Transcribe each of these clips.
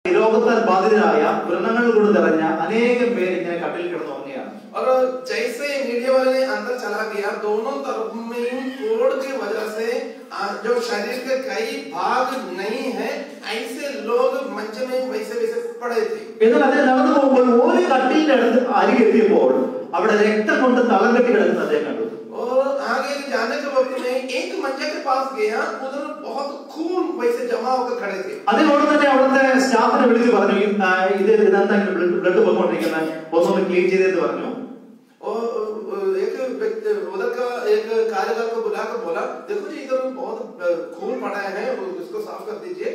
രോഗത്താൽ ബാധിതരായ വ്രണങ്ങൾ കൊണ്ട് നിറഞ്ഞ അനേകം പേര് ഇങ്ങനെ കട്ടിൽ കിടന്നുറങ്ങുകയാണ് और जैसे ही मीडिया वाले ने अंदर चला गया दोनों तरफ में कोड की वजह से आ, जो शरीर के कई भाग नहीं है ऐसे लोग मंच में वैसे वैसे पड़े थे എന്നാൽ അദ്ദേഹം നടന്നു പോകുമ്പോൾ ഒരു കട്ടിലിന്റെ അടുത്ത് അരികെത്തിയപ്പോൾ അവിടെ രക്തം കൊണ്ട് തളം കെട്ടി കിടക്കുന്ന അദ്ദേഹം കണ്ടു और आगे जाने के वक्त में एक मंचे के पास गया उधर बहुत खून वैसे जमा होकर खड़े थे അതിനോട് തന്നെ അവിടുത്തെ സ്റ്റാഫിനെ വിളിച്ച് പറഞ്ഞു "ഈ, ആ, ഇത് ഇതിനകത്ത് ബ്ലഡ് പോയിക്കൊണ്ടിരിക്കുന്നത് ഒന്നൊന്ന് ക്ലീൻ ചെയ്തെന്ന് പറഞ്ഞു और और एक व्यक्ति उधर का एक कार्यकर को बुलाकर बोला देखो जी इधर बहुत खून पड़ा है उसको साफ कर दीजिए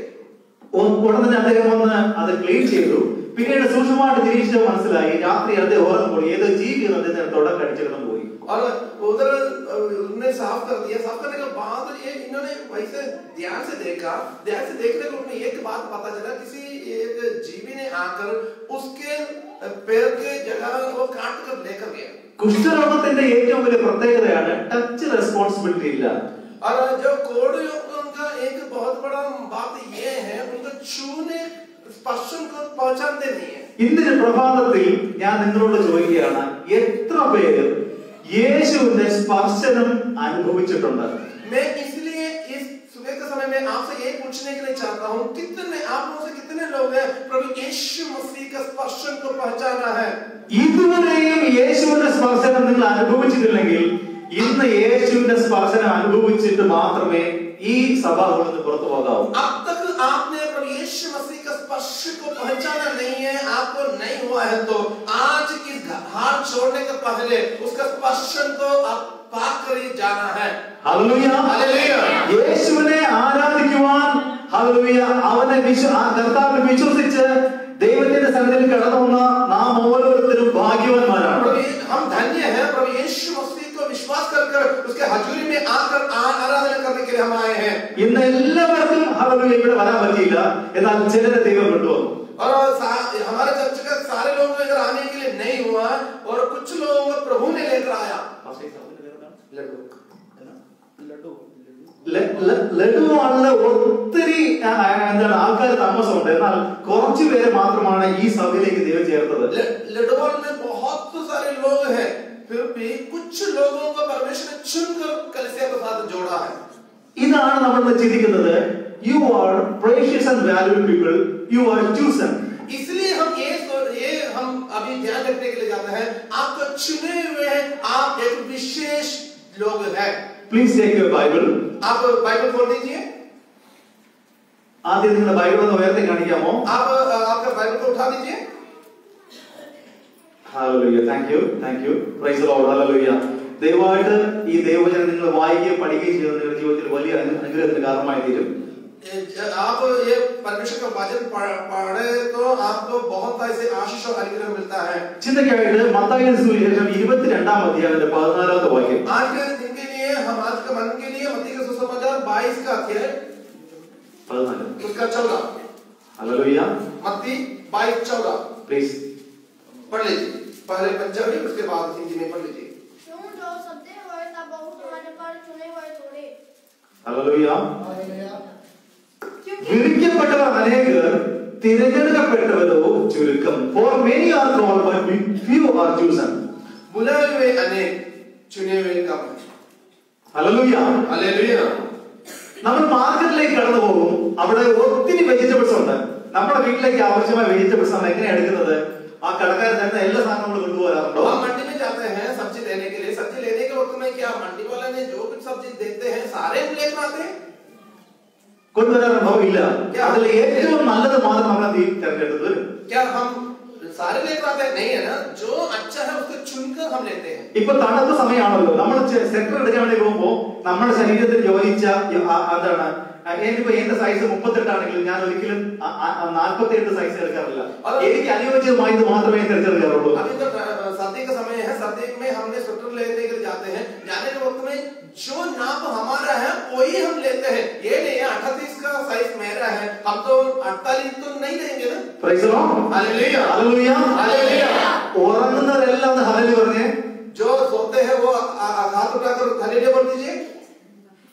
ഉ- ഉടനെ തന്നെ അദ്ദേഹം വന്ന് അത് ക്ലീൻ ചെയ്തു പിന്നീട് സൂക്ഷ്മമായിട്ട് നിരീക്ഷിച്ച മനസ്സിലായി രാത്രി അദ്ദേഹം ഉറങ്ങുമ്പോൾ ഏത് ജീവി അദ്ദേഹത്തിന് തുടക്കം കടിച്ചിടന്നു പോയി और उधर उन्होंने साफ कर दिया साफ करने के बाद ये इन्होंने वैसे ध्यान से देखा ध्यान से देखने को उन्हें एक बात पता चला किसी एक जीवी ने आकर उसके पैर के जगह वो काट कर लेकर गया കുഷ്ഠരോഗത്തിന്റെ ഏറ്റവും വലിയ പ്രത്യേകതയാണ് ടച്ച് റെസ്പോൺസിബിലിറ്റി ഇല്ല और जो कोड का एक बहुत बड़ा बात ये है उनको छूने स्पर्शन को पहचानते नहीं है ഇന്നൊരു പ്രഭാതത്തിൽ ഞാൻ നിങ്ങളോട് ചോദിക്കുകയാണ് എത്ര പേര് യേശുവിന്റെ സ്പർശനം അനുഭവിച്ചിട്ടുണ്ട് मैं इसलिए इस सुबह के समय में आपसे ये पूछने के लिए चाहता हूँ कितने आप लोगों से कितने लोग हैं प्रभु यीशु मसीह का स्पर्शन को पहचाना है ഇതുവരെയും യേശുവിന്റെ സ്പർശനം നിങ്ങൾ അനുഭവിച്ചിട്ടില്ലെങ്കിൽ ഇന്ന് യേശുവിന്റെ സ്പർശനം അനുഭവിച്ചിട്ട് മാത്രമേ ഈ സഭകളിൽ നിന്ന് പുറത്തു പോകാവൂ अब तक आपने प्रभु यीशु मसीह का स्पर्श को पहचाना नहीं है आपको नहीं हुआ है तो आज इस हाथ छोड़ने के पहले उसका स्पर्शन को आप पाक कर ही जाना है ഹല്ലേലൂയ. ഹല്ലേലൂയ. യേശുവിനെ ആരാധിക്കുവാൻ ഹല്ലേലൂയ അവനെ വിശ്വ ആ കർത്താവിൽ വിശ്വസിച്ച് ദൈവത്തിന്റെ സന്നിധിയിൽ കടന്നു വന്ന നാം ഓരോരുത്തരും ഭാഗ്യവാന്മാരാണ് प्रभु ये- हम धन्य हैं प्रभु यीशु मसीह को विश्वास कर कर उसके हजूरी में आकर आ- आराधना करने के लिए हम आए हैं ഇന്ന് എല്ലാവർക്കും ഹല്ലേലൂയ ഇവിടെ വരാൻ പറ്റിയില്ല എന്നാൽ ചിലരെ ദൈവം കൊണ്ടുവന്നു और सा- हमारे चर्च का सारे लोगों को इधर आने के लिए नहीं हुआ और कुछ लोगों को प्रभु ने लेकर आया ല- ല- ലഡുവാണില് ഒത്തിരി ആ, ആ, എന്താണ് ആൾക്കാർ താമസമുണ്ട് എന്നാൽ കുറച്ചു പേര് മാത്രമാണ് ഈ സഭയിലേക്ക് ദൈവം ചേർത്തത് ल- लडवाल में बहुत सारे लोग हैं फिर भी कुछ लोगों को परमेश्वर ने चुनकर कलिसिया के साथ जोड़ा है ഇതാണ് നമ്മൾ ഇന്ന് ചിന്തിക്കുന്നത് you are precious and valuable people you are chosen इसलिए हम ये सो- ये हम अभी ध्यान रखने के लिए जाते हैं आपको चुने हुए हैं आप एक विशेष लोग हैं പ്ലീസ് ടേക്ക് യുവർ ബൈബിൾ आप बाइबल खोल दीजिए ആദ്യം നിങ്ങളുടെ ബൈബിൾ ഒന്ന് ഉയർത്തി കാണിക്കാമോ आप अ, आपका बाइबल को उठा दीजिए hallelujah thank you thank you praise lord hallelujah ദയവായിട്ട് ഈ ദൈവവചനം നിങ്ങൾ വായിക്കുകയും പഠിക്കുകയും ചെയ്തത് നിങ്ങളുടെ ജീവിതത്തിൽ വലിയ അനു- അനുഗ്രഹത്തിന് കാരണമായി തീരും ए, ज- आप ये परमेश्वर का वचन पढ़- पढ़े तो आपको बहुत ऐसे आशीष और अनुग्रह मिलता है ചിന്തയ്ക്കായിട്ട് മത്തായി സുവിശേഷം ഇരുപത്തിരണ്ടാം അധ്യായത്തിന്റെ പതിനാലാമത്തെ വാക്യം आज के दिन के लिए हम आज के मन के लिए मत्ती का सुसमाचार बाईस का अध्याय പതിനാല് उसका चौदह ഹല്ലേലൂയ मत्ती बाईस चौदह പ്ലീസ് पढ़ लीजिए पहले पंजाबी उसके बाद हिंदी में पढ़ लीजिए क्यों जो सत्य हुए तब बहुत तुम्हारे पर चुने हुए थोड़े ഹല്ലേലൂയ क्योंकि വിളിക്കപ്പെട്ടവർ അനേകർ തിരഞ്ഞെടുക്കപ്പെട്ടവരോ ചുരുക്കം for many are call but few are chosen बुलाए हुए अनेक चुने हुए कम ഹല്ലേലൂയ हालेलुया നമ്മൾ മാർക്കറ്റിലേക്ക് കടന്നു പോകും അവിടെ ഒത്തിരി വെജിറ്റബിൾസ് ഉണ്ട് നമ്മുടെ വീട്ടിലേക്ക് ആവശ്യമായ വെജിറ്റബിൾസ് നമ്മൾ എങ്ങനെയാണ് എടുക്കുന്നത് ആ കടക്കാരൻ തരുന്ന എല്ലാ സാധനങ്ങളും കൊണ്ടുപോകാറുണ്ടോ हम मंडी में जाते हैं सब्जी लेने के लिए सब्जी लेने के वक्त में क्या मंडी वाले ने जो कुछ सब्जी देते हैं सारे हम लेकर आते हैं കൊണ്ടുവരാൻ അനുഭവമില്ല അതിൽ ഏറ്റവും നല്ലത് മാത്രം നമ്മൾ എന്ത് ചെയ്യും? തിരഞ്ഞെടുത്തത് क्या हम सारे लेकर आते हैं नहीं है ना जो अच्छा है उसको चुनकर हम लेते हैं ഇപ്പൊ തണുപ്പ് സമയമാണല്ലോ നമ്മൾ സെക്ടർ എടുക്കാൻ വേണ്ടി പോകുമ്പോൾ നമ്മുടെ ശരീരത്തിൽ യോജിച്ച യ- ആ- എന്താണ് ആ, എനിക്കിപ്പോ എന്റെ സൈസ് മുപ്പത്തെട്ടാണെങ്കിലും ഞാൻ ഒരിക്കലും നാൽപ്പത്തി എട്ട് സൈസ് എടുക്കാറില്ല എനിക്ക് അനുയോജ്യമായത് മാത്രമേ തിരഞ്ഞെടുക്കാറുള്ളൂ अभी तो अ, सर्दी का समय है सर्दी में हमने स्वेटर लेने के लिए जाते हैं जाने के वक्त में जो नाप हमारा है वही हम लेते हैं ये नहीं है अठतीस का साइज मेरा है हम तो अड़तालीस तो नहीं लेंगे ना Praise the Lord. Hallelujah Hallelujah. Hallelujah ഉറങ്ങുന്നവരെല്ലാം ഒന്ന് ഹല്ലേലൂയ പറഞ്ഞേ जो सोते हैं वो आ- आ- हाथ उठाकर हालेलुया बोल दीजिए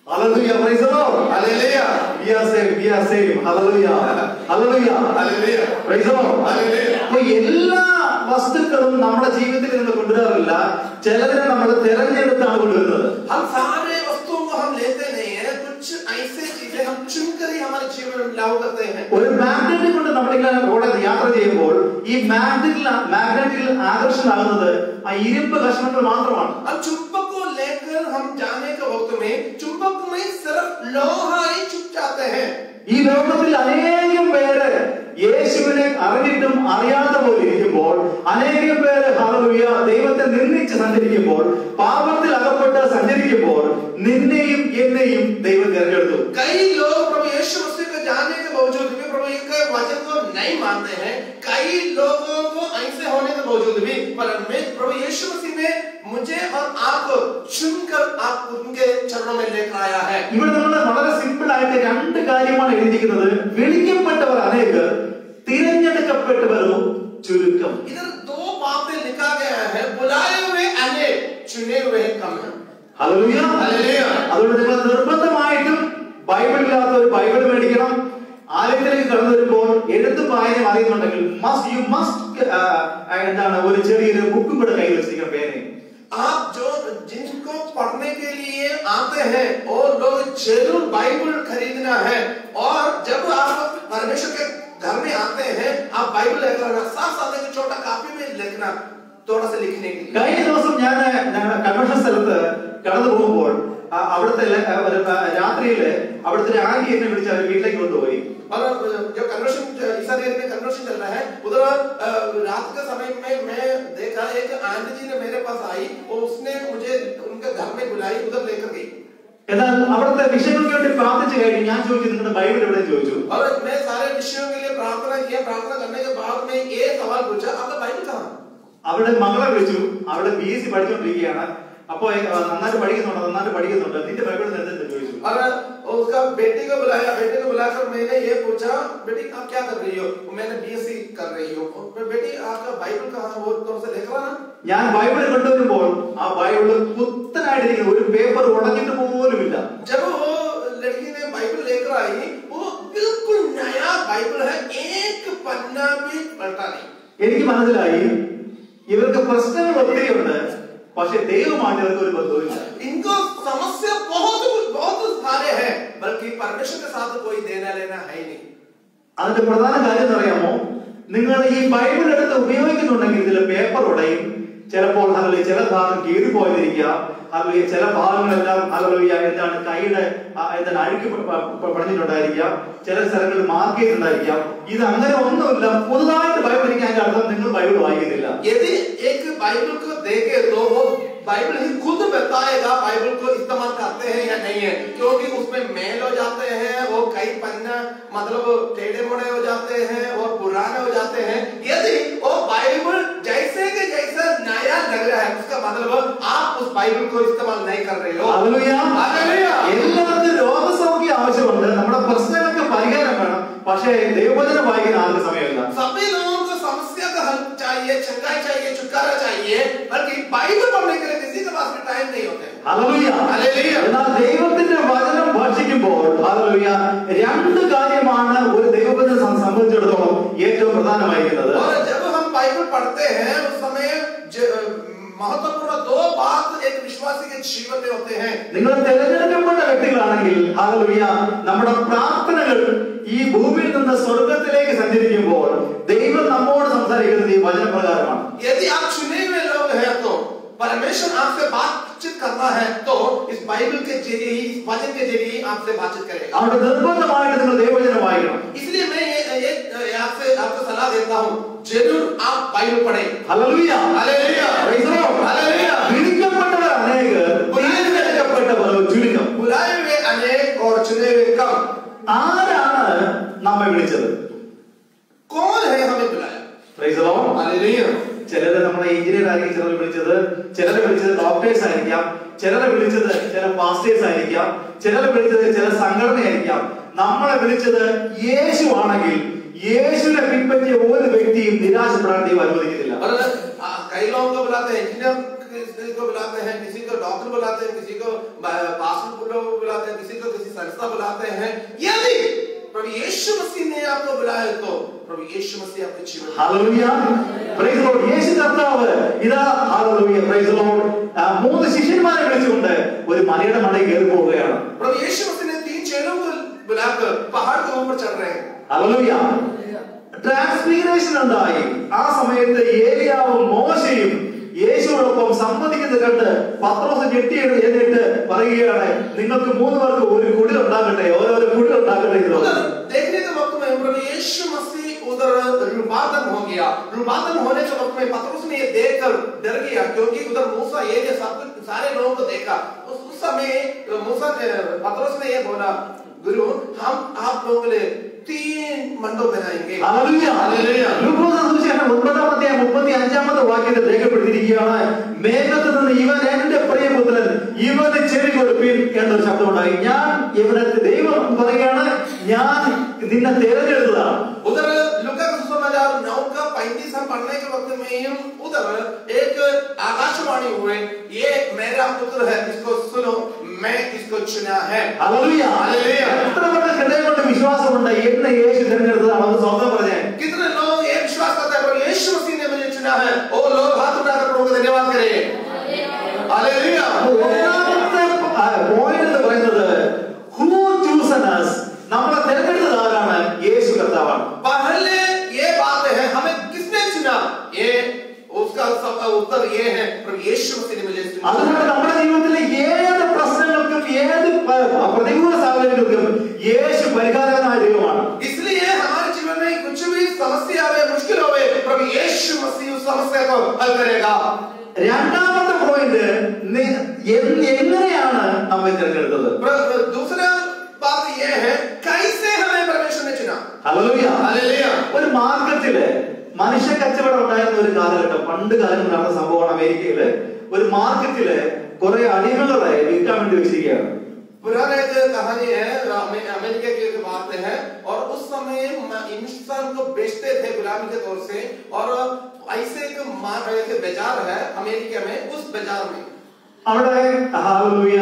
Hallelujah. Praise the Lord. Hallelujah We are saved. We are saved. Hallelujah. Hallelujah. Hallelujah Praise the Lord. Hallelujah. അപ്പൊ എല്ലാ വസ്തുക്കളും നമ്മുടെ ജീവിതത്തിൽ നിന്ന് കൊണ്ടുവരാറില്ല ചിലതിനെ നമ്മൾ തിരഞ്ഞെടുത്താണ് കൊണ്ടുവരുന്നത് हम सारे वस्तुओं को हम लेते नहीं है कुछ ऐसे चीजें हम चुन कर ही हमारे जीवन में लागू करते हैं ഒരു മാഗ്നറ്റിൽ കൊണ്ട് നമ്മളിങ്ങനെ റോഡിൽ യാത്ര ചെയ്യുമ്പോൾ ഈ മാഗ്നറ്റിൽ മാഗ്നറ്റിൽ ആകർഷണമാകുന്നത് ആ ഇരുമ്പ് കഷ്ണങ്ങൾ മാത്രമാണ് हम चुंबक को लेकर हम जाने के वक्त में चुंबक में सिर्फ लोहा ही चुप जाते हैं ഈ ലോകത്തിൽ അനേകം പേര് യേശുവിനെ അറിഞ്ഞിട്ടും അറിയാത്ത പോലെ ഇരിക്കുമ്പോൾ അനേകം പേര് ഹല്ലേലൂയ ദൈവത്തെ നിന്ദിച്ച് സഞ്ചരിക്കുമ്പോൾ പാപത്തിൽ അകപ്പെട്ട് സഞ്ചരിക്കുമ്പോൾ നിന്നെയും എന്നെയും ദൈവം തിരഞ്ഞെടുത്തു कई लोग प्रभु यीशु मसीह को जानने के बावजूद भी प्रभु के वचन को नहीं मानते हैं कई लोगों को ऐसे होने के बावजूद भी परमेश्वर प्रभु यीशु मसीह ने मुझे और आपको चुनकर आप उनके चरणों में लेकर आया है ഇവിടെ നമ്മൾ വളരെ സിമ്പിൾ ആയിട്ട് രണ്ട് കാര്യമാണ് എഴുതിയിരിക്കുന്നത് വിളിക്കപ്പെട്ടവർ അനേകർ തിരഞ്ഞെടുക്കപ്പെട്ടവരോ ചുരുക്കം इधर दो बातें लिखा गया है बुलाए हुए अनेक चुने हुए कम है ഹല്ലേലൂയ ഹല്ലേലൂയ. അതുകൊണ്ട് നിങ്ങൾ നിർബന്ധമായിട്ടും ബൈബിൾ ഇല്ലാത്ത ഒരു ബൈബിൾ മേടിക്കണം ആലയത്തിലേക്ക് കടന്നു വരുമ്പോൾ എഴുത്ത് വായന അറിയുന്നുണ്ടെങ്കിൽ മസ്റ്റ് യു മസ്റ്റ് എന്താണ് ഒരു ചെറിയൊരു ബുക്കും കൂടെ കയ്യിൽ വെച്ചിരിക്കണം പേനയും आप जो जिनको पढ़ने के लिए आते हैं और लोग जरूर बाइबल खरीदना है और जब आप परमेश्वर के घर में आते हैं आप बाइबल लेकर आना साथ साथ एक छोटा कापी में लिखना थोड़ा सा लिखने के लिए കഴിഞ്ഞ ദിവസം ഞാൻ ഞങ്ങളുടെ കൺവെൻഷൻ സ്ഥലത്ത് കടന്നു പോകുമ്പോൾ ആ, അവിടുത്തെ ല- ആ, ഒരു, ആ, രാത്രിയില് അവിടുത്തെ ഒരു ആന്റി എന്നെ വിളിച്ച് അവർ വീട്ടിലേക്ക് കൊണ്ടുപോയി और जो कन्वर्शन ईसा देव में कन्वर्शन चल रहा है उधर अ, रात के समय में मैं देखा एक आंटी जी ने मेरे पास आई और उसने मुझे उनके घर में बुलाई उधर लेकर गई എന്നാൽ അവിടുത്തെ വിഷയങ്ങൾക്ക് വേണ്ടി പ്രാർത്ഥിച്ചു കഴിഞ്ഞ് ഞാൻ ചോദിച്ചു നിങ്ങളുടെ ബൈബിൾ എവിടെ ചോദിച്ചു और मैं सारे विषयों के लिए प्रार्थना किया प्रार्थना करने के बाद में ये सवाल पूछा आपका बाइबल कहाँ है? അവരുടെ മകളെ വിളിച്ചു അവിടെ ബി എസ് സി പഠിച്ചുകൊണ്ടിരിക്കുകയാണ് അപ്പോ ഏ, ആ, നന്നായിട്ട് പഠിക്കുന്നുണ്ട് നന്നായിട്ട് പഠിക്കുന്നുണ്ട് നിന്റെ ബൈബിൾ എന്തെന്ന് ചോദിച്ചു और उसका बेटी को बुलाया बेटे को बुलाकर मैंने ये पूछा बेटी आप क्या कर रही हो मैंने बीएससी कर रही हूँ और बेटी आपका बाइबल कहाँ है वो तुम से लिख रहा ना ഞാൻ ബൈബിൾ കൊണ്ടുവരുമ്പോൾ ആ ബൈബിള് പുത്തനായിട്ടിരിക്കുന്ന ഒരു പേപ്പർ ഉടഞ്ഞിട്ട് പോലുമില്ല जब वो लड़की ने बाइबल लेकर आई वो बिल्कुल नया बाइबल है एक पन्ना भी पलटा नहीं എനിക്ക് മനസ്സിലായി ഇവർക്ക് പ്രശ്നങ്ങൾ ഒത്തിരിയുണ്ട് പക്ഷെ ദൈവമായിട്ട് ഇവർക്ക് ഒരു ബന്ധവുമില്ല इनको समस्या बहुत बहुत सारे हैं बल्कि परमेश्वर के साथ कोई देना लेना है ही नहीं അതിന്റെ പ്രധാന കാര്യം എന്നറിയാമോ നിങ്ങൾ ഈ ബൈബിൾ എടുത്ത് ഉപയോഗിക്കുന്നുണ്ടെങ്കിൽ ഇതിലെ പേപ്പർ ഉടയും ചിലപ്പോൾ അതിൽ ചില ഭാഗം കീറിപ്പോയിരിക്കാം അതിൽ ചില ഭാഗങ്ങളെല്ലാം അതിൽ എന്താണ് കൈയുടെ ആ, എന്താണ് അഴുക്കി പ- പ- പടഞ്ഞിട്ടുണ്ടായിരിക്കാം ചില സ്ഥലങ്ങളിൽ മാർക്ക് ചെയ്തിട്ടുണ്ടായിരിക്കാം ഇത് അങ്ങനെ ഒന്നുമില്ല പുതുതായിട്ട് ബൈബിൾ എനിക്ക് അതിന്റെ അർത്ഥം നിങ്ങൾ ബൈബിൾ വായിക്കുന്നില്ല यदि एक बाइबल को देखे तो वो बाइबल ही खुद बताएगा बाइबल को इस्तेमाल करते हैं या नहीं है क्योंकि उसमें मेल हो जाते हैं वो कई पन्ना मतलब टेढ़े मोड़े हो जाते हैं और पुराने हो जाते हैं यदि वो बाइबल जैसे के जैसा नया लग रहा है उसका मतलब आप उस बाइबल को इस्तेमाल नहीं कर रहे हो ഹല്ലേലൂയ. ഹല്ലേലൂയ. എല്ലാവർക്കും രോഗസൗഖ്യം ആവശ്യമുണ്ട് നമ്മുടെ പ്രശ്നങ്ങൾക്ക് പരിഹാരം വേണം പക്ഷേ ദൈവവചനം വായിക്കാൻ ആർക്കും സമയമില്ല सभी लोगों को समस्या का हल चाहिए चंगाई चाहिए छुटकारा चाहिए बल्कि बाइबल पढ़ने के लिए किसी के पास भी टाइम नहीं होते ഹല്ലേലൂയ. ഹല്ലേലൂയ. എന്നാൽ ദൈവത്തിന്റെ വചനം ഭക്ഷിക്കുമ്പോൾ ഹല്ലേലൂയ, രണ്ട് കാര്യമാണ് ഒരു ദൈവത്തിനെ സം- സംബന്ധിച്ചിടത്തോളം ഏറ്റവും പ്രധാനമായിരിക്കുന്നത് और जब हम बाइबल पढ़ते हैं उस समय ज- महत्वपूर्ण दो बात एक विश्वासी के जीवन में होते हैं നിങ്ങൾ തിരഞ്ഞെടുക്കപ്പെട്ട വ്യക്തികളാണെങ്കിൽ ഹല്ലേലൂയ നമ്മുടെ പ്രാർത്ഥനകൾ ഈ ഭൂമിയിൽ നിന്ന് സ്വർഗത്തിലേക്ക് സഞ്ചരിക്കുമ്പോൾ ദൈവം നമ്മോട് സംസാരിക്കുന്നത് ഈ വചനപ്രകാരമാണ് यदि आप चुने हुए लोग हैं तो परमेश्वर आपसे बातचीत करना है तो इस बाइबल के जरिए ही इस वचन के जरिए ही आपसे बातचीत करेगा അവിടെ നിർബന്ധമായിട്ട് നിങ്ങൾ ദൈവവചനം വായിക്കണം इसलिए मैं ये, ये ये आपसे आपको सलाह देता हूँ जरूर आप बाइबल पढ़ें hallelujah. Hallelujah Praise the Lord. Hallelujah വിളിക്കപ്പെട്ടവർ അനേകർ തിരഞ്ഞെടുക്കപ്പെട്ടവർ ചുരുക്കം बुलाए हुए अनेक और चुने हुए कम ആരാണ് നമ്മെ വിളിച്ചത് कौन है हमें बुलाया Praise the Lord. हालेलुया ചിലര് നമ്മളെ എഞ്ചിനീയർ ആയിരിക്കും ചിലർ വിളിച്ചത് ചിലരെ വിളിച്ചത് ഡോക്ടേഴ്സ് ആയിരിക്കാം ചിലരെ വിളിച്ചത് ചില പാസ്റ്റേഴ്സ് ആയിരിക്കാം ചിലരെ വിളിച്ചത് ചില സംഘടനയായിരിക്കാം നമ്മളെ വിളിച്ചത് യേശു ആണെങ്കിൽ യേശുവിനെ പിൻപറ്റിയ ഒരു വ്യക്തിയും നിരാശപ്പെടാൻ ദൈവം അനുവദിക്കുന്നില്ല और आ, कई लोगों को बुलाते हैं इंजीनियर किसी को बुलाते हैं किसी को डॉक्टर बुलाते हैं किसी को पास्टर को बुलाते हैं किसी को किसी संस्था बुलाते हैं यदि प्रभु यीशु मसीह ने आपको बुलाया तो प्रभु यीशु मसीह आपके जीवन में ഹല്ലേലൂയ പ്രൈസ് ലോർഡ് യേശു കർത്താവ് ഇതാ ഹല്ലേലൂയ പ്രൈസ് ലോർഡ് ആ, മൂന്ന് ശിഷ്യന്മാരെ വിളിച്ചുകൊണ്ട് ഒരു മലയുടെ മണ്ടയിൽ കയറി പോവുകയാണ് प्रभु यीशु मसीह ने तीन चेलों को बुलाकर पहाड़ के ऊपर चढ़ रहे हैं ഹല്ലേലൂയ ട്രാൻസ്ഫിഗറേഷൻ ഉണ്ടായി ആ സമയത്ത് ഏലിയാവും മോശയും യേശുവോടൊപ്പം സംവദിക്കുന്നത് കണ്ട് പത്രോസ് ഞെട്ടി എഴുന്നേറ്റ് പറയുകയാണ് നിങ്ങൾക്ക് മൂന്ന് പേർക്ക് ഒരു കുടിൽ ഉണ്ടാകട്ടെ ഓരോരോ കുടിൽ ഉണ്ടാകട്ടെ എന്ന് उधर പറഞ്ഞു. देखने के वक्त में प्रभु यीशु मसीह उधर रुबादन हो गया रुबादन होने के वक्त में पतरस ने ये देखकर डर गया क्योंकि उधर मूसा ये ये सब कुछ सारे लोगों को देखा उस, उस समय मूसा पतरस ने ये बोला गुरु हम आप लोगों के लिए तीन मंडप बनाएंगे ഹല്ലേലൂയ. ഹല്ലേലൂയ. ലൂക്കോസ് സുവിശേഷം ഒൻപതാമത്തെ മുപ്പത്തി അഞ്ചാമത്തെ വാക്യത്തിൽ രേഖപ്പെടുത്തിയിരിക്കുകയാണ് മേഘത്തിൽ നിന്ന് ഇവൻ എന്റെ പ്രിയപുത്രൻ ഇവന് ചെവി കൊടുപ്പീൻ എന്നൊരു ശബ്ദമുണ്ടായി ഞാൻ ഇവനെ ദൈവം പറയുകയാണ് ഞാൻ നിന്നെ തിരഞ്ഞെടുത്തതാണ് उधर लुका का सुसमाचार नौ का पैंतीस हम पढ़ने के वक्त में ही उधर एक आकाशवाणी हुए ये मेरा पुत्र है इसको सुनो मैं इसको चुना है ഹല്ലേലൂയ. ഹല്ലേലൂയ. എത്ര പേരുടെ ഹൃദയം കൊണ്ട് വിശ്വാസമുണ്ട് എന്നെ യേശു തിരഞ്ഞെടുത്തതാണ് അത് സ്വന്തം പറഞ്ഞേ कितने लोग ये विश्वास करते हैं प्रभु यीशु मसीह ने मुझे चुना है ओ लोग हाथ उठाकर प्रभु को धन्यवाद करें हालेलुया ഒന്നാമത്തെ പോയിന്റ് എന്ന് പറയുന്നത് ഹൂ ചൂസൺ us നമ്മളെ തിരഞ്ഞെടുത്തത് ആരാണ് യേശു കർത്താവാണ് पहले ये बात है हमें किसने चुना ये उसका सब उत्तर ये है प्रभु यीशु मसीह ने मुझे चुना അതുകൊണ്ട് നമ്മുടെ ജീവിതത്തിലെ ഏത് പ്രശ്നങ്ങൾക്കും ഏത് പ- പ്രതികൂല സാഹചര്യങ്ങൾക്കും യേശു പരിഹാരകനായ ദൈവമാണ് इसलिए हमारे जीवन में कुछ भी समस्या आवे मुश्किल होवे प्रभु यीशु मसीह उस समस्या को हल करेगा രണ്ടാമത്തെ പോയിന്റ് എങ്ങനെയാണ് നമ്മെ തിരഞ്ഞെടുത്തത് प्र- दूसरा बात ये है कैसे हमें परमेश्वर ने चुना ഹല്ലേലൂയ. हालेलुया ഒരു മാർക്കറ്റില് മനുഷ്യ കച്ചവടം ഉണ്ടായിരുന്ന ഒരു കാലഘട്ടം പണ്ട് കാലങ്ങളിൽ നടന്ന സംഭവമാണ് അമേരിക്കയില് ഒരു മാർക്കറ്റില് കുറെ അടിമകളെ വിൽക്കാൻ വേണ്ടി വെച്ചിരിക്കുകയാണ് पुराना एक कहानी है अमे- अमेरिका की एक बात है और उस समय म- इंसान को बेचते थे गुलामी के तौर से और ऐसे एक मार एक बाजार है अमेरिका में उस बाजार में അവിടെ ഹാലൂയ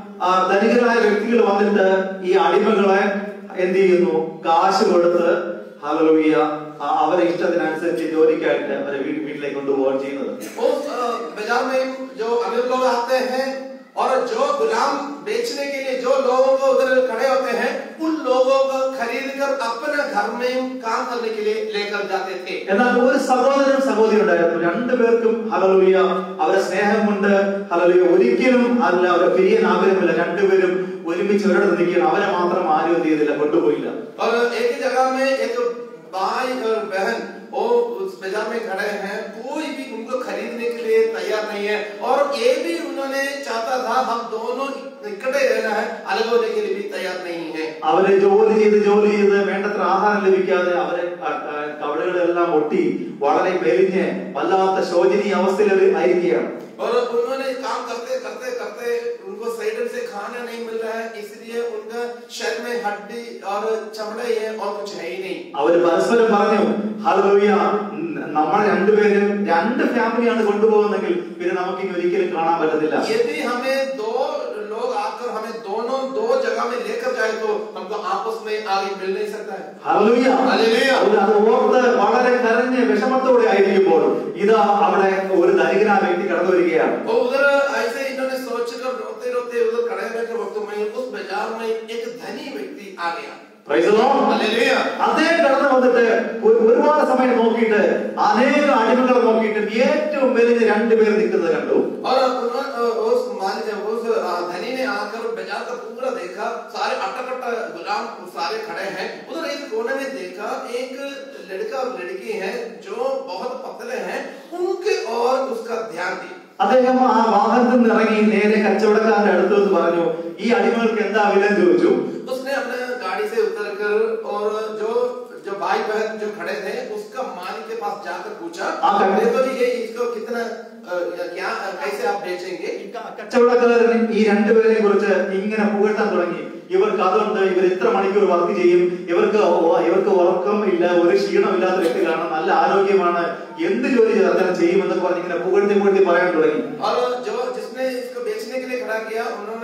ധനികരായ വ്യക്തികൾ വന്നിട്ട് ഈ അടിമകളെ എന്ത് ചെയ്യുന്നു കാശ് കൊടുത്ത് ഹാലൂയ അവരെ ഇഷ്ടത്തിനനുസരിച്ച് ജോലിക്കായിട്ട് അവരെ വീ- വീട്ടിലേക്ക് കൊണ്ടുപോകാൻ ചെയ്യുന്നത് उस अ, बाजार में जो अमीर लोग आते हैं और जो गुलाम बेचने के लिए जो लोगों को उधर खड़े होते हैं उन लोगों को खरीद कर अपने घर में काम करने के लिए लेकर जाते थे എന്നാൽ ഒരു സഹോദരനും സഹോദരി ഉണ്ടായിരുന്നു രണ്ടുപേർക്കും ഹലലൂയ അവരെ സ്നേഹം കൊണ്ട് ഹലലൂയ ഒരിക്കലും അല്ല അവരെ പിരിയാൻ ആഗ്രഹമില്ല രണ്ടുപേരും ഒരുമിച്ച് ഒരിടത്ത് നിൽക്കണം അവരെ മാത്രം ആരും എന്ത് ചെയ്തില്ല കൊണ്ടുപോയില്ല और एक ही जगह में एक भाई और बहन वो उस बाजार में खड़े हैं कोई भी उनको खरीदने के लिए तैयार नहीं है और ये भी उन्होंने चाहता था हम दोनों इकट्ठे रहना है अलग होने के लिए भी तैयार नहीं है അവരെ ജോലി ചെയ്ത് ജോലി ചെയ്ത് വേണ്ടത്ര ആഹാരം ലഭിക്കാതെ അവരെ ക- ക- കവളുകളെല്ലാം ഒട്ടി വളരെ മെലിഞ്ഞ് വല്ലാത്ത ശോചനീയ അവസ്ഥയിൽ അവർ ആയിരിക്കുകയാണ് और उन्होंने काम करते करते करते उनको सही ढंग से खाना नहीं मिल रहा है इसलिए उनका शरीर में हड्डी और चमड़े है और कुछ है ही नहीं അവര് പരസ്പരം പറഞ്ഞു ഹലലൂയ നമ്മൾ രണ്ടുപേരും രണ്ട് ഫാമിലിയാണ് കൊണ്ടുപോകുന്നെങ്കിൽ പിന്നെ നമുക്ക് ഇനി ഒരിക്കലും കാണാൻ പറ്റത്തില്ല यदि हमें दो लोग आकर हमें दोनों दो जगह में लेकर जाए तो हमको आपस में आगे मिल नहीं सकता है ഹല്ലേലൂയ. ഹല്ലേലൂയ. അവര് അത് ഓർത്ത് വളരെ കരഞ്ഞ് വിഷമത്തോടെ ആയിരിക്കുമ്പോൾ ഇതാ അവിടെ ഒരു ധനികനായ വ്യക്തി കടന്നു വരികയാണ് और उधर ऐसे इन्होंने सोचकर रोते रोते उधर खड़े रहने के वक्त में उस बाजार में एक धनी व्यक्ति आ गया Praise the Lord. हालेलुया അദ്ദേഹം കടന്നു വന്നിട്ട് ഒരു- ഒരുപാട് സമയം നോക്കിയിട്ട് അനേകം അടിമകളെ നോക്കിയിട്ട് ഏറ്റവും വലിയ രണ്ടുപേർ നിൽക്കുന്നത് കണ്ടു और उन्होंने उस मालिक उस धनी ने आकर बाजार का पूरा देखा सारे अट्टा गुलाम सारे खड़े हैं उधर एक कोने में देखा एक लड़का और लड़की है जो बहुत पतले हैं उनके और उसका ध्यान दिया അദ്ദേഹം ആ വാഹനത്തിൽ നിന്ന് ഇറങ്ങി നേരെ കച്ചവടക്കാരന്റെ അടുത്ത് വന്ന് പറഞ്ഞു ഈ അടിമകൾക്ക് എന്താ വില എന്ന് ചോദിച്ചു उसने अपने गाड़ी से उतर कर और जो जो भाई बहन जो खड़े थे उसका मालिक के पास जाकर पूछा हाँ, कर- देखो जी ये इसको कितना अ, क्या अ, कैसे आप बेचेंगे കച്ചവടക്കാരൻ ഈ രണ്ടുപേരെ കുറിച്ച് ഇങ്ങനെ പുകഴ്ത്താൻ തുടങ്ങി ഇവർക്ക് അതുണ്ട് ഇവർ ഇത്ര മണിക്കൂർ വർക്ക് ചെയ്യും ഇവർക്ക് ഓ- ഇവർക്ക് ഉറക്കം ഇല്ല ഒരു ക്ഷീണമില്ലാത്ത വ്യക്തികളാണ് നല്ല ആരോഗ്യമാണ് എന്ത് ജോലി ചെയ്താലും ചെയ്യുമെന്നൊക്കെ പറഞ്ഞ് ഇങ്ങനെ പുകഴ്ത്തി പുകഴ്ത്തി പറയാൻ തുടങ്ങി और जो जिसने इसको बेचने के लिए खड़ा किया उन्होंने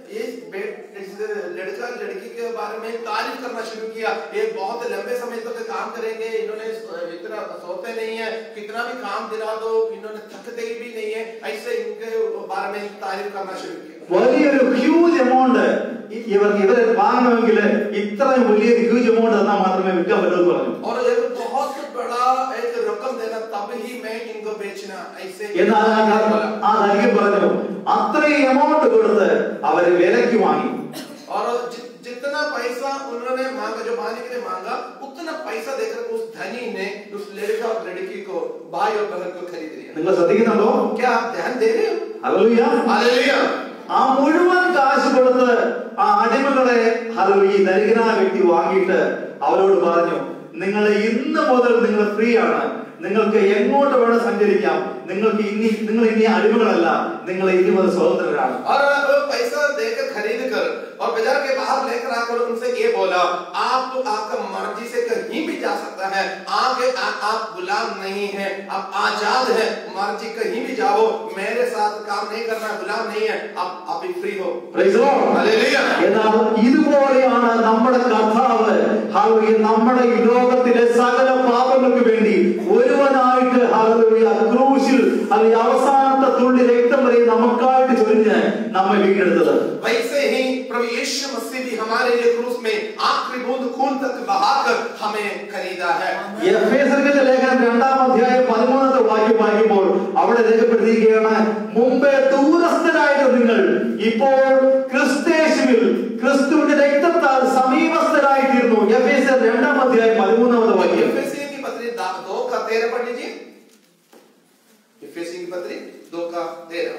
ये बे- इस लड़का लड़की के बारे में तारीफ करना शुरू किया ये बहुत लंबे समय तक काम करेंगे इन्होंने इतना सोते नहीं है कितना भी काम दिला दो इन्होंने थकते ही भी नहीं है ऐसे इनके बारे में तारीफ करना शुरू किया വലിയൊരു ഹ്യൂജ് എമൗണ്ട് ഇവർക്ക് ഇവരെ വാങ്ങണമെങ്കിൽ ഇത്രയും വലിയൊരു ഹ്യൂജ് എമൗണ്ട് തന്നാൽ മാത്രമേ വിൽക്കാൻ പറ്റൂ എന്ന് പറഞ്ഞു और एक बहुत बड़ा एक रकम देना तब ही मैं इनको बेचना ऐसे എന്നാൽ ആ ക- ആ ധനികൻ പറഞ്ഞു അത്രയും എമൗണ്ട് കൊടുത്ത് അവര് വിലക്ക് വാങ്ങി और जि- जितना पैसा उन्होंने मांगा जो मालिक ने मांगा उतना पैसा देकर उस धनी ने उस लड़का और लड़की को भाई और बहन को खरीद लिया നിങ്ങൾ ശ്രദ്ധിക്കുന്നുണ്ടോ क्या आप ध्यान दे रहे हो ഹല്ലേലൂയ हालेलुया ആ മുഴുവൻ കാശ് കൊടുത്ത് ആ അടിമകളെ ഹലോ ഈ ധനികനായ വ്യക്തി വാങ്ങിയിട്ട് അവരോട് പറഞ്ഞു നിങ്ങൾ ഇന്ന് മുതൽ നിങ്ങൾ ഫ്രീ ആണ് നിങ്ങൾക്ക് എങ്ങോട്ട് വേണം സഞ്ചരിക്കാം നിങ്ങൾക്ക് ഇനി നിങ്ങൾ ഇനി അടിമകളല്ല നിങ്ങൾ ഇനി മുതൽ സ്വതന്ത്രരാണ് और वो पैसा देकर खरीद कर और बाजार के बाहर लेकर आकर उनसे ये बोला आप आपका मर्जी से कहीं भी जा सकता है आगे आ, आप गुलाम नहीं है आप आजाद है मर्जी कहीं भी जाओ मेरे साथ काम नहीं करना गुलाम नहीं है आप आप भी फ्री हो Praise the Lord. हालेलुया എന്നാൽ ഇതുപോലെയാണ് നമ്മുടെ കർത്താവ് ഹല്ലേലൂയ നമ്മുടെ ഈ ലോകത്തിലെ സകല പാപങ്ങൾക്ക് വേണ്ടി ഒരുവനായിട്ട് ഹല്ലേലൂയ ക്രൂശിൽ അല്ലെങ്കിൽ അവസാനത്തെ തുള്ളി രക്തം വരെ നമുക്കായിട്ട് ചൊരിഞ്ഞ് നമ്മെ വീണ്ടെടുത്തത് वैसे ही प्रभु यीशु मसीह भी हमारे लिए क्रूस में आखिरी बूंद खून तक बहाकर हमें खरीदा है എഫേസർക്കിന്റെ ലേഖനം രണ്ടാം അധ്യായം പതിമൂന്നാമത്തെ വാക്യം വായിക്കുമ്പോൾ അവിടെ രേഖപ്പെടുത്തിയിരിക്കുകയാണ് മുമ്പേ ദൂരസ്ഥരായിരുന്ന നിങ്ങൾ ഇപ്പോൾ ക്രിസ്തേശുവിൽ ക്രിസ്തുവിന്റെ രക്തത്താൽ സമീപസ്ഥരായി തീർന്നു എഫേസർ രണ്ടാം അധ്യായം പതിമൂന്നാമത്തെ വാക്യം इफेसियों की पत्री दा- दो का तेरह पढ़ लीजिए इफेसियों की पत्री दो का तेरह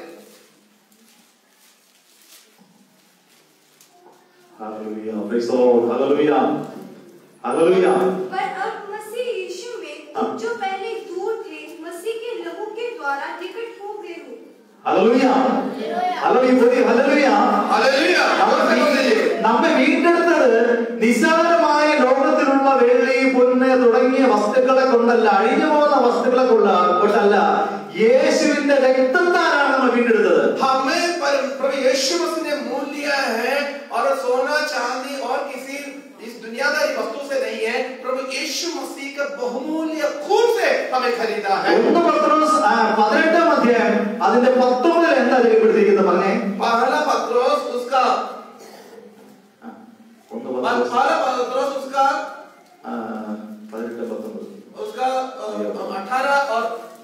hallelujah praise the Lord hallelujah hallelujah पर अब मसीह यीशु में तुम जो पहले दूर थे मसीह के लहू के द्वारा निकट हो गए हो हालेलुया हालेलुया हालेलुया हालेलुया നമ്മൾ വീ- നമ്മെ വീണ്ടെടുത്തത് നിസാരമായ ലോകത്തിലുള്ള വെള്ളി പൊന്ന് തുടങ്ങിയ വസ്തുക്കളെ കൊണ്ടല്ല അഴിഞ്ഞു പോകുന്ന വസ്തുക്കളെ കൊണ്ട കൊണ്ടല്ല യേശുവിന്റെ രക്തത്താലാണ് നമ്മൾ വീണ്ടെടുത്തത് हमें पर प्रभु यीशु मसीह ने मूल लिया है और सोना चांदी और किसी इस दुनियादारी वस्तु से नहीं है प्रभु यीशु मसीह का बहुमूल्य खून से हमें खरीदा है ഒന്ന് പത്രോസ് ആ, പതിനെട്ടാം അധ്യായം അതിന്റെ പത്തൊമ്പതിൽ എന്താ രേഖപ്പെടുത്തിയിരിക്കുന്നത് പറഞ്ഞേ पहला पत्रोस उसका ആ, ഒന്ന് പത്രോസ്, पहला पत्रोस उसका ആ, പതിനെട്ട് പത്തൊമ്പത് उसका अठारह और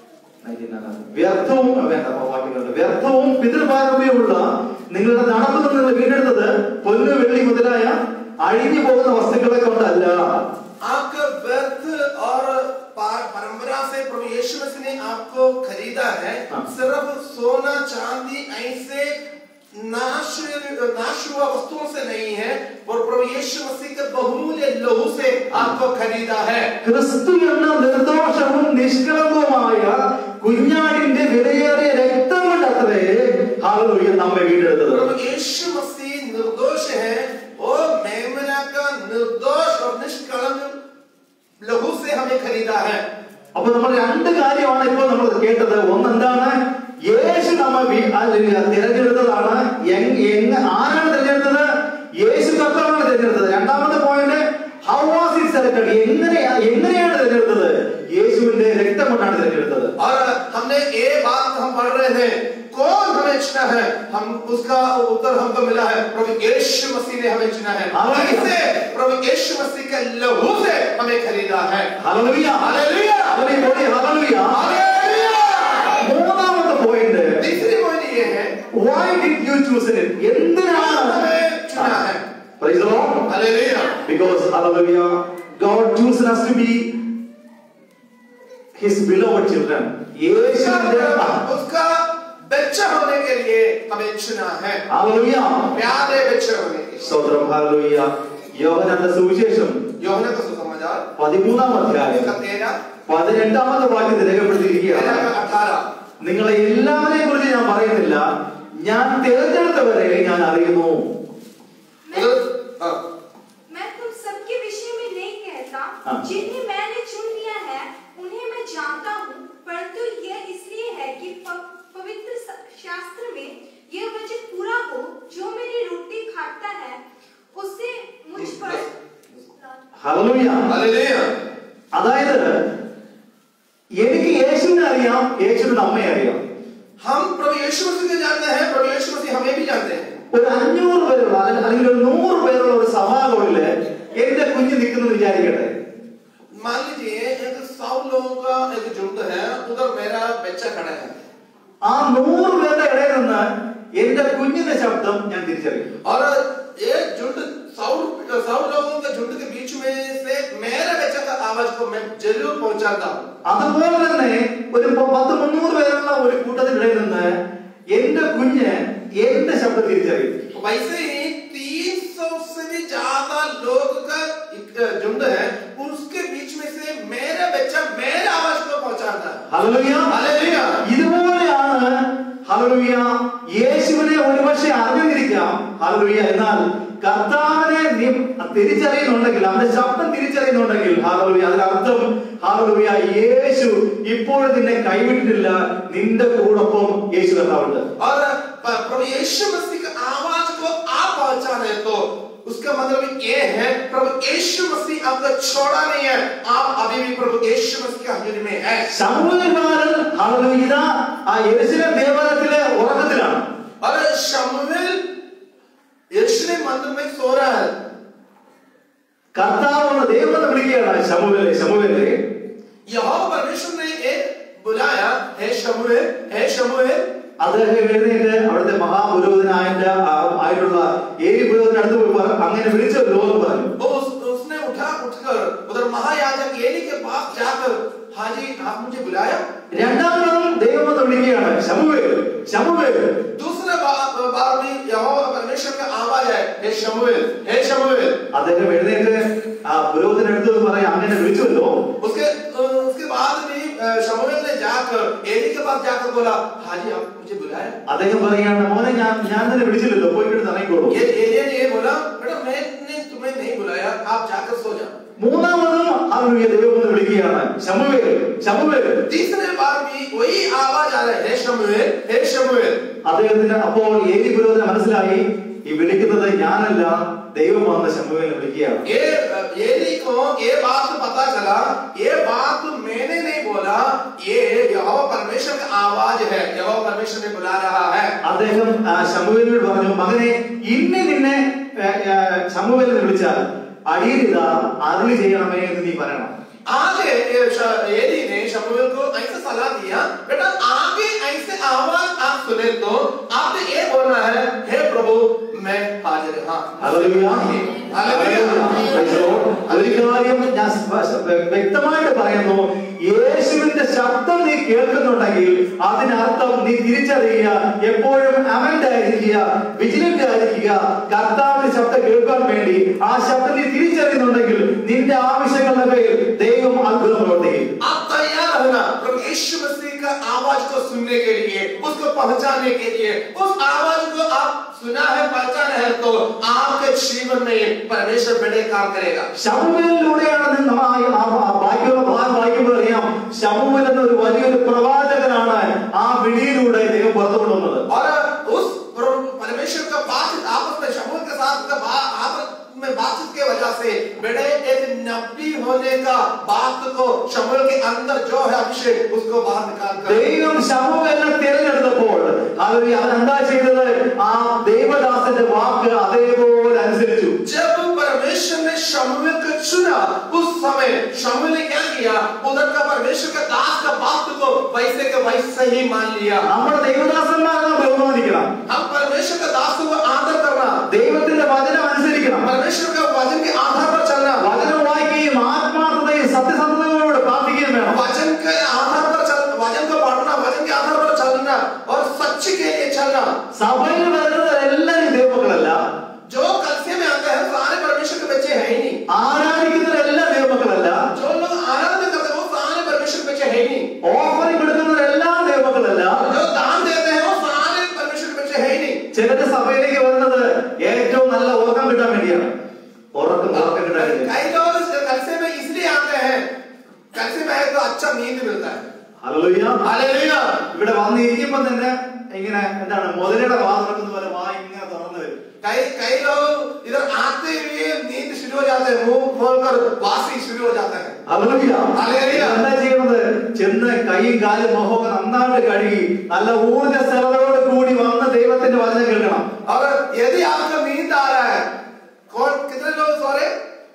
വ്യർത്ഥവും വേണ്ട വാക്യങ്ങളുണ്ട് വ്യർത്ഥവും പിതൃപാരമ്പര്യമുള്ള നിങ്ങളുടെ നടപ്പിൽ നിന്ന് നിങ്ങൾ വീണ്ടെടുത്തത് പൊന്ന് വെള്ളി മുതലായ അഴിഞ്ഞു പോകുന്ന വസ്തുക്കളെ കൊണ്ടല്ല आपका व्यर्थ और पा- परंपरा से प्रभु यीशु मसीह ने आपको खरीदा है हाँ। सिर्फ सोना चांदी ऐसे नाश नाश हुआ वस्तुओं से नहीं है और प्रभु यीशु मसीह के बहुमूल्य लहू से आपको खरीदा है ക്രിസ്തു എന്ന നിർദോഷവും നിഷ്കളങ്കവുമായ കുഞ്ഞാടിന്റെ വിലയേറിയ രക്തം കൊണ്ടത്രേ ഹാലൂയ നമ്മെ വീണ്ടെടുത്തത് प्रभु यीशु मसीह निर्दोष है वो मेमना का निर्दोष और निष्कलंक लहू से हमें खरीदा है അപ്പൊ നമ്മൾ രണ്ട് കാര്യമാണ് ഇപ്പോൾ നമ്മൾ കേട്ടത് ഒന്ന് എന്താണ് യേശു നമ്മെ വി- അല്ല, തിരഞ്ഞെടുത്തതാണ് എങ്- എങ്- ആരാണ് തിരഞ്ഞെടുത്തത് യേശു കർത്താവാണ് തിരഞ്ഞെടുത്തത് രണ്ടാമത്തെ point how was it selected എങ്ങനെയാ എങ്ങനെയാണ് തിരഞ്ഞെടുത്തത് യേശുവിന്റെ രക്തം കൊണ്ടാണ് തിരഞ്ഞെടുത്തത് और हमने ये बात हम पढ़ रहे थे कौन हमें चुना है हम उसका उत्तर हमको मिला है प्रभु यीशु मसीह ने हमें चुना है हालेलुया। कैसे प्रभु यीशु मसीह के लहू से हमें खरीदा है hallelujah hallelujah hallelujah hallelujah hallelujah മൂന്നാമത്തെ പോയിന്റ് तीसरी पॉइंट ये है why did you choose it എന്തിനാണ് हमें चुना है Praise the Lord. Hallelujah Because, hallelujah, God chosen us to be His beloved children. യേശുവിന്റെ उसका बच्चा होने के लिए हमें चुना है hallelujah. प्यारे बच्चे होने के लिए സ്തോത്രം hallelujah. യോഹന്നാന്റെ സുവിശേഷം യോഹന का सुसमाचार പതിമൂന്നാം അധ്യായം उसका तेरह പതിനെട്ടാമത്തെ വാക്യത്തിൽ രേഖപ്പെടുത്തിയിരിക്കുകയാണ് तेरह का अठारह നിങ്ങളെ എല്ലാവരെയും കുറിച്ച് ഞാൻ പറയുന്നില്ല ഞാൻ തിരഞ്ഞെടുത്തവരെ ഞാൻ അറിയുന്നു मैं उधर हाँ मैं तुम सबके विषय में नहीं कहता हाँ। जिन्हें मैंने चुन लिया है उन्हें मैं जानता हूँ परंतु यह इसलिए है कि प- पवित्र स- शास्त्र में यह वचन पूरा हो जो मेरी रोटी हालेलुया അതായത് എനിക്ക് യേശുവിനെ അറിയാം യേശുവിന്റെ അമ്മയെ അറിയാം हम प्रभु यीशु मसीह को जानते हैं प्रभु यीशु मसीह हमें भी जानते हैं ഒരു അഞ്ഞൂറ് പേരുള്ള അല്ലെങ്കിൽ അല്ലെങ്കിൽ ഒരു നൂറ് പേരുള്ള ഒരു സഭാകളില് എന്റെ കുഞ്ഞ് നിൽക്കുന്നത് വിചാരിക്കട്ടെ मान लीजिए एक सौ लोगों का एक झुंड है उधर मेरा बच्चा खड़ा है ആ നൂറ് പേരുടെ ഇടയിൽ നിന്ന് എന്റെ കുഞ്ഞിന്റെ ശബ്ദം ഞാൻ തിരിച്ചറിയും और ये झुंड सौ सौ लोगों के झुंड के बीच में से मेरा बच्चा का आवाज को मैं जरूर पहुंचाता हूँ അതുപോലെ തന്നെ ഒരു പ- പത്ത് മുന്നൂറ് പേരുള്ള ഒരു കൂട്ടത്തിനിടയിൽ നിന്ന് എന്റെ കുഞ്ഞ് എന്റെ ശബ്ദം തിരിച്ചറിയും वैसे ही तीन सौ से भी ज्यादा लोग का एक झुंड है उसके बीच में से मेरा बच्चा मेरे आवाज को पहुंचाता है ഹല്ലേലൂയ. हालेलुया ഇതുപോലെയാണ് ഹല്ലേലൂയ യേശുവിനെ ഒരുപക്ഷെ അറിഞ്ഞിരിക്കാം ഹല്ലേലൂയ എന്നാൽ കർത്താവിനെ നീ തിരിച്ചറിയുന്നുണ്ടെങ്കിൽ അവന്റെ ശബ്ദം തിരിച്ചറിയുന്നുണ്ടെങ്കിൽ ഹാലലുയ അതിനർത്ഥം ഹാലലുയ യേശു ഇപ്പോഴും നിന്നെ കൈവിട്ടിട്ടില്ല നിന്റെ കൂടൊപ്പം യേശു കർത്താവുണ്ട് और प्रभु यीशु मसीह की आवाज को आप पहुंचाने तो उसका मतलब ये है प्रभु यीशु मसीह आपको छोड़ा नहीं है आप अभी भी प्रभु यीशु मसीह की हजूरी में है ശമുവേൽമാരൻ ഹല്ലേലൂയ ഇതാ ആ യെരൂശലേം ദേവാലയത്തിലെ ഉറക്കത്തിലാണ് और शमुएल यरूशलेम मंदिर में सो रहा है കർത്താവ് ദൈവത്തെ വിളിക്കുകയാണ് ശമുവേലെ ശമുവേലെ यहोवा परमेश्वर ने एक बुलाया हे शमुएल हे शमुएल അദ്ദേഹം എഴുന്നേറ്റ് അവിടുത്തെ മഹാപുരോഹിതനായ ആയിട്ടുള്ള ഏരി പുരോഹിതന്റെ അടുത്ത് പോയി പറ- അങ്ങനെ വിളിച്ചല്ലോ എന്ന് പറഞ്ഞു वो उस, उसने उठा उठकर उधर महायाजक एली के पास जाकर हाजी आप मुझे बुलाया രണ്ടാമതും ദൈവം എന്ന് വിളിക്കുകയാണ് ശമുവേൽ ശമുവേൽ दूसरे बार बार भी यहोवा परमेश्वर का आवाज है हे शमुएल हे शमुएल അദ്ദേഹം എഴുന്നേറ്റ് ആ പുരോഹിതന്റെ അടുത്ത് പോയി പറയാം അങ്ങനെ വിളിച്ചുവല്ലോ उसके अ, उसके बाद भी अ, शमूएल ने जाकर एली के पास जाकर बोला हाजी आप मुझे बुलाया അദ്ദേഹം പറയാണ് മോനെ ഞാൻ ഞാൻ തന്നെ വിളിച്ചില്ലല്ലോ പോയി കിടന്ന് ഇറങ്ങിക്കോളൂ ये एलिया ने ये बोला बेटा मैंने तुम्हें नहीं बुलाया आप जाकर सो जाओ മൂന്നാമതും ഹല്ലേലൂയ ദൈവം എന്ന് വിളിക്കുകയാണ് ശമുവേൽ ശമുവേൽ तीसरे बार भी वही आवाज आ रहा है हे शमूएल हे शमूएल അദ്ദേഹത്തിന് അപ്പോൾ ഏരി പുരോഹിതന് മനസ്സിലായി ഈ വിളിക്കുന്നത് ഞാനല്ല ദൈവം വന്ന ശമുവേലിനെ വിളിക്കുകയാണ് ये अ, एली को ये बात पता चला ये बात मैंने नहीं बोला ये यहोवा परमेश्वर का आवाज है यहोवा परमेश्वर ने बुला रहा है അദ്ദേഹം ആ, ശമൂവേലിനോട് പറഞ്ഞു മകനെ ഇന്ന് നിന്നെ ആ, ആ, ശമൂവേലിനെ വിളിച്ചാൽ അടിയനിതാ അരുളി ചെയ്യണമേ എന്ന് നീ പറയണം आगे ये श- एली ने शमूएल को ऐसा सलाह दिया बेटा आगे ऐसे आवाज आप सुने तो आपने ये बोलना है हे प्रभु मैं हाजिर हाँ hallelujah. Hallelujah. Praise the Lord. ഒരു കാര്യം ഞാൻ സ്പ- സ്പ- വ്യക്തമായിട്ട് പറയുന്നു യേശുവിന്റെ ശബ്ദം നീ കേൾക്കുന്നുണ്ടെങ്കിൽ അതിനർത്ഥം നീ തിരിച്ചറിയുക എപ്പോഴും അമന്റ് ആയിരിക്കുക വിജിലന്റ് ആയിരിക്കുക കർത്താവിന്റെ ശബ്ദം കേൾക്കാൻ വേണ്ടി ആ ശബ്ദം നീ തിരിച്ചറിയുന്നുണ്ടെങ്കിൽ നിന്റെ ആവശ്യങ്ങളുടെ പേരിൽ ദൈവം അത്ഭുതം പ്രവർത്തിക്കും आप तैयार रहना प्रभु यीशु मसीह का आवाज को सुनने के लिए उसको पहचानने के लिए उस आवाज को आप सुना है पहचाना है तो आपके जीवन में परमेश्वर बड़े काम करेगा ശമുവേലിലൂടെയാണ് നിങ്ങൾ ആ ആ- ആ ബാക്കിയുള്ള ഭാഗം വായിക്കുമ്പോൾ അറിയാം ശമുവേൽ എന്ന ഒരു വലിയൊരു പ്രവാചകനാണ് ആ വിളിയിലൂടെ ദൈവം പുറത്തു കൊണ്ടുവന്നത് और उस प्रभु परमेश्वर का बातचीत आपस में शमूल के साथ का बा- आपस में बातचीत के वजह से बड़े एक नबी होने का बात को शमूल के अंदर जो है अभिषेक उसको बाहर निकाल कर ദൈവം ശമുവേലിനെ തിരഞ്ഞെടുത്തപ്പോൾ അവർ അവൻ എന്താ ചെയ്തത് ആ ദൈവദാസന്റെ വാക്ക് അതേപോലെ അനുസരിച്ചു जब परमेश्वर ने शमूएल को चुना उस समय शमूएल ने क्या किया उधर का परमेश्वर का दास का बात को वैसे के वैसे ही मान लिया നമ്മുടെ ദൈവദാസന്മാരെ നാം ബഹുമാനിക്കണം हम परमेश्वर का दास को आदर करना ദൈവത്തിന്റെ വചനം അനുസരിക്കണം परमेश्वर का वचन के आधार पर चलना വചനം വായിക്കുകയും ആത്മാർത്ഥതയും സത്യസന്ധതയോട് പ്രാർത്ഥിക്കുകയും വേണം वचन के आधार पर चल वचन को पढ़ना वचन के आधार पर चलना और सच्ची के लिए चलना സഭയിൽ വരുന്നത് എല്ലാവരും ദൈവമക്കളല്ല जो कलसे में आते हैं सारे परमेश्वर के बच्चे हैं ही नहीं ആരാധിക്കുന്നവരെല്ലാം ദൈവമക്കളല്ല जो लोग आराधना करते हैं वो सारे परमेश्वर के बच्चे हैं ही नहीं ഓഫറിംഗ് കൊടുക്കുന്നവരെല്ലാം ദൈവമക്കളല്ല जो दान देते हैं वो सारे परमेश्वर के बच्चे हैं ही नहीं ചിലര് സഭയിലേക്ക് വരുന്നത് ഏറ്റവും നല്ല ഉറക്കം കിട്ടാൻ വേണ്ടിയാണ് ഉറക്കം ഉറക്കം കിട്ടാൻ വേണ്ടി कई लोग इस कलसे में इसलिए आते हैं कलसे में आए तो अच्छा नींद मिलता है ഹല്ലേലൂയ. हालेलुया ഇവിടെ വന്നിരിക്കുമ്പോ തന്നെ ഇങ്ങനെ എന്താണ് മുതലയുടെ വാ തുറക്കുന്ന പോലെ വാ ഇങ്ങനെ തുറന്നു വരും कई कई लोग इधर आते हुए नींद शुरू हो जाते हैं मुंह खोलकर वासी शुरू हो जाता है ഹല്ലേലൂയ. ഹല്ലേലൂയ. എന്താ ചെയ്യുന്നത് ചെന്ന് കൈയും കാലും മുഖമൊക്കെ നന്നായിട്ട് കഴുകി നല്ല ഊർജ്ജസ്വലതയോട് കൂടി വന്ന് ദൈവത്തിന്റെ വചനം കേൾക്കണം और यदि आपको नींद आ रहा है कौन कितने लोग सो रहे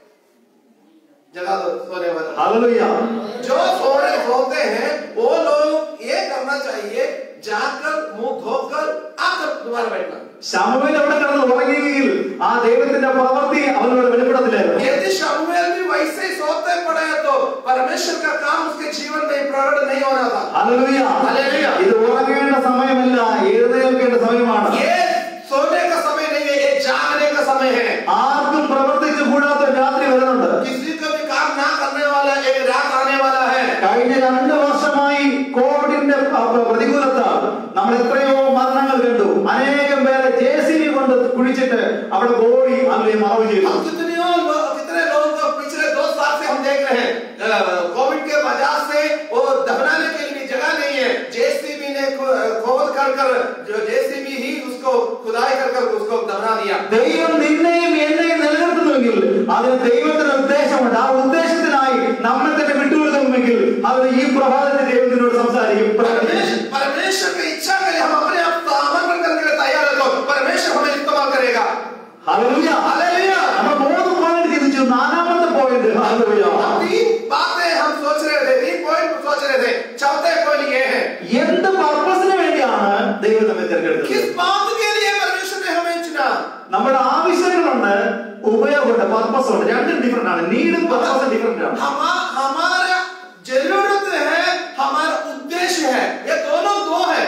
जगा दो सोने वाला ഹല്ലേലൂയ. जो सो रहे सोते हैं वो लोग ये करना चाहिए जाकर मुंह धोकर आकर दोबारा बैठना ശമുവേൽ അവിടെ കിടന്ന് ഉറങ്ങിയെങ്കിൽ ആ ദൈവത്തിന്റെ പ്രവൃത്തി അവനോട് വെളിപ്പെടത്തില്ലായിരുന്നു यदि शमूएल भी वैसे ही सोते पड़े हैं तो परमेश्वर का काम उसके जीवन में प्रकट नहीं होना था ഹല്ലേലൂയ. ഹല്ലേലൂയ. ഇത് ഉറങ്ങേണ്ട സമയമല്ല എഴുന്നേൽക്കേണ്ട സമയമാണ് ये सोने का समय नहीं है ये जागने का समय है ആർക്കും പ്രവർത്തിച്ചു കൂടാത്ത രാത്രി വരുന്നുണ്ട് किसी को भी काम ना करने वाला एक रात आने वाला है കഴിഞ്ഞ രണ്ട് വർഷമായി കോവിഡിന്റെ പ- പ- പ്രതികൂലത്താൽ നമ്മൾ എത്രയോ മരണങ്ങൾ കണ്ടു അനേകം പേരെ ജെ സി ബി കൊണ്ട് കുഴിച്ചിട്ട് അവിടെ ബോഡി അതിലെ മറവ് ചെയ്തു हम कितने लोग कितने लोगों को पिछले दो साल से हम देख रहे हैं अ, कोविड के वजह से वो दफनाने के लिए जगह नहीं है जेसीबी ने खो- खोद कर कर जो जेसीबी ही उसको खुदाई कर कर उसको दफना दिया ദൈവം നിന്നെയും എന്നെയും നിലനിർത്തുന്നുവെങ്കിൽ അതിന് ദൈവത്തിന് ഉദ്ദേശമുണ്ട് ആ ഉദ്ദേശത്തിനായി നമ്മൾ തന്നെ വിട്ടുകൊടുക്കുമെങ്കിൽ അത് ഈ പ്രഭാതത്തിൽ ദൈവത്തിനോട് സംസാരിക്കും परमेश्वर परमेश्वर की इच्छा के लिए हम अपने आप को आमंत्रण करने के लिए तैयार है तो परमेश्वर हमें इस्तेमाल करेगा ഹല്ലേലൂയ. हालेलुया നമ്മൾ മൂന്ന് പോയിന്റ് ചിന്തിച്ചു നാലാമത്തെ പോയിന്റ് ഹല്ലേലൂയ. हम तीन बातें हम सोच रहे थे तीन पॉइंट सोच रहे थे चौथे पॉइंट ये है എന്ത് പർപ്പസിന് വേണ്ടിയാണ് ദൈവം നമ്മെ തിരഞ്ഞെടുത്തത് किस बात के लिए परमेश्वर ने हमें चुना നമ്മുടെ ആവശ്യങ്ങളുണ്ട് ഉപയോഗമുണ്ട് പർപ്പസ് ഉണ്ട് രണ്ടും ഡിഫറെന്റ് ആണ് നീഡും പർപ്പസും ഡിഫറെന്റ് ആണ് हमा, हमारा जरूरत है हमारा उद्देश्य है ये दोनों दो है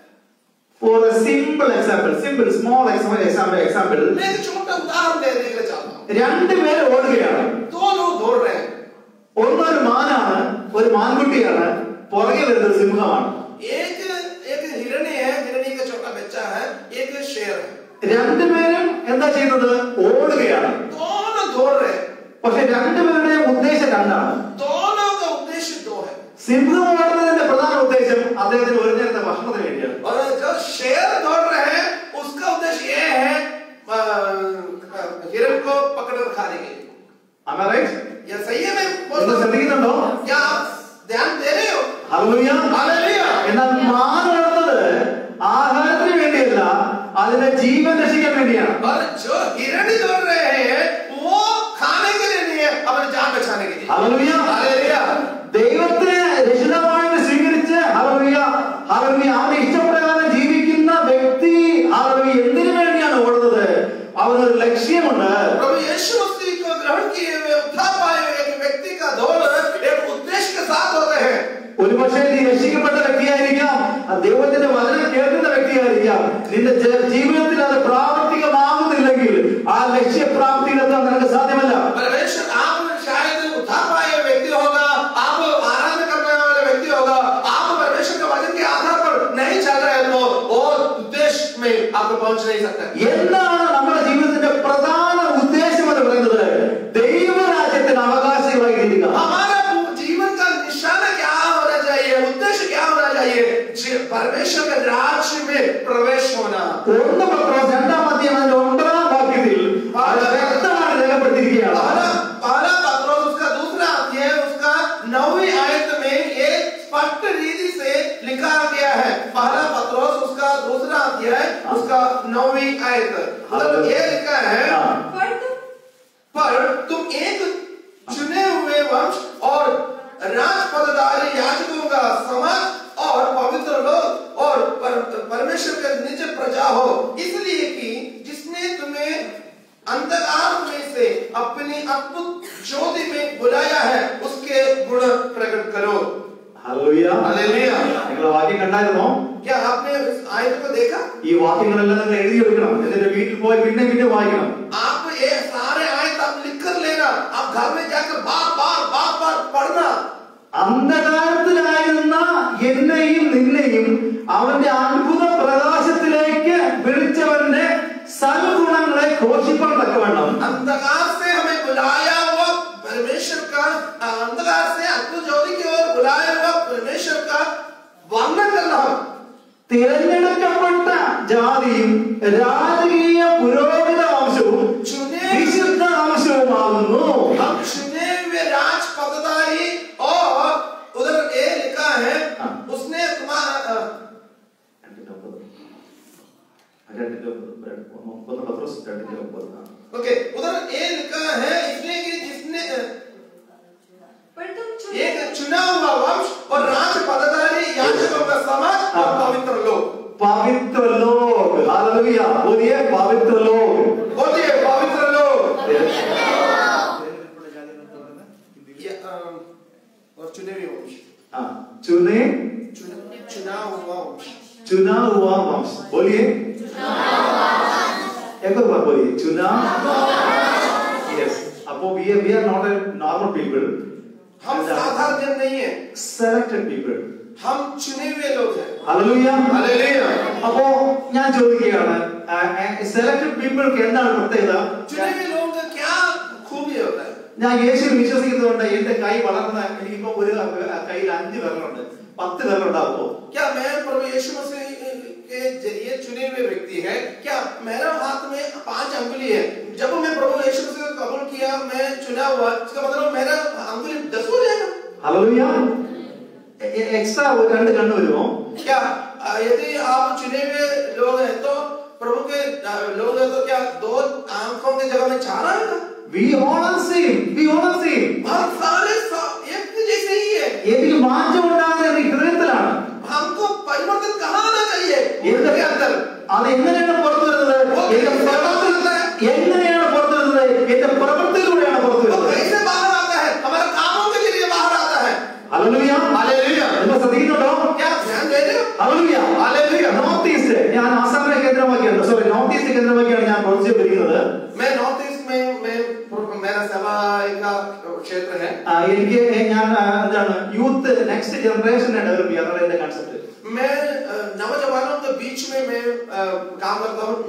for a simple example simple small example example example मैं एक छोटा उदाहरण देने के लिए चाहता हूँ രണ്ടുപേര് ഓടുകയാണ് दो लोग दौड़ रहे हैं ഒന്നൊരു മാനാണ് ഒരു മാൻകുട്ടിയാണ് പുറകെ വരുന്നത് സിംഹമാണ് एक एक हिरणी है हिरणी का छोटा बच्चा है एक शेर है രണ്ടുപേരും എന്താ ചെയ്യുന്നത് ഓടുകയാണ് दोनों दौड़ रहे हैं പക്ഷെ രണ്ടുപേരുടെയും ഉദ്ദേശം രണ്ടാണ് दोनों का उद्देश्य दो है സിംഹം ഓടുന്നതിന്റെ പ്രധാന ഉദ്ദേശം അദ്ദേഹത്തിന് ഒരു നേരത്തെ ഭക്ഷണത്തിന് വേണ്ടിയാണ് और जो शेर दौड़ रहे हैं उसका उद्देश्य ये है अ, हिरण को पकड़कर खाने के लिए Am I right? ये सही है मैं നിങ്ങൾ बोलता हूँ ശ്രദ്ധിക്കുന്നുണ്ടോ क्या आप ध्यान दे रहे हो ഹല്ലേലൂയ. हालेलुया എന്നാൽ മാൻ ഓടുന്നത് ആഹാരത്തിന് വേണ്ടിയല്ല അതിന്റെ ജീവൻ രക്ഷിക്കാൻ വേണ്ടിയാണ് और जो हिरणी दौड़ रहे हैं वो खाने के लिए नहीं है अपनी जान बचाने के लिए ഹല്ലേലൂയ. हालेलुया ദൈവത്തെ രക്ഷിതമായിട്ട് സ്വീകരിച്ച് ഹല്ലേലൂയ ഹല്ലേലൂയ അവന്റെ ഇഷ്ടപ്രകാരം ജീവിക്കുന്ന വ്യക്തി ഹല്ലേലൂയ എന്തിനു വേണ്ടിയാണ് ഓടുന്നത് അവനൊരു ലക്ഷ്യമുണ്ട് प्रभु यीशु मसीह को ग्रहण किए हुए उत्थान पाए हुए एक व्यक्ति का दौड़ एक उद्देश्य के साथ होते हैं ഒരുപക്ഷെ നീ രക്ഷിക്കപ്പെട്ട വ്യക്തിയായിരിക്കാം ആ ദൈവത്തിന്റെ വചനം കേൾക്കുന്ന വ്യക്തിയായിരിക്കാം നിന്റെ ജ- ജീവിതത്തിൽ അത് പ്രാവർത്തികമാകുന്നില്ലെങ്കിൽ ആ ലക്ഷ്യപ്രാപ്തിയിലെത്താൻ നിനക്ക് സാധ്യമല്ല परमेश्वर आप शायद उत्थान पाए हुए व्यक्ति होगा आप आराधना करने वाले व्यक्ति होगा आप परमेश्वर के वचन के आधार पर नहीं चल रहे हैं तो वो उद्देश्य में आप पहुंच नहीं सकते എന്താണ് നമ്മുടെ ജീവിതത്തിന്റെ പ്രധാന ഉദ്ദേശം എന്ന് പറയുന്നത് ദൈവരാജ്യത്തിന് അവകാശികളായി തീരുക हमारा जीवन का निशाना क्या होना चाहिए उद्देश्य क्या होना चाहिए जी- परमेश्वर के राज्य में प्रवेश होना ഒന്ന് പത്രോസ് രണ്ടാം അധ്യായം അതിന്റെ ഒമ്പതാം വാക്യത്തിൽ അത് വ്യക്തമായി രേഖപ്പെടുത്തിയിരിക്കുകയാണ് पहला पहला पत्रोस उसका दूसरा अध्याय उसका नौवीं आयत में ये स्पष्ट रीति से लिखा गया है पहला पत्रोस उसका दूसरा अध्याय उसका नौवीं आयत मतलब ये लिखा है हाँ। पर तुम पर तुम एक चुने हुए वंश और राजपदधारी याजकों का समाज और पवित्र लोग और पर, परमेश्वर के निज प्रजा हो इसलिए कि जिसने तुम्हें अंधकार में से अपनी अद्भुत ज्योति में बुलाया है उसके गुण प्रकट करो ഹല്ലേലൂയ. हालेलुया നിങ്ങൾ വാക്യം കണ്ടായിരുന്നോ क्या आपने इस आयत को देखा ഈ വാക്യങ്ങളെല്ലാം നിങ്ങൾ എഴുതിയെടുക്കണം എന്നിട്ട് വീട്ടിൽ പോയി പിന്നെ പിന്നെ വായിക്കണം आप ये सारे आयत आप लिख कर लेना आप घर में जाकर बार बार बार बार पढ़ना അന്ധകാരത്തിലായിരുന്ന എന്നെയും നിന്നെയും അവന്റെ അത്ഭുത പ്രകാശത്തിലേക്ക് വിളിച്ചവന്റെ സൽഗുണങ്ങളെ ഘോഷിപ്പാൻ തക്കവണ്ണം अंधकार से हमें बुलाया हुआ परमेश्वर का अंधकार से अद्भुत ज्योति की ओर बुलाया हुआ परमेश्वर का वर्णन करना हम തിരഞ്ഞെടുക്കപ്പെട്ട ജാതിയും രാജകീയ പുരോഹിത രണ്ടിന്റെ ഒമ്പത് ഒന്ന് ഒന്ന് പത്രോസ് രണ്ടിന്റെ ഒമ്പത് ആ. ओके उधर ये लिखा है इसलिए कि जिसने अ, पर तुम एक चुने चुना हुआ वंश और राज पदाधिकारी याजकों का समाज और पवित्र लोग पवित्र लोग हालेलुया बोलिए पवित्र लोग बोलिए पवित्र लोग ये, अ, और चुने हुए वंश हाँ चुने चुना चुना हुआ वंश चुना हुआ वंश बोलिए एक और बार बोलिए चुना यस अപ്പോ we are we are not a normal people हम साधारण जन नहीं है selected people हम चुने हुए लोग हैं ഹല്ലേലൂയ हालेलुया അപ്പോ ഞാൻ ചോദിക്കുകയാണ് സെലക്ടഡ് പീപ്പിൾക്ക് എന്താണ് പ്രത്യേകത चुने हुए लोगों का क्या खूबी होता है ഞാൻ യേശുവിൽ വിശ്വസിക്കുന്നതുകൊണ്ട് എന്റെ കൈ വളർന്ന എനിക്കിപ്പോ ഒരു കയ്യിൽ അഞ്ച് വിരലുണ്ട് പത്ത് വിരലുണ്ടാകുമോ क्या मैं प्रभु यीशु मसीह के जरिए चुने हुए व्यक्ति है क्या मेरा हाथ में पांच अंगुली है जब मैं प्रभु यीशु मसीह को कबूल किया मैं चुना हुआ इसका मतलब मेरा अंगुली दस हो जाएगा ഹല്ലേലൂയ എക്സ്ട്രാ ഒരു രണ്ട് കണ്ണ് വരുമോ क्या अ, यदि आप चुने हुए लोग हैं तो प्रभु के अ, लोग हैं तो क्या दो आंखों की जगह में चार आएगा we owner same we owner same हम सारे सा- एक जैसे ही है എനിക്ക് മാറ്റം ഉണ്ടാകുന്നത് ഹൃദയത്തിലാണ് हमको परिवर्तन कहाँ आना चाहिए എന്റെ उनके अंदर അത് എങ്ങനെയാണ് പുറത്തു വരുന്നത് എന്റെ പ്രവർത്തി എങ്ങനെയാണ് പുറത്തു വരുന്നത് എന്റെ പ്രവൃത്തിയിലൂടെയാണ് പുറത്തു वो വരുന്നത് कैसे बाहर आता है हमारे कामों के जरिए बाहर आता है ഹല്ലേലൂയ हालेलुया നിങ്ങൾ ശ്രദ്ധിക്കുന്നുണ്ടോ क्या ध्यान दे रहे हो ഹല്ലേലൂയ हालेलुया നോർത്ത് ഈസ്റ്റ് ഞാൻ ആസാമിനെ കേന്ദ്രമാക്കിയാണ് സോറി നോർത്ത് ഈസ്റ്റ് കേന്ദ്രമാക്കിയാണ് ഞാൻ പ്രവർത്തിച്ചുകൊണ്ടിരിക്കുന്നത് मैं नॉर्थ ईस्ट में मैं मेरा सेवा का क्षेत्र है ആ, എനിക്ക് ഞാൻ ആ, എന്താണ് യൂത്ത് നെക്സ്റ്റ് ജനറേഷനെ ഡെവലപ്പ് ചെയ്യുക അതാണ് എന്റെ കൺസെപ്റ്റ് मैं अ, नौजवानों के बीच में मैं अ, काम करता हूँ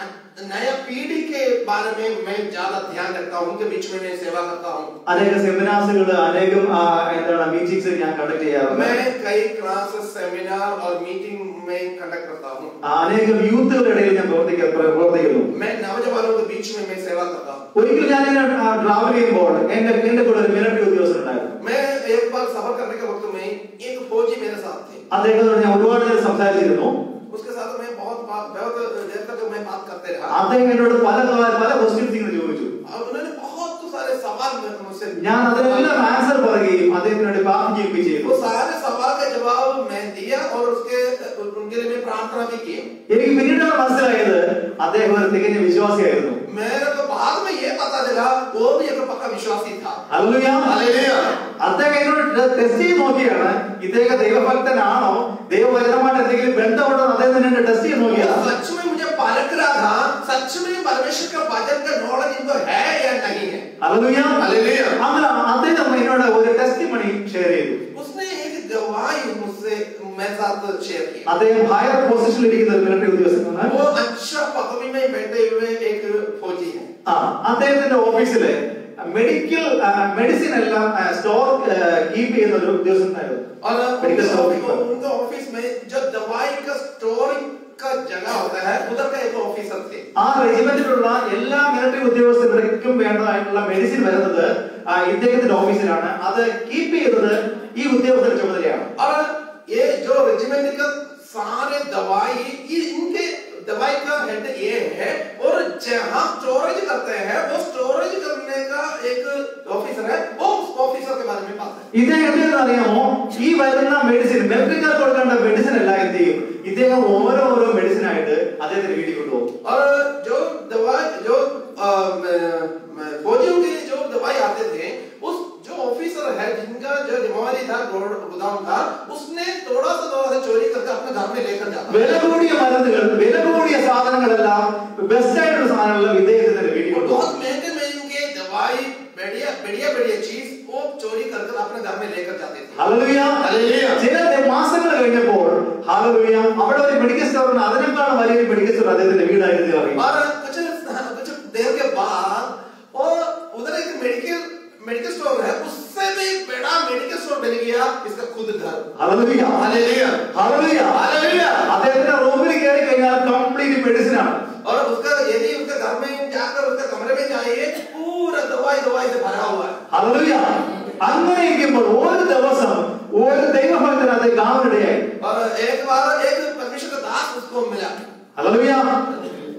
नया पीढ़ी के बारे में मैं ज्यादा ध्यान रखता हूँ उनके बीच में मैं सेवा करता हूँ അനേക സെമിനാർസുകൾ അനേകം ആ, എന്താണ് മീറ്റിംഗ്സ് ഞാൻ കണ്ടക്ട് ചെയ്യാറുണ്ട് मैं कई क्लासेस सेमिनार और मीटिंग में कंडक्ट करता हूँ ആ, അനേകം യൂത്തുകളുടെ ഇടയിൽ ഞാൻ പ്രവർത്തിക്ക- പ്ര- പ്രവർത്തിക്കുന്നു मैं नौजवानों के बीच में मैं सेवा करता हूँ ഒരിക്കൽ ഞാൻ ഇങ്ങനെ ട്രാവൽ ചെയ്യുമ്പോൾ എന്റെ എന്റെ കൂടെ ഒരു മിലിറ്ററി ഉദ്യോഗസ്ഥൻ ഉണ്ടായിരുന്നു मैं एक बार सफर करने के वक्त में एक फौजी मेरे साथ थे അദ്ദേഹത്തോട് ഞാൻ ഒരുപാട് നേരം സംസാരിച്ചിരുന്നു उसके साथ मैं बहुत बात बहुत देर तक मैं बात करते रहा അദ്ദേഹം എന്നോട് പല കാ- പല ക്വസ്റ്റ്യൻസ് ഇങ്ങനെ ചോദിച്ചു और उन्होंने बहुत सारे सवाल मेरे- मुझसे ഞാൻ അതിനെല്ലാം ആൻസർ പറയുകയും അദ്ദേഹത്തിന് വേണ്ടി പ്രാർത്ഥിക്കുകയും ഒക്കെ ചെയ്തു वो सारे सवाल का जवाब मैं दिया और उसके उनके लिए मैं प्रार्थना भी की എനിക്ക് പിന്നീടാണ് മനസ്സിലായത് അദ്ദേഹം ഒരു തികഞ്ഞ വിശ്വാസിയായിരുന്നു मेरे को बाद में ये पता चला वो भी एक पक्का विश्वासी था ഹല്ലേലൂയ. हालेलुया അദ്ദേഹം എന്നോട് ടെസ്റ്റ് ചെയ്ത് നോക്കിയാണ് ഇദ്ദേഹം ദൈവഭക്തനാണോ ദൈവവചനമായിട്ട് എന്തെങ്കിലും ബന്ധമുണ്ടോ എന്ന് അദ്ദേഹം തന്നെ ടെസ്റ്റ് ചെയ്ത് वो നോക്കിയാണ് सच में मुझे परख रहा था सच में परमेश्वर का वचन का नॉलेज इनको है या नहीं है ഹല്ലേലൂയ. ഹല്ലേലൂയ. അങ്ങനെ അദ്ദേഹം എന്നോട് ഒരു ടെസ്റ്റ് മണി ഷെയർ ചെയ്തു उसने एक गवाही मुझसे मेरे साथ शेयर की അദ്ദേഹം ഹയർ പൊസിഷനിൽ ഇരിക്കുന്ന ഒരു മിലിറ്ററി ഉദ്യോഗസ്ഥനാണ് वो अच्छा पदवी में बैठे हुए एक फौजी है ആ അദ്ദേഹത്തിന്റെ ഓഫീസില് മെഡിക്കൽ മെഡിസിൻ എല്ലാം സ്റ്റോർ കീപ്പ് ചെയ്യുന്ന ഒരു ഉദ്യോഗസ്ഥനായിരുന്നു और Medical उनके store ऑफिस keeper. उनके ऑफिस में जो दवाई का स्टोरिंग का जगह होता है उधर का एक ऑफिसर थे ആ റെജിമെന്റിലുള്ള എല്ലാ മിലിറ്ററി ഉദ്യോഗസ്ഥർക്കും വേണ്ടതായിട്ടുള്ള മെഡിസിൻ വരുന്നത് ആ, ഇദ്ദേഹത്തിന്റെ ഓഫീസിലാണ് അത് കീപ്പ് ചെയ്യുന്നത് ഈ ഉദ്യോഗസ്ഥരുടെ ചുമതലയാണ് और ये जो रेजिमेंट का सारे दवाई ये इनके दवाई का हेड ये है और जहाँ स्टोरेज करते हैं वो स्टोरेज करने का एक ऑफिसर है वो उस ऑफिसर के बारे में बात है ഇദ്ദേഹം എന്തെന്ന് അറിയാമോ ഈ വരുന്ന മെഡിസിൻ മിലിറ്ററിക്കാർക്ക് കൊടുക്കേണ്ട മെഡിസിൻ എല്ലാം എന്ത് ചെയ്യും ഇദ്ദേഹം ഓരോ ഓരോ മെഡിസിൻ ആയിട്ട് അദ്ദേഹത്തിന് വീട്ടിൽ കൊണ്ടുപോകും और जो दवाई जो अम, अम, फौजियों के लिए जो दवाई आते थे उस जो ऑफिसर है जिनका जो जिम्मेवारी था गोड- गोदाम का उसने थोड़ा सा थोड़ा सा चोरी करके अपने घर में लेकर जाता വില കൂടിയ മരുന്നുകൾ വില കൂടിയ സാധനങ്ങളെല്ലാം ബെസ്റ്റ് ആയിട്ടുള്ള സാധനങ്ങളെല്ലാം ഇദ്ദേഹത്തിന്റെ വീട്ടിൽ और കൊണ്ടുപോകും बहुत महंगे महंगे दवाई बढ़िया बढ़िया बढ़िया चीज वो चोरी कर कर अपने घर में लेकर जाते थे ഹല്ലേലൂയ. ഹല്ലേലൂയ. ചില മാസങ്ങൾ കഴിഞ്ഞപ്പോൾ ഹാലലൂയ അവിടെ ഒരു മെഡിക്കൽ സ്റ്റോറിന് അതിനേക്കാൾ വലിയൊരു മെഡിക്കൽ സ്റ്റോർ അദ്ദേഹത്തിന്റെ വീടായിരുന്നു അറിയും और कुछ कुछ देर के बाद वो उधर एक मेडिकल मेडिकल स्टोर है उससे भी बड़ा मेडिकल स्टोर बन गया इसका खुद घर ഹല്ലേലൂയ. Hallelujah hallelujah. हालेलुया അദ്ദേഹത്തിന്റെ റൂമിൽ കയറി കഴിഞ്ഞാൽ കംപ്ലീറ്റ് മെഡിസിൻ ആണ് और उसका यदि उसके घर में जाकर उसके कमरे में जाइए पूरा दवाई दवाई से भरा हुआ है ഹല്ലേലൂയ. അങ്ങനെ ഇരിക്കുമ്പോൾ ഒരു ദിവസം ഒരു ദൈവഭക്തൻ അത് കാണാനിടയായി और एक बार एक परमेश्वर का दास उसको मिला ഹല്ലേലൂയ.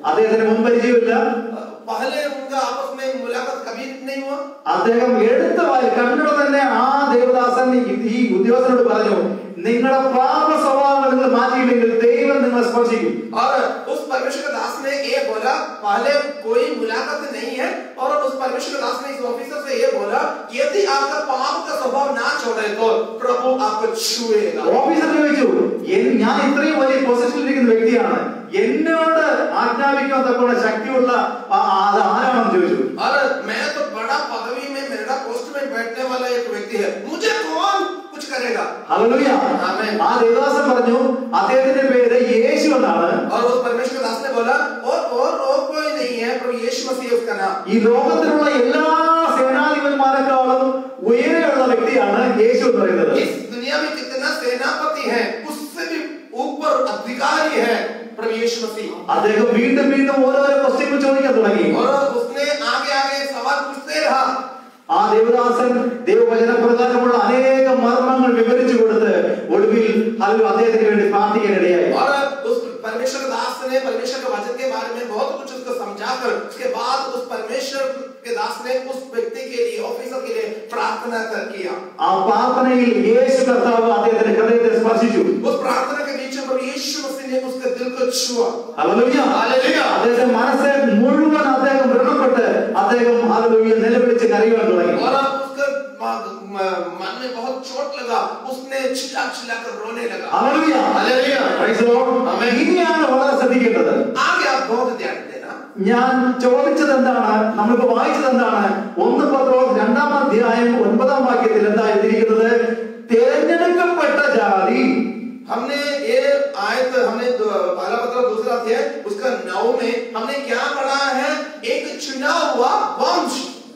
അദ്ദേഹത്തിന് മുൻപരിചയമില്ല पहले उनका आपस में मुलाकात कभी नहीं हुआ അദ്ദേഹം എടുത്ത വായി കണ്ണുടെ തന്നെ ആ ദേവദാസൻ ഈ- ഈ ഉദ്യോഗസ്ഥനോട് പറഞ്ഞു നിങ്ങളുടെ പാപ സ്വഭാവങ്ങൾ നിങ്ങൾ മാറ്റിയില്ലെങ്കിൽ ദൈവം നിങ്ങളെ സ്പർശിക്കും और उस परमेश्वर के दास ने ये बोला पहले कोई मुलाकात नहीं है और उस परमेश्वर के दास ने इस ऑफिसर से ये बोला यदि आपका पाप का स्वभाव ना छोड़े तो प्रभु आपको छुएगा ഓഫീസർ ചോദിച്ചു "എൻ- ഞാൻ ഇത്രയും വലിയ പൊസിഷനിലിരിക്കുന്ന വ്യക്തിയാണ് എന്നോട് ആജ്ഞാപിക്കാൻ തക്കോണ ശക്തിയുള്ള ആ- ആ- അത് ആരാണെന്ന് ചോദിച്ചു और मैं तो बड़ा पदवी में मेरा पोस्ट में बैठने वाला एक व्यक्ति है मुझे कौन कुछ करेगा ഹല്ലേലൂയ ആമേൻ. ആ ദേവദാസൻ പറഞ്ഞു അദ്ദേഹത്തിന്റെ പേര് യേശു എന്നാണ് और उस परमेश्वर के दास ने बोला और और और कोई नहीं है प्रभु यीशु मसीह उसका नाम ഈ ലോകത്തിലുള്ള എല്ലാ സേനാധിപന്മാരെക്കാളും ഉയരെയുള്ള വ്യക്തിയാണ് യേശു എന്ന് പറയുന്നത് इस दुनिया में कितना सेनापति है उससे भी ऊपर अधिकारी है प्रभु यीशु मसीह അദ്ദേഹം വീണ്ടും വീണ്ടും ഓരോരോ ക്വസ്റ്റ്യങ്ങൾ ചോദിക്കാൻ തുടങ്ങി और उसने आगे आगे सवाल पूछते रहा ആ ദേവദാസൻ ദൈവവചന പ്രകാരമുള്ള അനേക മർമ്മങ്ങൾ വിവരിച്ചു കൊടുത്ത് ഒടുവിൽ അത് അദ്ദേഹത്തിന് വേണ്ടി പ്രാർത്ഥിക്കാൻ ഇടയായി और उस परमेश्वर दास ने परमेश्वर के वचन के बारे में बहुत कुछ उसको समझाकर उसके बाद उस परमेश्वर के दास ने उस व्यक्ति के लिए ऑफिसर के लिए प्रार्थना कर किया ആ പ്രാർത്ഥനയിൽ യേശു കർത്താവ് അദ്ദേഹത്തിന്റെ ഹൃദയത്തെ സ്പർശിച്ചു उस प्रार्थना के बीच में प्रभु यीशु मसीह ने उसके दिल को छुआ ഹല്ലേലൂയ. ഹല്ലേലൂയ. അദ്ദേഹത്തെ മനസ്സെ മുഴുവൻ അദ്ദേഹം വ്രണപ്പെട്ട് അദ്ദേഹം ഹല്ലേലൂയ നിലവിളിച്ച് കരയുവാൻ തുടങ്ങി और अब उसका म- म- मन में बहुत चोट लगा उसने चिल्ला चिल्ला कर रोने लगा hallelujah. Hallelujah. Praise the Lord. Amen. ഇനിയാണ് വളരെ ശ്രദ്ധിക്കേണ്ടത് आगे आप बहुत ध्यान देना ഞാൻ ചോദിച്ചത് എന്താണ് നമ്മളിപ്പോ വായിച്ചത് എന്താണ് ഒന്ന് പത്രോ രണ്ടാം അധ്യായം ഒൻപതാം വാക്യത്തിൽ എന്താ എഴുതിയിരിക്കുന്നത് തിരഞ്ഞെടുക്കപ്പെട്ട ജാതി हमने ये आयत हमने दो- पहला पत्र दूसरा अध्याय उसका नौ में हमने क्या पढ़ा है एक चुना हुआ वंश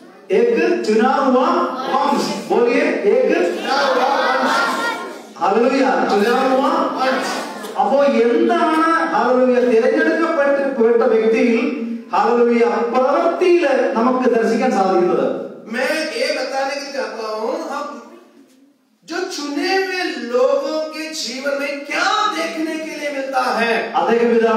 एक चुना हुआ वंश बोलिए एक चुना हुआ वंश ഹല്ലേലൂയ ചുനാ हुआ वंश അപ്പോ എന്താണ് ഹാലലൂയ തിരഞ്ഞെടുക്കപ്പെട്ട പെട്ട വ്യക്തിയിൽ ഹാലലൂയ പ്രവൃത്തിയിൽ നമുക്ക് ദർശിക്കാൻ സാധിക്കുന്നത് मैं ये बताने के चाहता हूँ हम जो चुने हुए लोगों के जीवन में क्या देखने के लिए मिलता है അദ്ദേഹം ഇതാ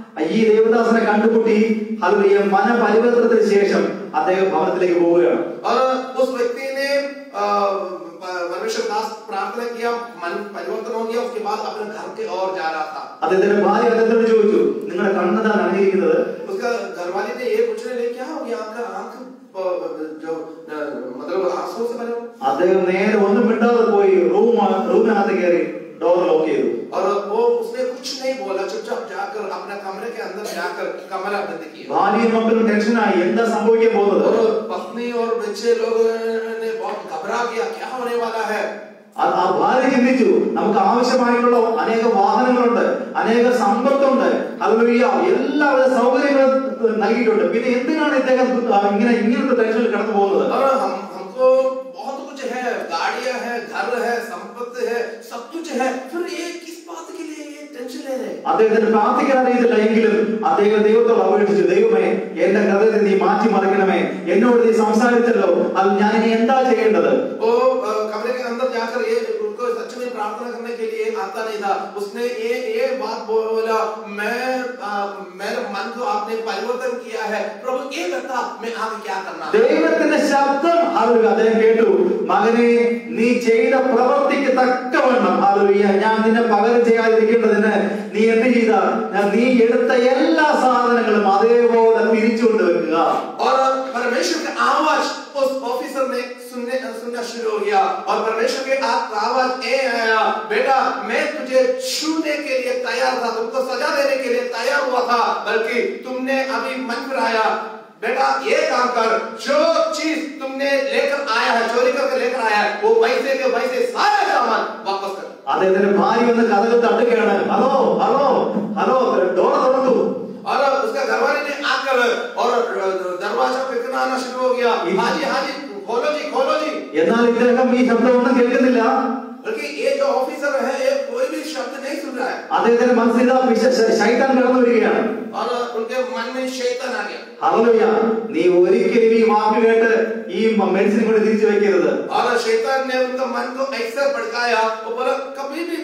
ഈ ദേവദാസനെ കണ്ടുമുട്ടി ഹല്ലേലൂയ മനപരിവർത്തനത്തിന് ശേഷം അദ്ദേഹം ഭവനത്തിലേക്ക് പോവുകയാണ് और उस व्यक्ति ने अ, परमेश्वर दास प्रार्थना किया मन परिवर्तन हो गया उसके बाद अपने घर के ओर जा रहा था അദ്ദേഹത്തിന്റെ ഭാര്യ അദ്ദേഹത്തോട് ചോദിച്ചു നിങ്ങളുടെ കണ്ണെന്താണ് അണിയിരിക്കുന്നത് उसका घरवाली ने ये पूछने लगे क्या हो गया आपका आंख अ, जो अ, मतलब आंसू से भरा हुआ?" അദ്ദേഹം നേരെ ഒന്നും മിണ്ടാതെ പോയി റൂം റൂമിനകത്ത് കയറി ഡോർ ലോക്ക് ചെയ്തു और वो उसने कुछ नहीं बोला चुपचाप जाकर अपने कमरे के अंदर जाकर कमरा बंद किया ഭാര്യയും മക്കളും ടെൻഷനായി എന്താ സംഭവിക്കാൻ പോകുന്നത് और पत्नी और बच्चे लोग ने बहुत घबरा गया क्या होने वाला है ആ- ആ ഭാര്യ ചിന്തിച്ചു നമുക്ക് ആവശ്യമായിട്ടുള്ള അനേക വാഹനങ്ങളുണ്ട് അനേക സമ്പത്തുണ്ട് അതുവഴി എല്ലാവിധ സൗകര്യങ്ങളും നൽകിയിട്ടുണ്ട് പിന്നെ എന്തിനാണ് ഇദ്ദേഹം ആ, ഇങ്ങനെ ഇങ്ങനത്തെ ടെൻഷനിൽ കടന്നു പോകുന്നത് और हम हमको बहुत कुछ है गाड़ियां है घर है संपत्ति है सब कुछ है फिर ये किस बात के लिए ये टेंशन ले रहे हैं അദ്ദേഹത്തിന് പ്രാർത്ഥിക്കാൻ അറിയത്തില്ല എങ്കിലും അദ്ദേഹം ദൈവത്തോട് അപേക്ഷിച്ചു ദൈവമേ എന്റെ ഹൃദയത്തെ നീ മാറ്റി മറിക്കണമേ എന്നോട് നീ സംസാരിച്ചല്ലോ അത് ഞാൻ ഇനി എന്താ ചെയ്യേണ്ടത് वो अ, कमरे के अंदर जाकर ये उनको सच में प्रार्थना करने के लिए आता नहीं था उसने ये ये बात बोला मैं अ, मेरे मन को आपने परिवर्तन किया है प्रभु ये बता मैं आगे क्या करना है ദൈവത്തിന്റെ ശബ്ദം ഹാലൂയ അദ്ദേഹം കേട്ടു മകനെ നീ ചെയ്ത പ്രവൃത്തിക്ക് തക്കവണ്ണം ഹാലൂയ ഞാൻ നിന്നെ പകരം ചെയ്യാതിരിക്കേണ്ടതിന് നീ എന്ത് ചെയ്ത ഞാൻ- നീ എടുത്ത എല്ലാ സാധനങ്ങളും അതേപോലെ തിരിച്ചു കൊണ്ടുവരിക और परमेश्वर का आवाज उस ऑफिसर ने सुनने सुनना शुरू हो गया और परमेश्वर के आ- आवाज ये आया बेटा मैं तुझे छूने के लिए तैयार था तुमको सजा देने के लिए तैयार हुआ था बल्कि तुमने अभी मन फिराया बेटा ये काम कर जो चीज तुमने लेकर आया है चोरी करके लेकर आया है वो वैसे के वैसे सारे सामान वापस कर അദ്ദേഹത്തിന്റെ ഭാര്യ വന്ന് കഥകൾ തട്ടുകയാണ് ഹലോ ഹലോ ഹലോ ഡോർ തുറന്നു और उसका घरवाली ने आकर और दरवाजा पिटना आना शुरू हो गया हाँ जी हाँ जी खोलो जी खोलो जी എന്നാൽ ഇദ്ദേഹം ഈ ശബ്ദമൊന്നും കേൾക്കുന്നില്ല बल्कि ये जो ऑफिसर है ये कोई भी शब्द नहीं सुन रहा है അദ്ദേഹത്തിന്റെ മനസ്സിൽ ഇതാ പിശ- ശ- ശൈത്താൻ കടന്നു വരികയാണ് और उनके मन में शैतान आ गया ഹല്ലേലൂയ നീ ഒരിക്കലും ഈ വാക്ക് കേട്ട് ഈ മെഡിസിൻ കൊണ്ട് തിരിച്ചു വെക്കരുത് और शैतान ने उनका मन को ऐसा भड़काया वो बोला कभी भी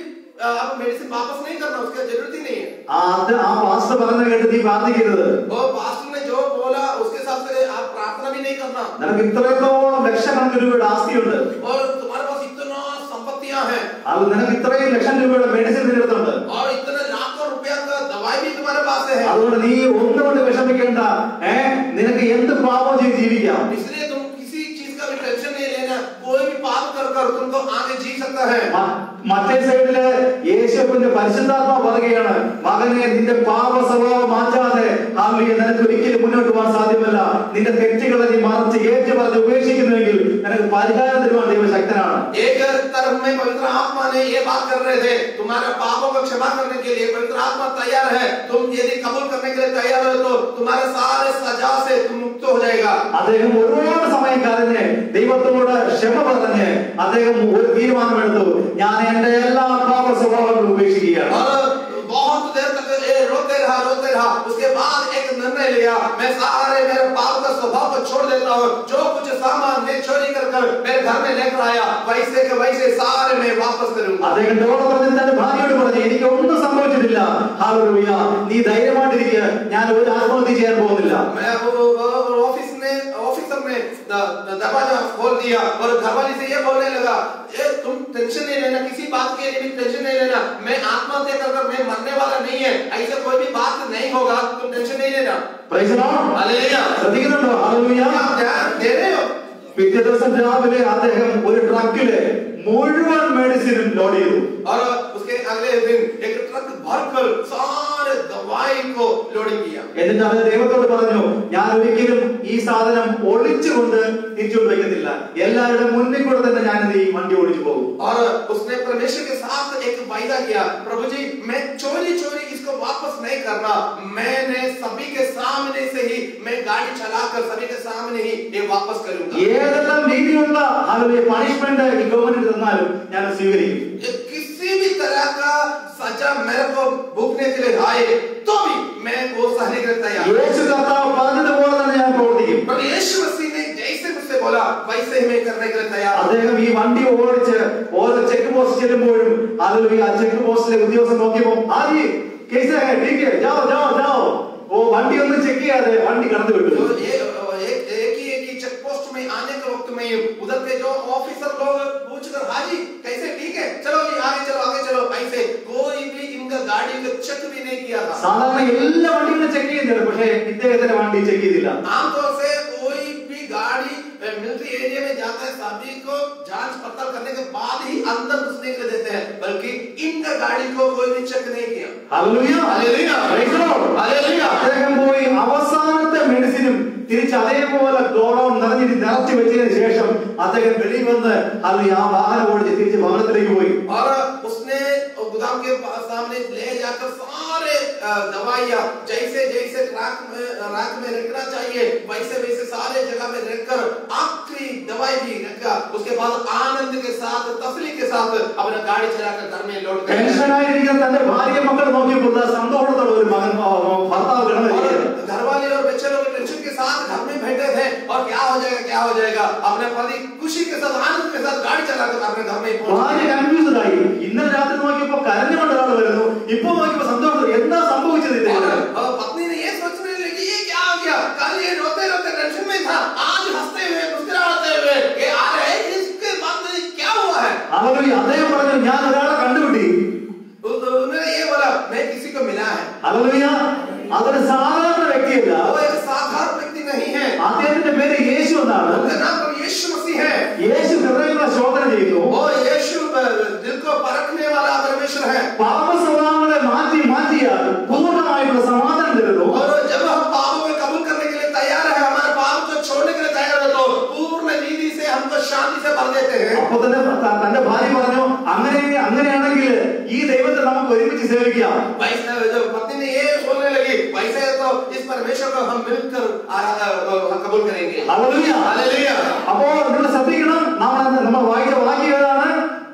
अ, अब मेडिसिन वापस नहीं करना उसकी जरूरत ही नहीं है ആ അത് ആ പാസ്റ്റർ പറഞ്ഞ കേട്ട് നീ പ്രാർത്ഥിക്കരുത് और पास्टर ने जो बोला उसके हिसाब से आप प्रार्थना भी नहीं करना നിനക്ക് ഇത്രത്തോളം ലക്ഷക്കണക്കിന് രൂപയുടെ ആസ്തിയുണ്ട് और तुम्हारे पास इतना संपत्तियां हैं അത് നിനക്ക് ഇത്രയും ലക്ഷം രൂപയുടെ മെഡിസിൻ നിന്റെ അടുത്തുണ്ട് और इतने लाखों रुपया का दवाई भी तुम्हारे पास है അതുകൊണ്ട് നീ ഒന്നുകൊണ്ട് വിഷമിക്കേണ്ട ഏ നിനക്ക് എന്ത് പാപം ചെയ്ത് ജീവിക്കാം इसलिए तुम किसी चीज का भी टेंशन नहीं लेना कोई भी पाप कर कर तुमको आगे जी सकता है മ- മറ്റേ സൈഡില് യേശുവിന്റെ പരിശുദ്ധാത്മാ പറയുകയാണ് മകനെ നിന്റെ പാപ സ്വഭാവം മാറ്റാതെ ഹാലിയ നിനക്ക് ഒരിക്കലും മുന്നോട്ട് പോകാൻ സാധ്യമല്ല നിന്റെ തെറ്റുകളെ നീ മറച്ച് ഏറ്റു പറഞ്ഞ് ഉപേക്ഷിക്കുന്നുവെങ്കിൽ നിനക്ക് പരിഹാരം തരുവാൻ ദൈവം ശക്തനാണ് एक तरफ में पवित्र आत्मा ने ये बात कर रहे थे तुम्हारे पापों को क्षमा करने के लिए पवित्र आत्मा तैयार है तुम यदि कबूल करने के लिए तैयार हो तो तुम्हारे सारे सजा से तुम मुक्त हो जाएगा അദ്ദേഹം ഒരുപാട് സമയം കരഞ്ഞ് ദൈവത്തോട് ക്ഷമ പറഞ്ഞ് അദ്ദേഹം ഒരു തീരുമാനമെടുത്തു ഞാൻ എന്റെ എല്ലാ പാപ സ്വഭാവങ്ങളും ഉപേക്ഷിക്കുകയാണ് और बहुत देर तक ये रोते रहा रोते रहा उसके बाद एक निर्णय लिया मैं सारे मेरे पाप का स्वभाव को छोड़ देता हूँ जो कुछ सामान मैं चोरी कर कर मेरे घर में लेकर आया वैसे के वैसे सारे मैं वापस करूंगा അദ്ദേഹം ഡോളർ പറഞ്ഞ് തന്റെ ഭാര്യയോട് പറഞ്ഞു എനിക്ക് ഒന്നും സംഭവിച്ചിട്ടില്ല ഹാലൂയ നീ ധൈര്യമായിട്ടിരിക്കുക ഞാൻ ഒരു ആത്മഹത്യ ചെയ്യാൻ പോകുന്നില്ല मैं वो- वो- वो ऑफिस में ऑफिसर ने द- द- दरवाजा खोल दिया और घरवाली से ये बोलने लगा ए तुम टेंशन नहीं लेना किसी बात के लिए भी टेंशन नहीं लेना मैं आत्महत्या कर कर मैं मरने वाला नहीं है ऐसा कोई भी बात नहीं होगा तुम टेंशन नहीं लेना Praise the Lord. हालेलुया ശ്രദ്ധിക്കുന്നുണ്ടോ ഹാലൂയ आप ध्यान दे रहे हो പിറ്റേ ദിവസം രാവിലെ അദ്ദേഹം ഒരു ട്രക്കില് മുഴുവൻ മെഡിസിനും ലോഡ് ചെയ്തു और उसके अगले दिन एक ट्रक भरकर सारे दवाई को लोडिंग किया എന്നിട്ട് അവൻ ദൈവത്തോട് പറഞ്ഞു ഞാൻ ഒരിക്കലും ഈ സാധനം ഒളിച്ചുകൊണ്ട് തിരിച്ചുകൊണ്ട് വയ്ക്കത്തില്ല എല്ലാവരുടെ മുന്നിൽ കൂടെ തന്നെ ഞാൻ ഈ വണ്ടി ഓടിച്ചു പോകും और उसने परमेश्वर के साथ एक वायदा किया प्रभु जी मैं चोरी चोरी इसको वापस नहीं करना मैंने सभी के सामने से ही मैं गाड़ी चलाकर सभी के सामने ही ये वापस करूंगा ഏതെല്ലാം രീതിയിലുള്ള ഹാലൂയ പണിഷ്മെന്റ് ഈ ഗവൺമെന്റ് തന്നാലും ഞാൻ സ്വീകരിക്കും ये किसी भी तरह का सजा मेरे को भुगतने के लिए आए तो भी मैं वो सहने के लिए तैयार हूं। യേശു കർത്താവ് പറഞ്ഞതുപോലെ തന്നെ ഞാൻ പ്രവർത്തിക്കും पर यीशु मसीह ने जैसे मुझसे बोला वैसे ही मैं करने के लिए तैयार हूं। അദ്ദേഹം ഈ വണ്ടി ഓടിച്ച് ഓരോ ചെക്ക് പോസ്റ്റ് ചെല്ലുമ്പോഴും ഹാലൂയ ആ ചെക്ക് പോസ്റ്റിലെ ഉദ്യോഗസ്ഥൻ നോക്കിയപ്പോ ആരി കേസ് ടീക്ക് ജാओ जाओ जाओ ഓ വണ്ടി ഒന്നും ചെക്ക് ചെയ്യാതെ വണ്ടി കടന്നു വിട്ടു तो ये एक एक ही एक ही चेक पोस्ट में आने के वक्त में उधर के जो ऑफिसर लोग पूछ कर हाजी कैसे ठीक है चलो जी आगे चलो आगे चलो ऐसे कोई भी इनका गाड़ी का चेक भी नहीं किया था സാധാരണ എല്ലാ വണ്ടികളും ചെക്ക് ചെയ്യുന്നുണ്ട് പക്ഷേ ഇദ്ദേഹത്തിന്റെ വണ്ടി ചെക്ക് ചെയ്തില്ല आमतौर से कोई भी गाड़ी मिलिट्री एरिया में जाता है सभी को जांच पड़ताल करने के बाद ही अंदर घुसने के लिए देते हैं बल्कि इनका गाड़ी को कोई भी चेक नहीं किया hallelujah. Hallelujah. Praise the Lord. Hallelujah. അദ്ദേഹം പോയി അവസാനത്തെ മെഡിസിനും തിരിച്ച് അതേപോലെ ഗോഡൌൺ നിറഞ്ഞിട്ട് നിറച്ചു വെച്ചതിന് ശേഷം അദ്ദേഹം വെളിയിൽ വന്ന് അത് ആ വാഹനം ഓടിച്ച് തിരിച്ച് ഭവനത്തിലേക്ക് പോയി और उसने गोदाम के पास सामने ले जाकर सारे अ, दवाइयाँ जैसे जैसे राख में राख में रखना चाहिए वैसे वैसे सारे जगह में रखकर आखिरी दवाई भी रखा उसके बाद आनंद के साथ तसली के साथ अपना गाड़ी चलाकर घर में लौट गया ടെൻഷനായിരിക്കുന്ന തന്റെ ഭാര്യ മക്കൾ നോക്കിയപ്പോൾ ദാ സന്തോഷത്തോടെ ഒരു മകൻ ആ, ആ, ഭർത്താവ് കിടന്നു और ഇരിക്കുകയാണ്. घर वाले और बच्चे लोग टेंशन के साथ घर में बैठे थे और क्या हो जाएगा क्या हो जाएगा अपने पति खुशी के साथ आनंद के साथ गाड़ी चलाकर अपने घर में पहुंच ഭാര്യ കൺഫ്യൂസ്ഡ് ആയി ഇന്നലെ രാത്രി നോക്കിയപ്പോ കരഞ്ഞുകൊണ്ട് ഒരാൾ വരുന്നു ഇപ്പൊ നോക്കിയപ്പോ സന്തോഷം എന്താ സംഭവിച്ചത് और, ഇദ്ദേഹത്തിന് और पत्नी ने ये सोचने लगी ये क्या हो गया कल ये रोते रोते टेंशन में था आज हंसते हुए मुस्कुराते हुए ये आ रहे हैं, इसके बाद में क्या हुआ है അവര് അദ്ദേഹം പറഞ്ഞു ഞാൻ ഒരാളെ കണ്ടുപിടി तो- तो उन्होंने ये बोला मैं किसी को मिला है അലലുയ അതൊരു സാധാരണ വ്യക്തിയല്ല वो एक साधारण व्यक्ति नहीं है അദ്ദേഹത്തിന്റെ പേര് യേശു എന്നാണ് उनका नाम तो यीशु मसीह है യേശു ഹൃദയങ്ങളെ ശോധന ചെയ്തു वो यीशु अ, दिल को परखने वाला परमेश्वर है പാപ സ്വഭാവങ്ങളെ മാറ്റി മാറ്റിയാൽ പൂർണ്ണമായിട്ടുള്ള സമാധാനം തരുന്നു और जब हम पापों को कबूल करने के लिए तैयार है हमारे पाप को छोड़ने के लिए तैयार है तो पूर्ण रीति से हमको शांति से भर देते हैं അപ്പൊ തന്നെ ത- तന്റെ ഭാര്യ പറഞ്ഞു അങ്ങനെ അങ്ങനെയാണെങ്കിൽ ഈ ദൈവത്തെ നമുക്ക് ഒരുമിച്ച് സേവിക്കാം वैसे जब पत्नी ने ये बोलने लगी वैसे तो इस परमेश्वर को हम मिलकर आरा- अ, अ, कबूल करेंगे ഹല്ലേലൂയ. हालेलुया അപ്പോ നിങ്ങൾ ശ്രദ്ധിക്കണം നമ്മൾ നമ്മൾ വായിച്ച വാക്യം ഏതാണ്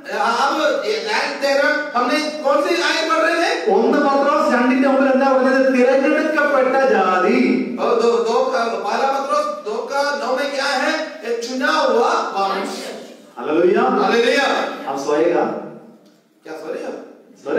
अब ये ध्यान देना हमने कौन सी आयत पढ़ रहे थे ഒന്ന് പത്രോസ് രണ്ടിന്റെ മുമ്പിൽ എന്താ പറഞ്ഞത് തിരഞ്ഞെടുക്കപ്പെട്ട ജാതി और दो दो का पहला पत्रोस दो का नौ में क्या है एक चुना हुआ वंश ഹല്ലേലൂയ हालेलुया आप सोएगा क्या सॉरी आप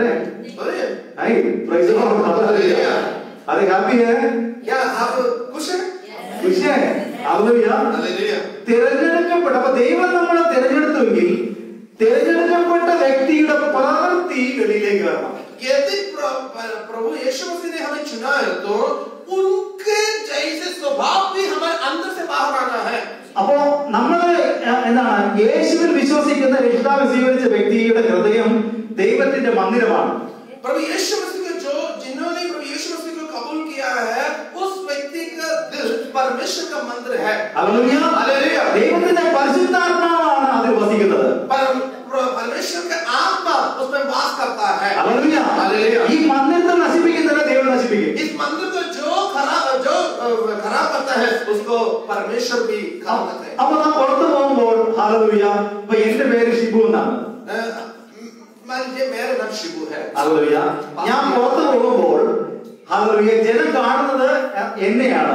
बोलिए आई praise the Lord. Hallelujah. अरे हैप्पी है क्या आप खुश हैं खुश है हालेलुया हालेलुया തിരഞ്ഞെടുക്കപ്പെട്ട അപ്പൊ ദൈവം നമ്മളെ തിരഞ്ഞെടുത്തുവെങ്കിൽ തിരഞ്ഞെടുക്കപ്പെട്ട വ്യക്തിയുടെ പ്രവൃത്തി വെളിയിലേക്ക് വരണം यदि प्र- प्र- प्रभु यीशु मसीह ने हमें चुना है तो उनके जैसे स्वभाव भी हमारे अंदर से बाहर आना है അപ്പോ നമ്മള് ഏഹ്, എന്താണ് യേശുവിൽ വിശ്വസിക്കുന്ന രക്ഷിതാവ് സ്വീകരിച്ച വ്യക്തിയുടെ ഹൃദയം ദൈവത്തിന്റെ മന്ദിരമാണ് प्रभु यीशु मसीह को जो जिन्होंने प्रभु यीशु मसीह को कबूल किया है उस व्यक्ति का दिल परमेश्वर का मंदिर है ഹല്ലേലൂയ. हालेलुया। ദൈവത്തിന്റെ പരിശുദ്ധാത്മാവാണ് അതിൽ വസിക്കുന്നത് पर पर- परमेश्वर का आत्मा उसमें वास करता है ഹല്ലേലൂയ. हालेलुया। ഈ മന്ദിരത്തെ നശിപ്പിക്കുന്നതിനെ ദൈവം നശിപ്പിക്കും इस मंदिर को जो खराब जो अ, खराब करता है उसको परमेश्वर भी खराब करते हैं അപ്പൊ നാം പുറത്തു പോകുമ്പോൾ ഹാലലൂയ ഇപ്പൊ എന്റെ പേര് ഷിബു എന്നാണ് अ, मान लीजिए मेरा नाम शिबू है ഹാലലൂയ ഞാൻ പുറത്തു പോകുമ്പോൾ ഹാലലൂയ ജനം കാണുന്നത് എന്നെയാണ്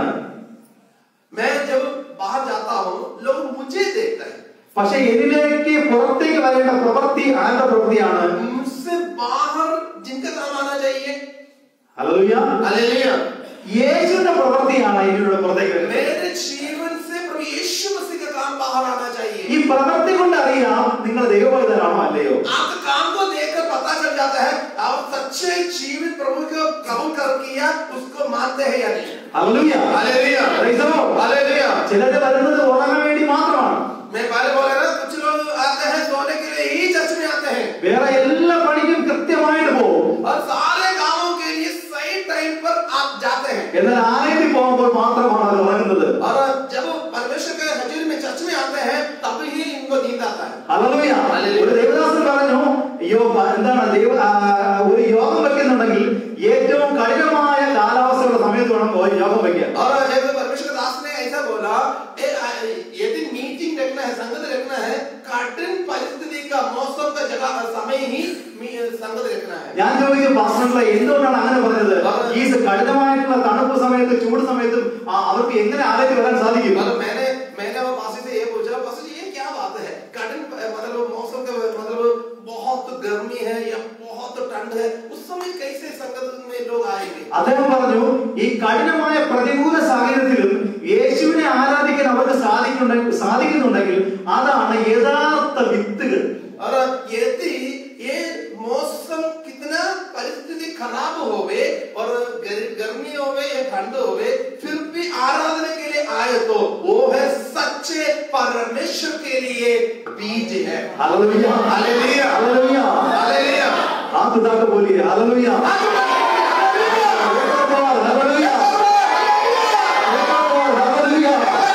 मैं जब बाहर जाता हूँ लोग मुझे देखते हैं പക്ഷെ എന്നിലേക്ക് പുറത്തേക്ക് വരേണ്ട പ്രവൃത്തി ആരുടെ പ്രവൃത്തിയാണ് मुझसे बाहर जिनका काम आना चाहिए ഹല്ലേലൂയ हालेलुया യേശുവിന്റെ പ്രവൃത്തിയാണ് ഇതിലൂടെ പുറത്തേക്ക് വരുന്നത് मेरे जीवन से प्रभु यीशु मसीह का काम बाहर आना ഈ चाहिए പ്രവൃത്തി കൊണ്ട് അറിയാം നിങ്ങൾ ദൈവഭക്തരാണോ അല്ലയോ आपके काम को देखकर पता चल जाता है आप सच्चे जीवित प्रभु को कबूल कर किया उसको मानते हैं या नहीं hallelujah hallelujah Praise the Lord. Hallelujah ചിലര് വരുന്നത് ഉറങ്ങാൻ വേണ്ടി മാത്രമാണ് मैं पहले बोला ना कुछ लोग आते हैं सोने के लिए ही चर्च में आते हैं വേറെ എല്ലാ പണിക്കും കൃത്യമായിട്ട് പോകും और सारे कामों के लिए सही टाइम पर आप जाते हैं എന്നാൽ ആലയത്തിൽ പോകുമ്പോൾ മാത്രമാണ് അവർ ഉറങ്ങുന്നത് और जब परमेश्वर के हजूरी में चर्च में आते हैं तब ही इनको नींद आता है ഹല്ലേലൂയ. ഹല്ലേലൂയ. ഒരു ദേവദാസൻ പറഞ്ഞു അയ്യോ പ- എന്താണ് ദൈവ ആ, ഒരു യോഗം വെക്കുന്നുണ്ടെങ്കിൽ ഏറ്റവും കഠിനമായ കാലാവസ്ഥയുള്ള സമയത്ത് വേണം പോയി യോഗം വെക്കാൻ और एक परमेश्वर दास ने ऐसा बोला ए, आ, यदि मीटिंग रखना है संगत रखना है कठिन परिस्थिति का मौसम का जगह समय ही मी- संगत रखना है ഞാൻ ചോദിച്ചു പാസ്റ്ററിനെ എന്തുകൊണ്ടാണ് അങ്ങനെ പറഞ്ഞത് ഈ കഠിനമായിട്ടുള്ള തണുപ്പ് സമയത്ത് ചൂട് സമയത്തും ആ, അവർക്ക് എങ്ങനെ ആലയത്തിൽ വരാൻ സാധിക്കും और मैंने मैंने वो पासी से ये पूछा पासी जी ये क्या बात है कठिन मतलब मौसम का मतलब बहुत गर्मी है या बहुत ठंड है उस समय कैसे संगत में लोग आएंगे അദ്ദേഹം പറഞ്ഞു ഈ കഠിനമായ പ്രതികൂല സാഹചര്യത്തിലും യേശുവിനെ ആരാധിക്കാൻ അവർക്ക് സാധിക്കുന്നുണ്ടെങ്കിൽ സാധിക്കുന്നുണ്ടെങ്കിൽ അതാണ് യഥാർത്ഥ വിത്തുകൾ और यदि ये मौसम कितना परिस्थिति खराब होवे और गर- गर्मी होवे या ठंड होवे फिर भी आराधना के लिए आए तो वो है सच्चे परमेश्वर के लिए बीज है ഹല്ലേലൂയ. Hallelujah hallelujah. हालेलुया हाथ उठा के बोलिए hallelujah hallelujah hallelujah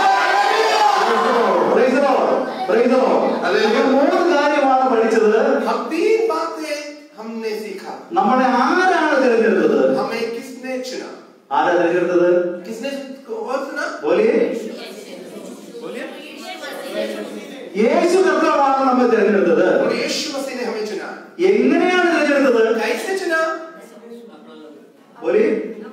Praise the Lord. Praise the Lord. Hallelujah. അപ്പോൾ മൂന്ന് കാര്യമാണ് പഠിച്ചത് हम तीन बातें हमने सीखा നമ്മളെ ആരാണ് തിരഞ്ഞെടുത്തത് हमें किसने चुना ആരാ തിരഞ്ഞെടുത്തത് किसने और चुना बोलिए बोलिए യേശു കർത്താവാണ് നമ്മെ തിരഞ്ഞെടുത്തത് और यीशु मसीह ने हमें चुना എങ്ങനെയാണ് തിരഞ്ഞെടുത്തത് कैसे चुना बोलिए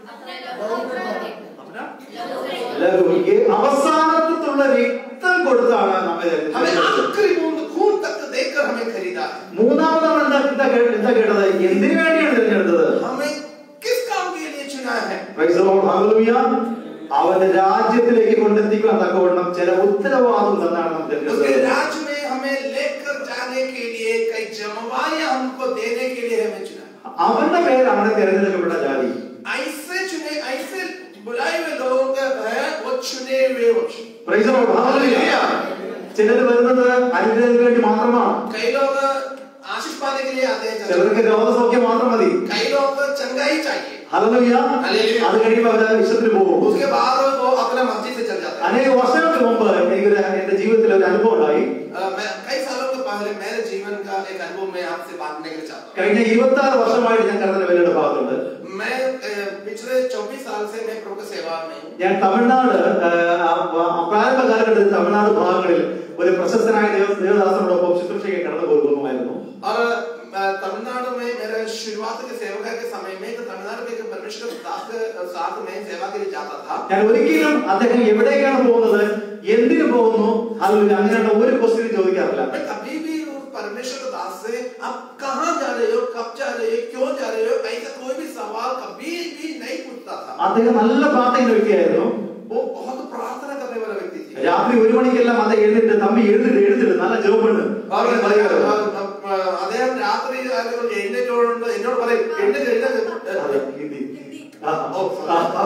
ലഘു. ഈ അവസാനത്തുള്ള രക്തം കൊടുത്താണ് നമ്മെ हमें തിരഞ്ഞെടുത്തത് आखिरी बूंद खून तक देकर हमें खरीदा है മൂന്നാമത് നമ്മൾ എന്താ എന്താ കേ- എന്താ കേട്ടത് എന്തിനു വേണ്ടിയാണ് തിരഞ്ഞെടുത്തത് हमें किस काम के लिए चुना है Praise the Lord. Hallelujah. അവന്റെ രാജ്യത്തിലേക്ക് കൊണ്ടെത്തിക്കാൻ തക്കവണ്ണം ചില ഉത്തരവാദിത്വം തന്നാണ് നാം उसके തിരഞ്ഞെടുത്തത് राज्य में हमें लेकर जाने के लिए कई जमवाइयां हमको देने के लिए हमें चुना है അവന്റെ പേരാണ് തിരഞ്ഞെടുക്കപ്പെട്ട ജാതി ऐसे चुने ऐसे बुलाए हुए लोग हैं वो चुने हुए वो Praise the Lord. Hallelujah. ചിലർ വരുന്നത് അനുഗ്രഹത്തിന് വേണ്ടി മാത്രമാണ് कई लोग आशीष पाने के लिए आते हैं चर्च में। ചിലർക്ക് രോഗസൗഖ്യം മാത്രം മതി कई लोग चंगाई चाहिए ഹലലുയ Hallelujah. അത് കഴിയുമ്പോൾ അവര് ഇഷ്ടത്തിന് പോകും उसके बाद वो अपने मस्जिद से चल जाते हैं അനേക വർഷങ്ങൾക്ക് മുമ്പ് എനിക്കൊരു എന്റെ ജീവിതത്തിൽ ഒരു അനുഭവം ഉണ്ടായി अ, मैं कई सालों के पहले मेरे जीवन का एक अनुभव मैं आपसे बांटने के लिए चाहता കഴിഞ്ഞ ഇരുപത്തി ആറ് വർഷമായിട്ട് ഞാൻ കടന്ന വേലയുടെ ഭാഗത്തുണ്ട് हूँ मैं अ, पिछले 24 साल से मैं प्रभु की सेवा में हूँ ഞാൻ തമിഴ്നാട് ആ, ആ, പ്രാരംഭ കാലഘട്ടത്തിൽ തമിഴ്നാട് ഭാഗങ്ങളിൽ ഒരു പ്രശസ്തനായ ദേവ ദേവദാസനോടൊപ്പം ശുശ്രൂഷയ്ക്ക് കടന്നു പോകുമായിരുന്നു और अ, तमिलनाडु में मेरे शुरुआत के सेवका के समय में तो तमिलनाडु में एक परमेश्वर के दास के साथ में सेवा के लिए जाता था ഞാൻ ഒരിക്കലും അദ്ദേഹം എവിടേക്കാണ് പോകുന്നത് എന്തിനു പോകുന്നു അതിൽ അങ്ങനെയുള്ള ഒരു ക്വസ്റ്റ്യൻ ചോദിക്കാറില്ല मैं कभी भी उस परमेश्वर के दास से आप कहाँ जा रहे हो कब जा ये क्यों जा रहे हो ऐसा कोई भी सवाल कभी भी नहीं पूछता था അദ്ദേഹം നല്ല പ്രാർത്ഥിക്കുന്ന വ്യക്തിയായിരുന്നു वो बहुत प्रार्थना करने वाला व्यक्ति थी രാത്രി ഒരു മണിക്കെല്ലാം അത് എഴുന്നിട്ട് തമ്പി എഴുന്നിട്ട് എഴുന്നിട്ട് നല്ല ജോബുണ്ട് और അങ്ങനെ പറയുമായിരുന്നു. അദ്ദേഹം രാത്രി എഴുന്നേറ്റോടുണ്ട് എന്നോട് പറയും എഴുന്നേറ്റ് അതെ, എഴുന്നേറ്റ് ഹിന്ദി. हिंदी ആ, ഓ, ആ, ആ,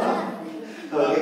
ഓക്കേ.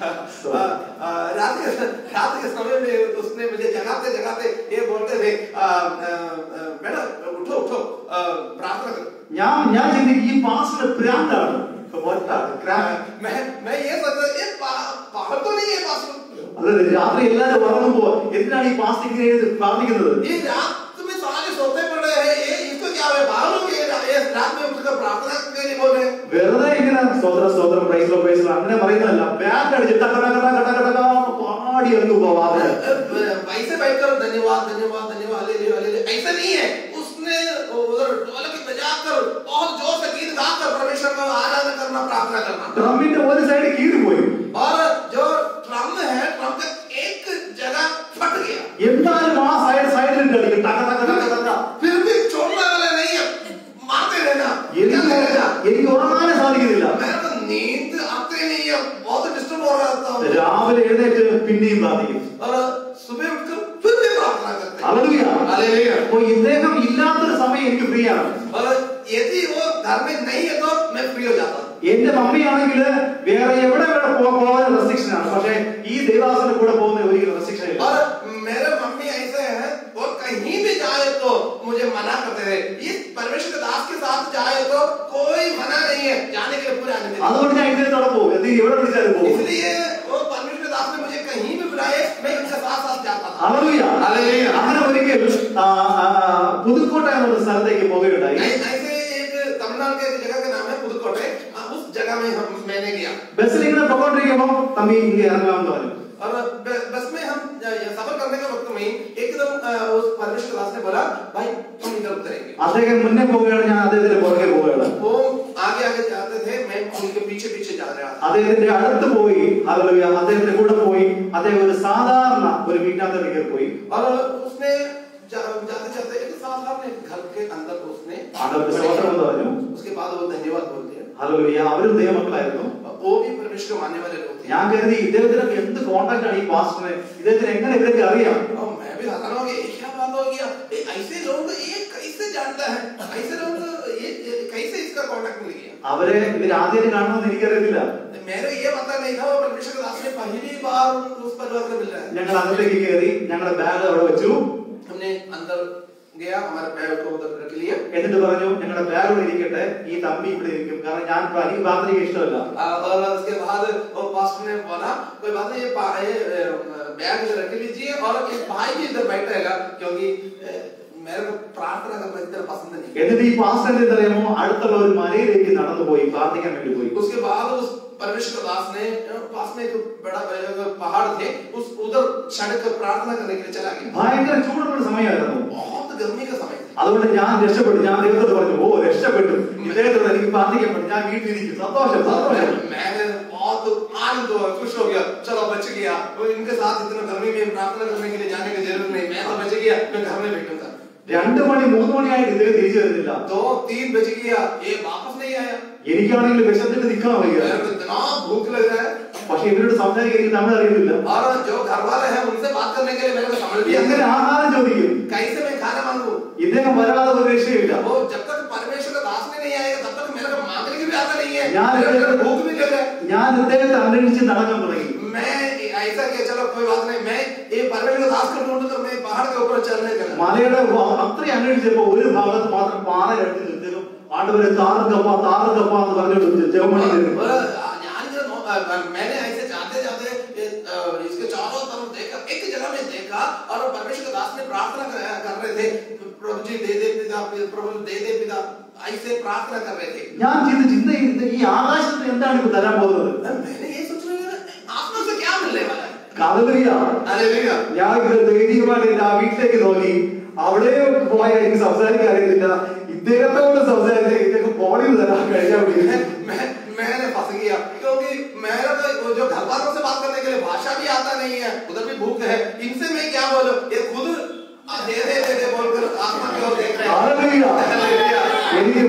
आ, आ, रात के रात के समय में उसने मुझे जगाते जगाते ये बोलते थे आ, आ, आ, मैडम उठो उठो आ, प्रार्थना करो ഞാൻ ഞാൻ ചിന്തിക്കും ഈ പാസ്റ്റർ പ്രാന്താണ് ഒറ്റാണ്. ക്രാ- मैं मैं ये सोचता ये पा- पागल तो नहीं है पास्टर അതെ രാത്രി എല്ലാവരും ഉറങ്ങുമ്പോ എന്തിനാണ് ഈ പാസ്റ്റർ ഇങ്ങനെ എഴുതി പ്രാർത്ഥിക്കുന്നത് ये रात में सारे सोते पड़े हैं ये इसको क्या है पागल हो गए ये रात में उठकर प्रार्थना के लिए बोल रहे हैं വെറുതെ ഇങ്ങനെ സ്തോത്ര സ്തോത്രം പ്രൈസലോ പ്രൈസലോ അങ്ങനെ പറയുന്നതല്ല ബാൻഡ് അടിച്ച് ടക ടക ടക ടക ടക ടക പാടി അങ്ങ് പോവാതെ वैसे बैठकर धन्यवाद धन्यवाद धन्यवाद हालेलुया हालेलुया ऐसा नहीं है उसने उधर ढोलक बजाकर बहुत जोर से गीत गाकर परमेश्वर को आराधना करना प्रार्थना करना ഡ്രമ്മിന്റെ ഒരു സൈഡ് കീറിപ്പോയി और जो ड्रम है ड्रम का एक जगह फट गया എന്തായാലും ആ സൈഡ് സൈഡിലുണ്ട് അടിക്കും ടക ടക ടക ടക फिर भी छोड़ने वाला नहीं है मारते रहना എനിക്ക് कहते रहना എനിക്ക് ഉറങ്ങാനേ സാധിക്കുന്നില്ല मेरे को नींद आते नहीं है बहुत डिस्टर्ब हो रहा था രാവിലെ എഴുന്നേറ്റ് പിന്നെയും പ്രാർത്ഥിക്കും और सुबह उठकर फिर भी प्रार्थना करते हैं ഹല്ലേലൂയ. हालेलुया അപ്പൊ ഇദ്ദേഹം ഇല്ലാത്തൊരു സമയം എനിക്ക് ഫ്രീ ആണ് और यदि वो घर में नहीं है तो मैं फ्री हो जाता हूँ എന്റെ മമ്മിയാണെങ്കിൽ വേറെ എവിടെ വേറെ പോ- പോകാൻ റെസ്ട്രിക്ഷൻ ആണ് പക്ഷെ ഈ ദേവാസന്റെ കൂടെ പോകുന്ന ഒരിക്കലും റെസ്ട്രിക്ഷൻ ഇല്ല और मेरे मम्मी ऐसे हैं वो कहीं भी जाए तो मुझे मना करते थे इस परमेश्वर के दास के साथ जाए तो कोई मना नहीं है जाने के लिए पूरे आने देते അതുകൊണ്ട് ഞാൻ ഇദ്ദേഹത്തോടെ പോകും എന്ത് എവിടെ വിളിച്ചാലും പോകും इसलिए वो परमेश्वर के दास ने मुझे कहीं भी बुलाए मैं उनके साथ साथ जाता था ഹല്ലേലൂയ. ഹല്ലേലൂയ. അങ്ങനെ ഒരിക്കൽ ആ, ആ, പുതുക്കോട്ട എന്നൊരു സ്ഥലത്തേക്ക് പോവുകയുണ്ടായി ऐ- ऐसे एक तमिलनाडु के एक जगह का नाम है पुदुकोटे हाँ, उस जगह में हम मैंने गया ബസ്സിൽ ഇങ്ങനെ പൊക്കോണ്ടിരിക്കുമ്പോ തമ്പി ഇങ്ങനെ ഇറങ്ങാമെന്ന് പറഞ്ഞു और ब- बस में हम अ, सफर करने के वक्त में ही एकदम अ, उस परमेश्वर के दास ने बोला भाई तुम इधर उतरेंगे അദ്ദേഹം മുന്നേ പോവുകയാണ് ഞാൻ അദ്ദേഹത്തിന്റെ പുറകെ പോവുകയാണ് वो आगे आगे जाते थे मैं उनके पीछे पीछे जा रहा था അദ്ദേഹത്തിന്റെ അടുത്ത് പോയി ഹല്ലേലൂയ അദ്ദേഹത്തിന്റെ കൂടെ പോയി അദ്ദേഹം ഒരു സാധാരണ ഒരു വീട്ടിനകത്തേക്ക് പോയി और उसने जा, जाते जाते एक साधारण एक घर के अंदर उसने ആണ്ടവർക്ക് സ്തോത്രം എന്ന് പറഞ്ഞു उसके बाद वो धन्यवाद बोलते हैं ഹല്ലേലൂയ അവരും ദൈവമക്കളായിരുന്നു वो भी परमेश्वर को मानने वाले लोग थे ഞാൻ കരുതി ഇദ്ദേഹത്തിനൊക്കെ എന്ത് കോണ്ടാക്ട് ആണ് ഈ പാസ്റ്ററിന് ഇദ്ദേഹത്തിന് എങ്ങനെ ഇവരൊക്കെ അറിയാം और मैं भी हैरान हो गया ये क्या बात हो गया ये ऐसे लोग ये कैसे जानता है ऐसे लोग ये ये कैसे इसका कांटेक्ट मिल गया അവരെ ഇവർ ആദ്യം കാണുമെന്ന് എനിക്കറിയത്തില്ല मेरे ये पता नहीं था वो परमेश्वर के दास ने पहली बार उस परिवार से मिल रहा है ഞങ്ങൾ അകത്തേക്ക് കയറി ഞങ്ങളുടെ ബാഗ് അവിടെ വെച്ചു हमने अंदर गया हमारे बैग को उधर रख लिया എന്നിട്ട് പറഞ്ഞു ഞങ്ങളുടെ ബാഗ് ഇവിടെ ഇരിക്കട്ടെ ഈ തമ്പി ഇവിടെ ഇരിക്കും കാരണം ഞാൻ എനിക്ക് പ്രാർത്ഥനയ്ക്ക് ഇഷ്ടമല്ല आ, और उसके बाद वो पास्टर ने बोला कोई बात नहीं ये पा- ये, अ, बैग इधर रख लीजिए और ये भाई भी इधर बैठेगा क्योंकि अ, मेरे को प्रार्थना करना इतना पसंद नहीं എന്നിട്ട് ഈ പാസ്റ്റർ എന്തറിയാമോ അടുത്തുള്ള ഒരു മലയിലേക്ക് നടന്നു പോയി പ്രാർത്ഥിക്കാൻ വേണ്ടി പോയി उसके बाद उस परमेश्वर दास ने अ, पास में एक बड़ा अ, पहाड़ थे उस उधर सड़क पर प्रार्थना करने के लिए चला गया ഭയങ്കര ചൂടുള്ള സമയമായിരുന്നു बहुत गर्मी का समय था അതുകൊണ്ട് ഞാൻ രക്ഷപ്പെട്ടു ഞാൻ ദൈവത്തോട് പറഞ്ഞു ഓ രക്ഷപ്പെട്ടു ഇദ്ദേഹത്തോട് എനിക്ക് പ്രാർത്ഥിക്കാൻ പറ്റും ഞാൻ വീട്ടിലിരിക്കും സന്തോഷം സന്തോഷം मैंने बहुत आनंद हुआ खुश हो गया चलो बच गया वो इनके साथ इतना गर्मी में प्रार्थना करने के लिए जाने की जरूरत नहीं मैं तो बच गया मैं घर में बैठूंगा രണ്ടു മണി മൂന്ന് മണിയായിട്ട് ഇദ്ദേഹം തിരിച്ചു വരുന്നില്ല दो तीन बज गया ये वापस नहीं आया എനിക്കാണെങ്കിൽ വിശന്നിട്ട് നിൽക്കാൻ വയ്യ मेरे को इतना भूख लग रहा है പക്ഷെ ഇവരോട് സംസാരിക്കാൻ എനിക്ക് തമിഴ് അറിയുന്നില്ല और जो घर वाले हैं उनसे बात करने के लिए मेरे को समझ भी आता എങ്ങനെ है ആഹാരം ചോദിക്കും कैसे मैं खाना मांगू ഇദ്ദേഹം വരാതെ ഒരു രക്ഷയില്ല वो जब तक परमेश्वर का दास में नहीं आएगा तब तक मेरे को मांगने की भी आता नहीं है यार, मेरे को ये- भूख भी लग रहा है ഞാൻ ഇദ്ദേഹത്തെ അന്വേഷിച്ച് നടക്കാൻ തുടങ്ങി मैं ऐसा कि चलो कोई बात नहीं मैं ये परमेश्वर का दास को ढूंढ कर मैं पहाड़ के ऊपर चलने का മലയുടെ വ- അത്രയും അന്വേഷിച്ചപ്പോ ഒരു ഭാഗത്ത് മാത്രം പാറ എടുത്ത് നിർത്തുന്നു ആണ്ടവരെ താറുകപ്പ താറുകപ്പ എന്ന് പറഞ്ഞിട്ട് ജവമണി और ज्ञान जो नो- अ, अ, मैंने ऐसे जाते जाते ये, अ, इसके चारों तरफ देखा एक जगह में देखा और परमेश्वर के दास ने प्रार्थना कर, कर रहे थे प्रभु जी दे दे पिता प्रभु दे दे पिता ऐसे प्रार्थना कर रहे थे ഞാൻ ചിന്ത ചിന്ത ചെയ്ത് ഈ ആകാശത്തിന് എന്താണ് ഇപ്പൊ തരാൻ പോകുന്നത് मैंने ये सोच रहा आत्मा से क्या मिलने वाला है കഥകളിയ हालेलुया ഞാൻ ഇത് ധൈര്യമായിട്ട് എന്റെ ആ വീട്ടിലേക്ക് നോക്കി അവിടെ പോയാൽ എനിക്ക് സംസാരിക്കാൻ അറിയത്തില്ല ഇദ്ദേഹത്തോട് സംസാരിച്ച ഇദ്ദേഹം ബോളിൽ തരാൻ കഴിഞ്ഞാൽ മതി. मैं मैं मैंने फंस गया क्योंकि मेरा तो वो जो घर वालों से बात करने के लिए भाषा भी आता नहीं है उधर भी भूख है इनसे मैं क्या बोलूं ये खुद आ, दे दे दे दे बोलकर आत्मा की ओर देख रहे हैं ഹല്ലേലൂയ. हालेलुया। എനിക്ക്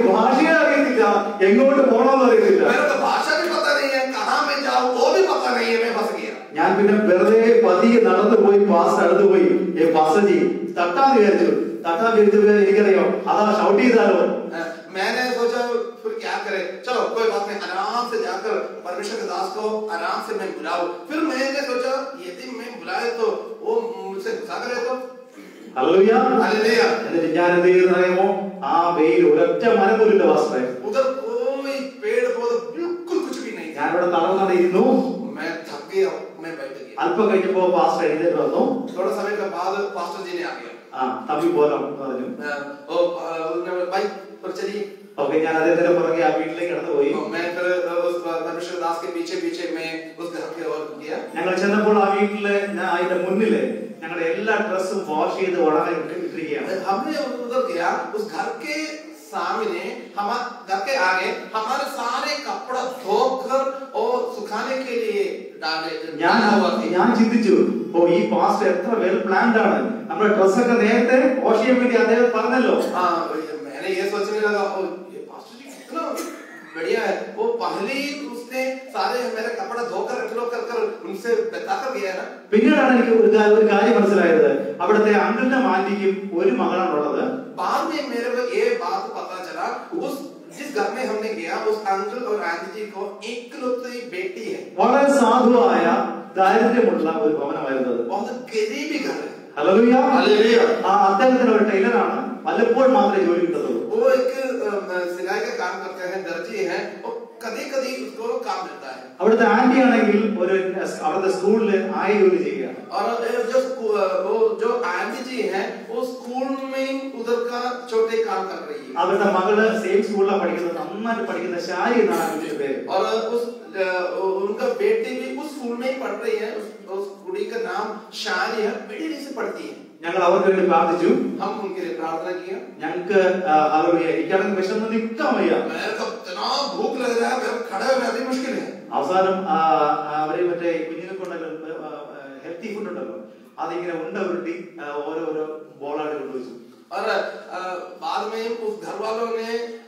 എങ്ങോട്ട് പോകണമെന്ന് അറിയത്തില്ല मेरे को भाषा भी पता नहीं है कहाँ मैं जाऊँ वो भी पता नहीं है मैं फंस गया ഞാൻ പിന്നെ വെറുതെ പതിയെ നടന്നു പോയി പാസ് അടുത്ത് പോയി ഏ പാസജി തട്ടാന്ന് വിചാരിച്ചു തട്ടാൻ വിചാരിച്ചു എനിക്കറിയാം അതാ ഷൗട്ട് ചെയ്താലോ मैंने सोचा फिर क्या करे चलो कोई बात नहीं आराम से जाकर परमेश्वर के दास को आराम से मैं बुलाऊं फिर मैंने सोचा यदि मैं बुलाए तो वो मुझसे गुस्सा करे तो ഹല്ലേലൂയ हालेलुया എന്നിട്ട് ഞാൻ എന്ത് ചെയ്തെന്ന് അറിയാമോ ആ വെയിൽ ഒരൊറ്റ മരം പോലും ഇല്ല പാസ്റ്ററെ उधर कोई पेड़ पौधा बिल्कुल कुछ भी नहीं था ഞാൻ ഇവിടെ തളർന്നടിയിരുന്നു मैं थक गया मैं बैठ गया അല്പം കഴിഞ്ഞപ്പോ പാസ്റ്റർ എഴുന്നേറ്റ് വന്നു थोड़ा समय के बाद पास्टर जी ने आ गया ആ തമ്പി പോരാം എന്ന് പറഞ്ഞു अ, ओ, अ, उन्होंने बोला, भाई पर चलिए ഓക്കെ ഞാൻ അദ്ദേഹത്തിന്റെ പുറകെ ആ വീട്ടിലേക്ക് കടന്നു പോയി तो मैं फिर अ, उस परमेश्वर दास के पीछे पीछे मैं उस घर की ओर गया ഞങ്ങൾ ചെന്നപ്പോൾ ആ വീട്ടില് ഞാൻ അതിന്റെ മുന്നില് ഞങ്ങളുടെ എല്ലാ ഡ്രസ്സും വാഷ് ചെയ്ത് ഉടനെ ഇട്ടിരിക്കുകയാണ് हमने उधर गया उस घर के सामने हम घर के आगे हमारे सारे कपड़ा धोकर और सुखाने के लिए डाले ഞാൻ डाला हुआ था ഞാൻ ചിന്തിച്ചു ഓ ഈ പാസ്റ്റ് എത്ര വെൽ പ്ലാൻഡ് ആണ് നമ്മുടെ ഡ്രസ്സൊക്കെ നേരത്തെ വാഷ് ചെയ്യാൻ വേണ്ടി അദ്ദേഹം പറഞ്ഞല്ലോ हाँ मैंने ये सोचने लगा ओ ये पास्टर जी कितना बढ़िया है वो पहले ही उसने सारे मेरे कपड़ा धोकर रख कर कर उनसे बताकर गया है ना പിന്നീടാണ് എനിക്ക് ഒരു കാ- ഒരു കാര്യം മനസ്സിലായത് അവിടുത്തെ അങ്കിളിനും ആന്റിക്കും ഒരു മകളാണുള്ളത് बाद में मेरे को ये बात पता चला उस जिस घर में हमने गया उस अंकल और आंटी जी को इकलौती बेटी है വളരെ സാധുവായ ദാരിദ്ര്യമുള്ള ഒരു ഭവനമായിരുന്നു അത് बहुत गरीबी घर है ഹല്ലേലൂയ ഹല്ലേലൂയ. ആ അദ്ദേഹത്തിന് ഒരു ടൈലറാണ് വല്ലപ്പോഴും മാത്രമേ ജോലി കിട്ടത്തുള്ളൂ वो एक अ, सिलाई का काम करते हैं दर्जी है और कभी कभी उसको काम मिलता है അവിടുത്തെ ആന്റി ആണെങ്കിൽ ഒരു അവിടുത്തെ സ്കൂളിൽ ആയ ജോലി ചെയ്യുകയാണ് और अ, जो स्कू- अ, वो जो आंटी जी है वो स्कूल में उधर का छोटे काम कर रही है അവരുടെ മകള് സെയിം സ്കൂളിലാണ് പഠിക്കുന്നത് നന്നായിട്ട് പഠിക്കുന്ന ഷാരി എന്നാണ് ആന്റിയുടെ പേര് और उस अ, उनका बेटी भी उस स्कूल में ही पढ़ रही है उस, उस कुड़ी का नाम शारी है बड़ी से पढ़ती है ഞങ്ങൾ അവർക്ക് വേണ്ടി പ്രാർത്ഥിച്ചു हम उनके लिए प्रार्थना किया ഞങ്ങൾക്ക് ഹലോറിയ എനിക്കാണെങ്കിൽ വിഷമം നിൽക്കാൻ വയ്യ मेरे को इतना भूख लग रहा है मेरे को खड़े होना भी मुश्किल है അവസാനം ആ, ആ, അവരെ മറ്റേ കുഞ്ഞിനെ കൊണ്ടല്ലോ ഹെൽത്തി ഫുഡ് ഉണ്ടല്ലോ അതിങ്ങനെ ഉണ്ട ഉരുട്ടി ആ, ഓരോരോ ബോളായിട്ട് കൊണ്ടുവച്ചു और अ, बाद में उस घर वालों ने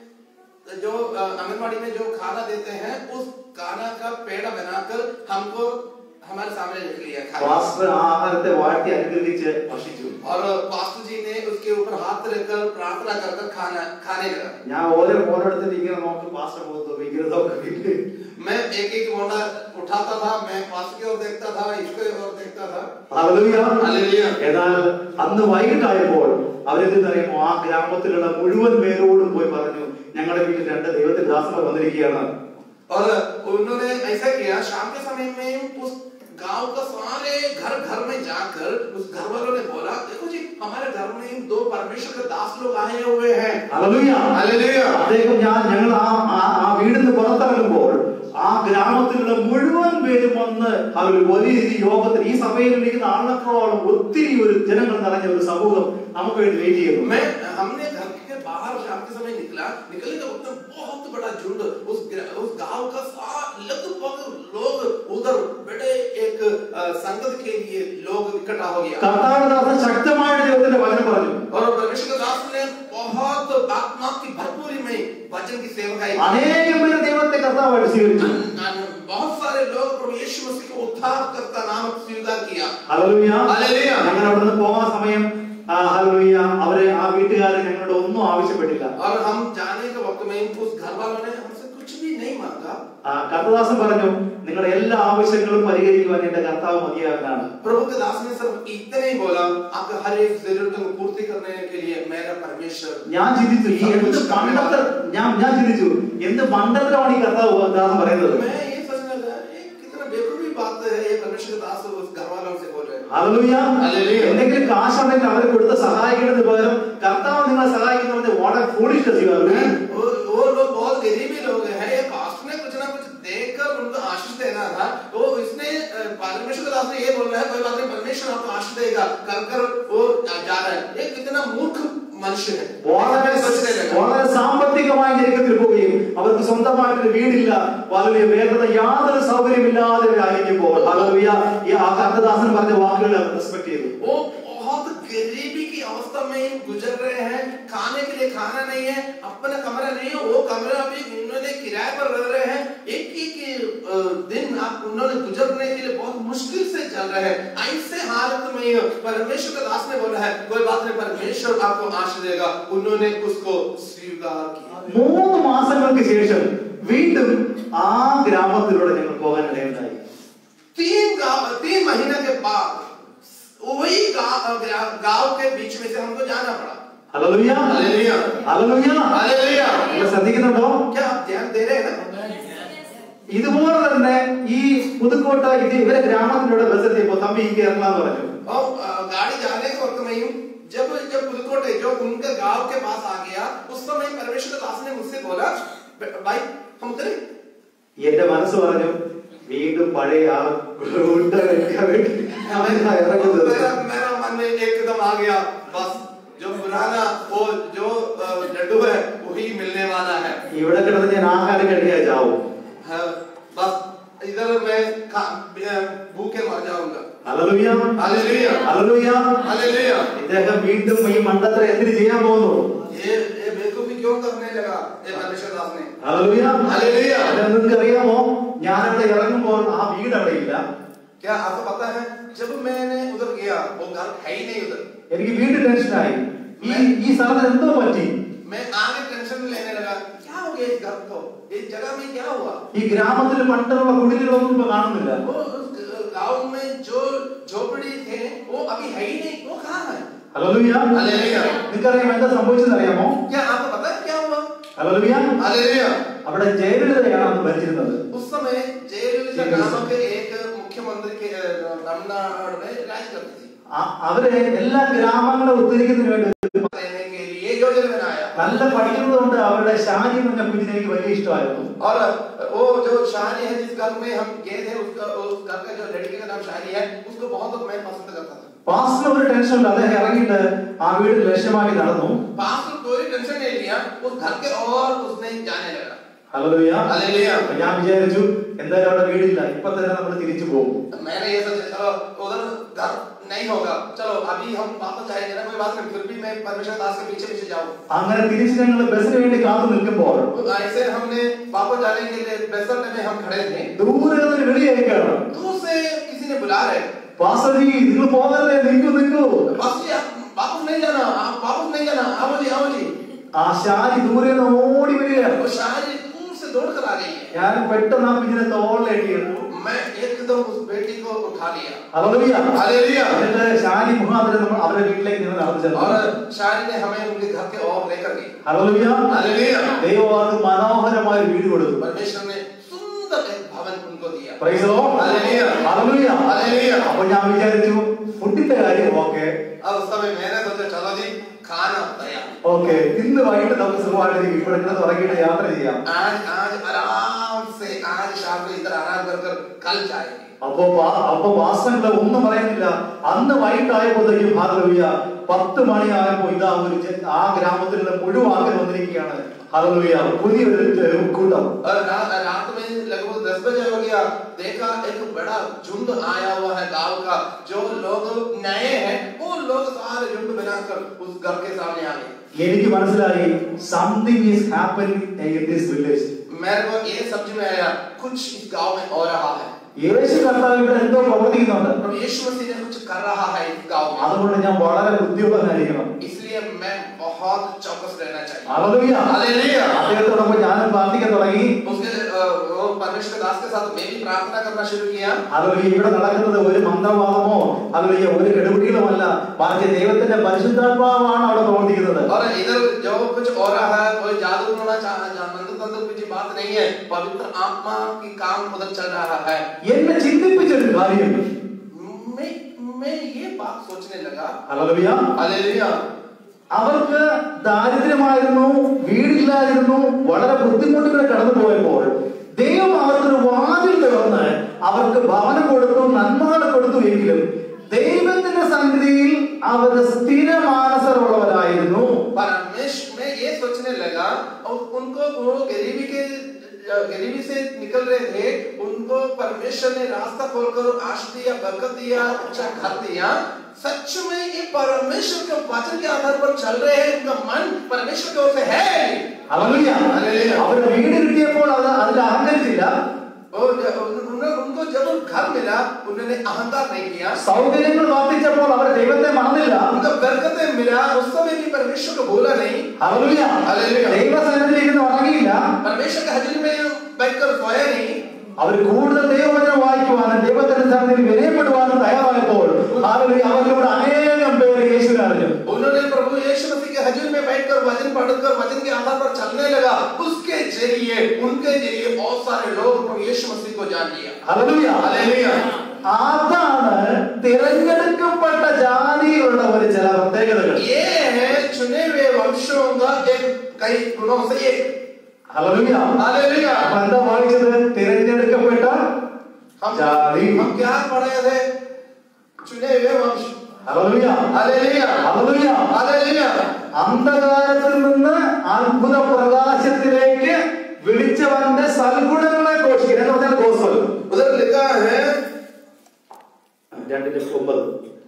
जो अ, आंगनबाड़ी में जो खाना देते हैं उस खाना का पेड़ा बनाकर हमको हमारे सामने रख लिया खाने പാസ്റ്റർ ആ ആഹാരത്തെ വാഴ്ത്തി അനുഗ്രഹിച്ച് ഭക്ഷിച്ചു और पास्टर जी ने उसके ऊपर हाथ रखकर प्रार्थना कर कर खाना खाने लगा ഞാൻ ഓരോ ഫോൺ എടുത്തിട്ട് ഇങ്ങനെ നോക്കി പാസ്റ്റർ പോകുന്നു ഇങ്ങനെ നോക്കിയിട്ട് मैं एक एक मोड़ा उठाता था मैं पास्टर की ओर देखता था इसके ओर देखता था ഹല്ലേലൂയ. ഹല്ലേലൂയ. എന്നാൽ അന്ന് വൈകിട്ടായപ്പോൾ അവരെന്തെന്നറിയുമോ ആ ഗ്രാമത്തിലുള്ള മുഴുവൻ പേരോടും പോയി പറഞ്ഞു ഞങ്ങളുടെ വീട്ടിൽ രണ്ട് ദൈവത്തിന്റെ ദാസന്മാർ വന്നിരിക്കുകയാണ് और उन्होंने ऐसा किया शाम के समय में उस गांव का सारे घर घर में जाकर उस घर वालों ने बोला देखो जी हमारे घर में दो परमेश्वर के दास लोग आए हुए हैं ഹല്ലേലൂയ. ഹല്ലേലൂയ. അദ്ദേഹം ഞാൻ ഞങ്ങൾ ആ ആ- ആ വീടിൽ നിന്ന് പുറത്തിറങ്ങുമ്പോൾ ആ ഗ്രാമത്തിലുള്ള മുഴുവൻ പേരും വന്ന് അവർ വലിയ രീതി യോഗത്തിൽ ഈ സഭയിൽ ഇരിക്കുന്ന ആളെക്കാളും ഒത്തിരി ഒരു ജനങ്ങൾ നിറഞ്ഞ ഒരു സമൂഹം നമുക്ക് വേണ്ടി വെയിറ്റ് ചെയ്യുന്നു मैं हमने घर के बाहर शाम के समय निकला निकलने के वक्त बहुत बड़ा झुंड उस ग्रा- उस गांव का सा- लगभग लोग उधर बड़े एक अ, संगत के लिए लोग इकट्ठा हो गया കർത്താവിദാസൻ ശക്തമായിട്ട് ദൈവത്തിന്റെ വചനം പറഞ്ഞു और परमेश्वर के दास ने बहुत आत्मा की भरपूरी में वचन की सेवकाई की। അനേകം പേര് ദൈവത്തെ കർത്താവായിട്ട് സ്വീകരിച്ചു बहुत सारे लोग प्रभु यीशु मसीह को उद्धार करता नाम स्वीकार किया ഹല്ലേലൂയ. ഹല്ലേലൂയ. ഞങ്ങൾ അവിടെ നിന്ന് പോകാൻ സമയം ആ, ഹല്ലേലൂയ അവരെ ആ വീട്ടുകാരെ ഞങ്ങളോട് ഒന്നും ആവശ്യപ്പെട്ടില്ല और हम जाने के वक्त में उस घर वालों ने हमसे कुछ भी नहीं मांगा ആ, കർത്തദാസൻ പറഞ്ഞു നിങ്ങളുടെ എല്ലാ ആവശ്യങ്ങളും പരിഹരിക്കുവാൻ എന്റെ കർത്താവ് മതിയാകാനാണ് प्रभु के दास ने सिर्फ इतना ही बोला आपका हर एक जरूरतों को पूर्ति करने के लिए मेरा परमेश्वर ഞാൻ ചിന്തിച്ചു ഈ എന്ത് പണ്ടത്തെ ഞാൻ ഞാൻ ചിന്തിച്ചു എന്ത് പണ്ടത്തിലാണ് ഈ കർത്താവ് ദാസൻ പറയുന്നത് मैं ये सोचने लगा ये कितना बेवकूफी बात है ये परमेश्वर के दास उस घर वालों से बोल रहे हैं ഹല്ലേലൂയ. ഹല്ലേലൂയ. എന്തെങ്കിലും കാശുണ്ടെങ്കിൽ അവരെ കൊടുത്ത് സഹായിക്കുന്നതിന് പകരം കർത്താവ് നിങ്ങളെ സഹായിക്കുന്നവന്റെ വളരെ ഫൂളിഷ്നസ് वो वो लोग बहुत गरीबी लोग हैं ये पास्ट ने कुछ ना कुछ देकर उनको आशीष देना था तो इसने अ, परमेश्वर के दास ने ये बोल रहा है कोई बात नहीं परमेश्वर आपको आशीष देगा कर कर वो जा रहा है ये कितना मूर्ख मनुष्य है വളരെ मैं सोचने लगा വളരെ സാമ്പത്തികമായ ഞെരുക്കത്തിൽ പോവുകയും അവർക്ക് സ്വന്തമായിട്ടൊരു വീടില്ല വളരെ വേറെ യാതൊരു സൗകര്യമില്ലാതെ ആയിരിക്കുമ്പോൾ ഹല്ലേലൂയ ഈ ആ കർത്തദാസൻ പറഞ്ഞ വാക്കുകൾ റെസ്പെക്ട് ചെയ്തു वो बहुत गरीबी की अवस्था में गुजर रहे हैं खाने के लिए खाना नहीं है अपना कमरा नहीं है वो कमरा भी इन्होंने किराए पर रह रहे हैं एक एक अ, दिन आप उन्होंने गुजरने के लिए बहुत मुश्किल से चल रहे हैं ऐसे हालत में परमेश्वर का दास ने बोला है कोई बात नहीं परमेश्वर आपको आशीष देगा उन्होंने उसको स्वीकार किया മൂന്ന് മാസങ്ങൾക്ക് ശേഷം വീണ്ടും ആ ഗ്രാമത്തിലൂടെ ഞങ്ങൾ പോകാൻ ഇടയുണ്ടായി तीन गांव तीन महीने के बाद वही गांव गांव के बीच में से हमको जाना पड़ा ഹല്ലേലൂയ हालेलुया ഹല്ലേലൂയ हालेलुया നിങ്ങൾ ശ്രദ്ധിക്കുന്നുണ്ടോ क्या आप ध्यान दे रहे हैं ना ഇതുപോലെ തന്നെ ഈ പുതുക്കോട്ട ഇത് ഇവരെ ഗ്രാമത്തിലൂടെ ബസ് എത്തിയപ്പോ തമ്പി ഇങ്ങനെ ഇറങ്ങാന്ന് പറഞ്ഞു और अ, गाड़ी जाने के वक्त में ही जब जब पुलकोटे जो उनके गांव के पास आ गया उस समय परमेश्वर के दास ने मुझसे बोला भाई हम उतरे എന്റെ മനസ്സ് പറഞ്ഞു വീണ്ടും പഴയ ആ ഗുണ്ട കഴിക്കാൻ വേണ്ടി അവൻ ഇറങ്ങുന്നത് मेरा मेरा मन में एकदम आ गया बस जो पुराना वो जो अ, लड्डू है वही मिलने वाला है ഇവിടെ കിടന്ന് ഞാൻ ആഹാരം കഴിക്കാൻ ചാവും हाँ, बस इधर मैं खा- अ, भूखे मर जाऊंगा ഹല്ലേലൂയ हालेलुया ഹല്ലേലൂയ हालेलुया ഇദ്ദേഹം വീണ്ടും ഈ മണ്ടത്തര എന്തിനു ചെയ്യാൻ പോകുന്നു ये ये बेवकूफी क्यों करने लगा ये परमेश्वर दास ने ഹല്ലേലൂയ हालेलुया നിങ്ങൾക്ക് അറിയാമോ ഞാനിവിടെ ഇറങ്ങുമ്പോൾ ആ വീട് അവിടെ ഇല്ല क्या आपको पता है जब मैंने उधर गया वो घर है ही नहीं उधर എനിക്ക് വീണ്ടും ടെൻഷനായി ഈ ഈ സ്ഥലത്തിന് എന്തോ പറ്റി मैं आगे टेंशन लेने लगा क्या हो गया इस घर को इस जगह में क्या हुआ ഈ ഗ്രാമത്തിൽ പണ്ടുള്ള കുടിലുകളൊന്നും ഇപ്പൊ കാണുന്നില്ല वो उस गांव में जो झोपड़ी थे वो अभी है ही नहीं वो कहाँ है ഹല്ലേലൂയ हालेलुया നിങ്ങൾക്കറിയാം എന്താ സംഭവിച്ചെന്ന് അറിയാമോ क्या आपको पता है क्या हुआ ഹല്ലേലൂയ हालेलुया അവിടെ ജയലളിതയാണ് അന്ന് ഭരിച്ചിരുന്നത് उस समय जयललिता नामक एक मुख्यमंत्री के अ, तमिलनाडु में राज करती थी ആ- അവര് എല്ലാ ഗ്രാമങ്ങളെ ഉദ്ധരിക്കുന്നതിന് വേണ്ടി ഒരു रहने के लिए योजना बनाया നല്ല പഠിക്കുന്നത് കൊണ്ട് അവരുടെ ഷാനി എന്ന് പറഞ്ഞ കുഞ്ഞിനെ എനിക്ക് വലിയ ഇഷ്ടമായിരുന്നു और वो जो शानी है जिस घर में हम गए थे उसका उस घर का जो लड़की का नाम शानी है उसको बहुत मैं पसंद करता था പാസ്റ്റിന് ഒരു ടെൻഷനില്ല അദ്ദേഹം ഇറങ്ങിയിട്ട് ആ വീട് ലക്ഷ്യമാക്കി നടന്നു पास को कोई टेंशन नहीं लिया उस घर के और उसने जाने लगा ഹല്ലേലൂയ हालेलुया അപ്പൊ ഞാൻ വിചാരിച്ചു എന്തായാലും അവിടെ വീടില്ല ഇപ്പൊ തന്നെ നമ്മൾ തിരിച്ചു പോകും मैंने ये सोचा चलो उधर घर नहीं होगा चलो अभी हम वापस जाएंगे ना कोई बात नहीं फिर भी मैं परमेश्वर दास के पीछे पीछे जाऊँ അങ്ങനെ തിരിച്ച് ഞങ്ങൾ ബസ്സിന് വേണ്ടി കാത്തു നിൽക്കുമ്പോൾ ऐसे हमने वापस जाने के लिए बेसर में हम खड़े थे ദൂരെ നിന്ന് വിളി കേൾക്കണം दूर से किसी ने बुला रहे പാസജി നിങ്ങൾ പോകല്ലേ നിൽക്കൂ നിൽക്കൂ बस जी आप वापस नहीं जाना आप वापस नहीं जाना आओ जी आओ जी ആ ഷാനി ദൂരെ നിന്ന് ഓടി വരികയാണ് वो शायद दूर से दौड़ कर आ गई है ഞാൻ പെട്ടെന്ന് ആ കുഞ്ഞിനെ തോളിലേക്കിയിരുന്നു मैं एकदम उस बेटी को उठा लिया ഹല്ലേലൂയ हालेलुया എന്നിട്ട് ഷാനി മുഖാന്തരം നമ്മൾ അവരുടെ വീട്ടിലേക്ക് നിങ്ങൾ നടന്നു ചെന്നു और शायद ने हमें उनके घर के और लेकर गई ഹല്ലേലൂയ हालेलुया ദൈവം അവർക്ക് മനോഹരമായ ഒരു വീട് കൊടുത്തു परमेश्वर ने सुंदर एक भवन उनको दिया Praise the Lord. Hallelujah. Hallelujah. Hallelujah. അപ്പൊ ഞാൻ വിചാരിച്ചു ഫുഡിന്റെ കാര്യം ഓക്കെ अब उस समय मैंने सोचा चलो जी खाना तैयार ഓക്കെ ഇന്ന് വൈകിട്ട് നമുക്ക് സുഖമായിട്ടിരിക്കും ഇവിടെ കിടന്ന് തുടങ്ങിയിട്ട് യാത്ര ചെയ്യാം आज आज आराम से आज शाम को इधर आराम कर कर कल जाएंगे അപ്പൊ പാ- അപ്പൊ വാസനകളെ ഒന്നും പറയുന്നില്ല അന്ന് വൈകിട്ടായപ്പോഴത്തേക്കും ഹാലലുയ പത്ത് മണിയായപ്പോ ഇതാ ഒരു ജ- ആ ഗ്രാമത്തിലുള്ള മുഴുവൻ ആൾക്കാർ വന്നിരിക്കുകയാണ് ഹലലുയ പുതിയൊരു ഏർ, കൂട്ടം और रात रात में लगभग दस बजे हो गया देखा एक बड़ा झुंड आया हुआ है गांव का जो लोग नए हैं वो लोग सारे झुंड बनाकर उस घर के सामने आ गए എനിക്ക് മനസ്സിലായി something is happening in this village मेरे को ये समझ में आया कुछ इस गांव में हो रहा है യേശു കർത്താവ് ഇവിടെ എന്തോ പ്രവർത്തിക്കുന്നുണ്ട് और यीशु मसीह ने कुछ कर रहा है इस गांव में അതുകൊണ്ട് ഞാൻ വളരെ ബുദ്ധിയുള്ളവനായിരിക്കണം इसलिए मैं बहुत चौकस रहना चाहिए ഹല്ലേലൂയ. हालेलुया അദ്ദേഹത്തോടൊപ്പം ഞാനും പ്രാർത്ഥിക്കാൻ തുടങ്ങി उसके अ, वो परमेश्वर दास के साथ मैं भी प्रार्थना करना शुरू किया ഹല്ലേലൂയ ഇവിടെ നടക്കുന്നത് ഒരു മന്ത്രവാദമോ ഹല്ലേലൂയ ഒരു കെടുപിടികളുമല്ല മറിച്ച് ദൈവത്തിന്റെ പരിശുദ്ധാത്മാവാണ് അവിടെ പ്രവർത്തിക്കുന്നത് और इधर जो कुछ हो रहा है कोई जादू होना चाह मंत्र तंत्र कुछ बात नहीं है पवित्र आत्मा की काम उधर चल रहा है എന്നെ ചിന്തിപ്പിച്ചൊരു കാര്യം मैं मैं ये बात सोचने लगा ഹല്ലേലൂയ हालेलुया അവർക്ക് ദാരിദ്ര്യമായിരുന്നു വീടില്ലായിരുന്നു വളരെ ബുദ്ധിമുട്ടുകൾ കടന്നു പോയപ്പോൾ ദൈവം അവർക്കൊരു വാതിൽ തുറന്ന് അവർക്ക് ഭവനം കൊടുത്തു നന്മകൾ കൊടുത്തു എങ്കിലും ദൈവത്തിന്റെ സന്നിധിയിൽ അവർ സ്ഥിരമാനസരുള്ളവരായിരുന്നു परमेश्वर मैं ये सोचने लगा और उनको वो गरीबी के गरीबी से निकल रहे थे उनको परमेश्वर ने रास्ता खोलकर आश दिया बरकत दिया अच्छा घर दिया सच में ये परमेश्वर के वचन के आधार पर चल रहे हैं उनका मन परमेश्वर की ओर से है ഹല്ലേലൂയ. ഹല്ലേലൂയ. അവരുടെ വീട് കിട്ടിയപ്പോൾ അത് അതിൽ അഹങ്കരിച്ചില്ല और जब उन्होंने- उनको जब घर मिला उन्होंने अहंकार नहीं किया സൗകര്യങ്ങൾ വർദ്ധിച്ചപ്പോൾ അവർ ദൈവത്തെ മറന്നില്ല उनको बरकतें मिला उस समय भी परमेश्वर को भूला नहीं ഹല്ലേലൂയ. ഹല്ലേലൂയ. ദൈവസന്നിധിയിൽ ഇരുന്ന് ഉറങ്ങിയില്ല परमेश्वर के हजरी में बैठकर सोया नहीं അവർ കൂടുതൽ ദൈവവചനം വായിക്കുവാനും ദൈവത്തിന്റെ സന്നിധിയിൽ വിനയപ്പെടുവാനും തയ്യാറായപ്പോൾ ഹല്ലേലൂയ, അവരിലൂടെ അനേകം പേര് യേശുവിനെ അറിഞ്ഞു उन्होंने प्रभु यीशु मसीह के हजूर में बैठकर वचन पढ़कर वचन के आधार पर चलने लगा उसके जरिए उनके जरिए बहुत सारे लोग प्रभु यीशु मसीह को जान लिया ഹല്ലേലൂയ. हालेलुया അതാണ് തിരഞ്ഞെടുക്കപ്പെട്ട ജാതികളുടെ ഒരു ചില പ്രത്യേകതകൾ ये है चुने हुए वंशों का एक कई गुणों से एक ഹല്ലേലൂയ. हालेलुया അപ്പൊ എന്താ വായിച്ചത് തിരഞ്ഞെടുക്കപ്പെട്ട हम ജാതി हम क्या पढ़े थे चुने हुए वंश ഹല്ലേലൂയ. Hallelujah hallelujah. हालेलुया അന്ധകാരത്തിൽ നിന്ന് അത്ഭുത പ്രകാശത്തിലേക്ക് വിളിച്ചവന്റെ സൽഗുണങ്ങളെ ഘോഷിക്കുക എന്ന് പറഞ്ഞാൽ ഗോസ്വൽ उधर लिखा है രണ്ടിന്റെ ഒമ്പത്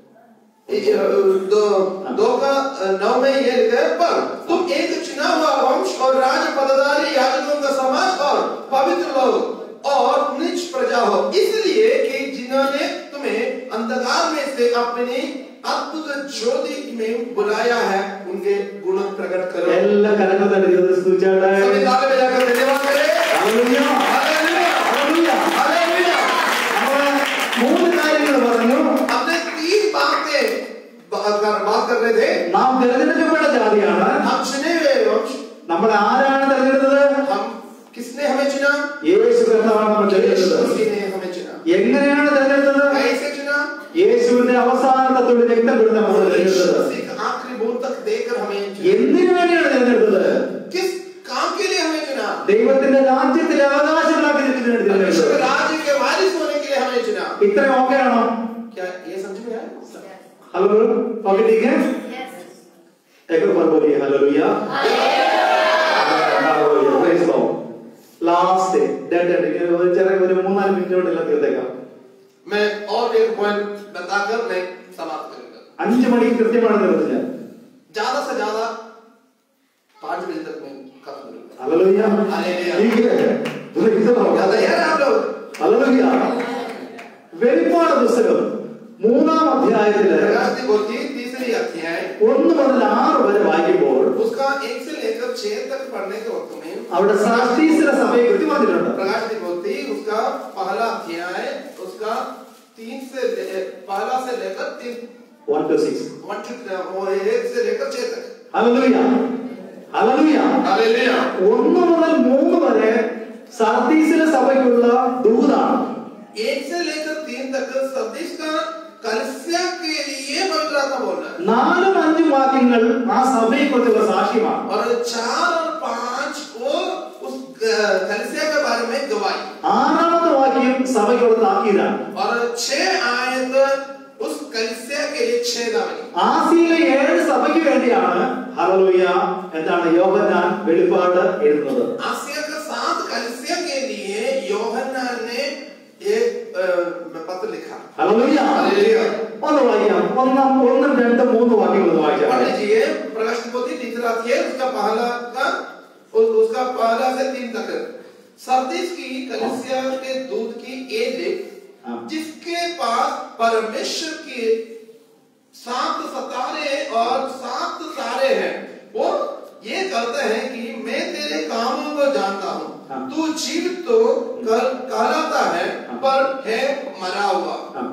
दो दो का नौ में ये लिखा है पर तुम एक चुना हुआ वंश और राज पदाधारी याजकों का समाज और पवित्र लोग और निज प्रजा हो इसलिए कि जिन्होंने तुम्हें अंधकार में से अपनी अद्भुत ज्योति में बुलाया है उनके गुण प्रकट करो എല്ലാ കരങ്ങൾ തട്ടി സ്തുതിച്ചാട്ടെ सभी ताले बजाकर धन्यवाद करें ഹല്ലേലൂയ. Hallelujah hallelujah. हालेलुया നമ്മള് മൂന്ന് കാര്യങ്ങൾ പറഞ്ഞു हमने तीन बातें बात कर बात कर रहे थे നാം തിരഞ്ഞെടുക്കപ്പെട്ട ജാതിയാണ് हम चुने हुए वंश നമ്മൾ ആരാണ് തിരഞ്ഞെടുത്തത് हम किसने हमें चुना യേശു കർത്താവാണ് നമ്മൾ यीशु തിരഞ്ഞെടുത്തത് मसीह ने हमें चुना എങ്ങനെയാണ് തിരഞ്ഞെടുത്തത് कैसे चुना യേശുവിന്റെ അവസാനത്തെ തുള്ളി രക്തം കൊടുത്ത നമ്മൾ यीशु തിരഞ്ഞെടുത്തത് मसीह का आखिरी बूंद तक देकर हमें चुना എന്തിനു വേണ്ടിയാണ് തിരഞ്ഞെടുത്തത് किस काम के लिए हमें चुना ദൈവത്തിന്റെ രാജ്യത്തിലെ അവകാശങ്ങളാക്കി परमेश्वर के തിരഞ്ഞെടുത്തത് राज्य के वारिस होने के लिए हमें चुना ഇത്രയും ഓക്കെ ആണോ क्या ये समझ में आया ഹലോ ഓക്കെ ठीक है एक बार बोलिए hallelujah hallelujah praise god last ഒരു ചെറിയ ഒരു മൂന്നാല് മിനിറ്റ് കൊണ്ട് എല്ലാം തീർത്തേക്കാം मैं और एक पॉइंट बताकर मैं समाप्त करूंगा അഞ്ചു മണിക്ക് കൃത്യമാണ് തീർത്ത് ഞാൻ ज्यादा से ज्यादा पांच बजे तक मैं खत्म करूंगा हालेलुया हालेलुया। ठीक है तुम्हें कितना क्या होगा तैयार है आप लोग ഹല്ലേലൂയ വെളിപ്പാട് പുസ്തകം മൂന്നാം അധ്യായത്തില് प्रकाश की पोथी तीसरी अध्याय ഒന്ന് മുതൽ ആറ് വരെ വായിക്കുമ്പോൾ उसका एक से लेकर छह तक पढ़ने के वक्त में അവിടെ സാക്ഷീശ്വര സഭയെ കുറിച്ച് പറഞ്ഞിട്ടുണ്ട് प्रकाश की पोथी उसका पहला अध्याय उसका तीन से ले- पहला से लेकर तीन one two six one two वो एक से लेकर छह तक ഹല്ലേലൂയ ഹല്ലേലൂയ हालेलुया ഒന്ന് മുതൽ മൂന്ന് വരെ സർദീസിലെ സഭയ്ക്കുള്ള ദൂതാണ് एक से लेकर तीन तक सदीश का कलस्या के लिए पवित्र आत्मा बोल रहा है നാലും അഞ്ചും വാക്യങ്ങൾ ആ സഭയെ കുറിച്ചുള്ള സാക്ഷ്യമാണ് और चार और पांच को उस ग- कलस्या के बारे में गवाही ആറാമത്തെ വാക്യം സഭയ്ക്കുള്ള താക്കീതാണ് और छह आयत उस कलस्या के लिए छह दावनी ആസിയിലെ ഏഴ് സഭയ്ക്ക് വേണ്ടിയാണ് ഹല്ലേലൂയ എന്താണ് യോഹന്നാൻ വെളിപ്പാട് എഴുതുന്നത് आसिया का सात कलसिया के लिए योहन्ना ने एक अ, पत्र लिखा ഹല്ലേലൂയ हालेलुया ഒന്ന് വായിക്കാം ഒന്നാം ഒന്നും രണ്ടും മൂന്ന് വാക്യങ്ങൾ ഒന്ന് पढ़ വായിക്കാം लीजिए प्रकाश की पोथी तीसरा अध्याय उसका पहला का उस, उसका पहला से तीन तक सरदीस की कलिसिया के दूध की ये लिख हाँ। जिसके पास परमेश्वर के सात सतारे और सात तारे हैं वो ये कहते हैं कि मैं तेरे कामों को जानता हूँ हाँ। तू जीवित तो कर कहलाता है हाँ। पर है मरा हुआ ആ.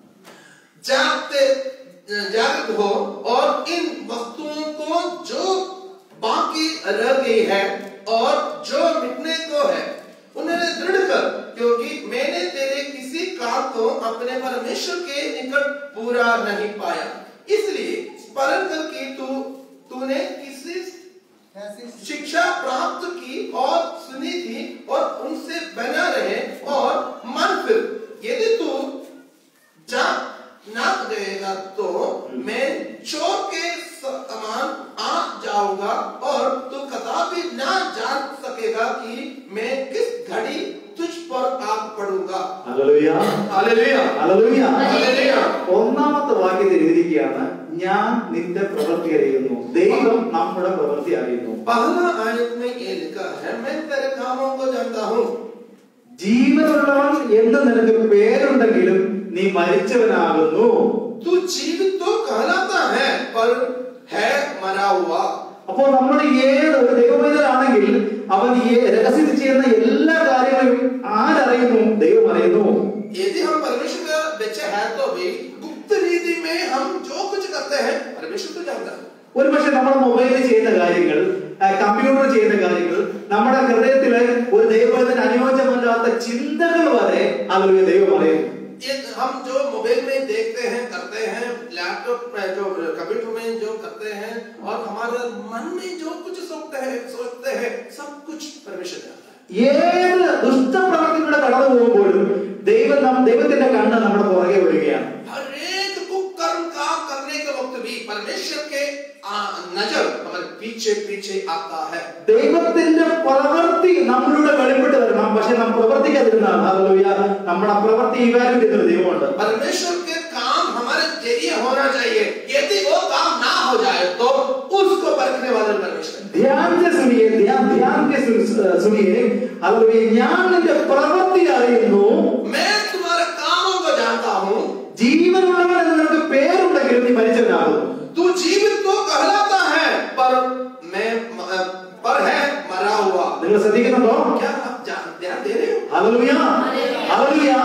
जागते जागृत हो और इन वस्तुओं को जो बाकी रह गई है और जो मिटने को है उन्हें दृढ़ कर क्योंकि मैंने तेरे किसी काम को अपने परमेश्वर के निकट पूरा नहीं पाया इसलिए स्मरण कर कि तू तूने किसी शिक्षा प्राप्त की और सुनी थी और उनसे बना रहे और मन फिर यदि तू जा ना गएगा तो मैं चोर के समान आ जाऊंगा और तू कदापि ना जान सकेगा कि मैं किस घड़ी तुझ पर आप पड़ूंगा ഹല്ലേലൂയ हालेलुया ഹല്ലേലൂയ हालेलुया ഒന്നാമത്തെ വാക്യത്തിൽ എഴുതിയിരിക്കുകയാണ് ഞാൻ നിന്റെ പ്രവൃത്തി അറിയുന്നു ദൈവം നമ്മുടെ പ്രവൃത്തി അറിയുന്നു पहला आयत में ये लिखा है मैं तेरे कामों को जानता हूँ ജീവനുള്ളവൻ എന്ന് നിനക്ക് പേരുണ്ടെങ്കിലും നീ മരിച്ചവനാകുന്നു तू जीवित तो कहलाता है पर है मरा हुआ അപ്പോൾ നമ്മൾ ഏത് ഒരു ദൈവമൈതലാണെങ്കിൽ അവൻ ഈ രഹസ്യത്തിൽ ചെയ്യുന്ന എല്ലാ കാര്യങ്ങളും ആരറിയുന്നു ദൈവം അറിയുന്നു यदि हम परमेश्वर का बच्चे हैं तो भी गुप्त रीति में हम जो कुछ करते हैं परमेश्वर तो जानता है ഒരു പക്ഷെ നമ്മുടെ മൊബൈലിൽ ചെയ്യുന്ന കാര്യങ്ങൾ ആ, കമ്പ്യൂട്ടറിൽ ചെയ്യുന്ന കാര്യങ്ങൾ നമ്മുടെ ഹൃദയത്തിലെ ഒരു ദൈവത്തിന് അനുയോജ്യമല്ലാത്ത ചിന്തകൾ വരെ അതൊരു ദൈവം അറിയുന്നു ये हम जो मोबाइल में देखते हैं करते हैं लैपटॉप में जो कंप्यूटर में जो करते हैं और हमारे मन में जो कुछ सोचते हैं सोचते हैं सब कुछ परमेश्वर जानता है ഏത് ദുഷ്ടപ്രവർത്തികളുടെ കടന്നു പോകുമ്പോഴും ദൈവം നം- ദൈവത്തിന്റെ കണ്ണ് നമ്മുടെ പുറകെ വരികയാണ് हर एक कुकर्म का करने के वक्त भी परमेश्वर के आ, नजर हमारे पीछे पीछे आता है ദൈവത്തിന്റെ പ്രവൃത്തി നമ്മളിലൂടെ വെളിപ്പെട്ട് വരണം പക്ഷെ നാം പ്രവർത്തിക്കാതിരുന്നാൽ ഹല്ലേലൂയ നമ്മുടെ പ്രവൃത്തി ഇവാലുവേറ്റ് ചെയ്യുന്ന ഒരു ദൈവമുണ്ട് परमेश्वर के काम हमारे जरिए होना चाहिए यदि वो काम ना हो जाए तो उसको परखने वाले परमेश्वर है। ധ്യാൻ से सुनिए ध्यान ध्यान के सुन- सुनिए ഹല്ലേലൂയ ഞാൻ നിന്റെ പ്രവൃത്തി അറിയുന്നു मैं तुम्हारे कामों को जानता हूँ ജീവനുള്ളവൻ എന്ന് നിനക്ക് പേരുണ്ടെങ്കിലും നീ മരിച്ചവനാകുന്നു तू जीवित तो कहलाता है पर मैं पर है मरा हुआ നിങ്ങൾ ശ്രദ്ധിക്കുന്നുണ്ടോ क्या आप जा- ध्यान दे रहे हो ഹല്ലേലൂയ ഹല്ലേലൂയ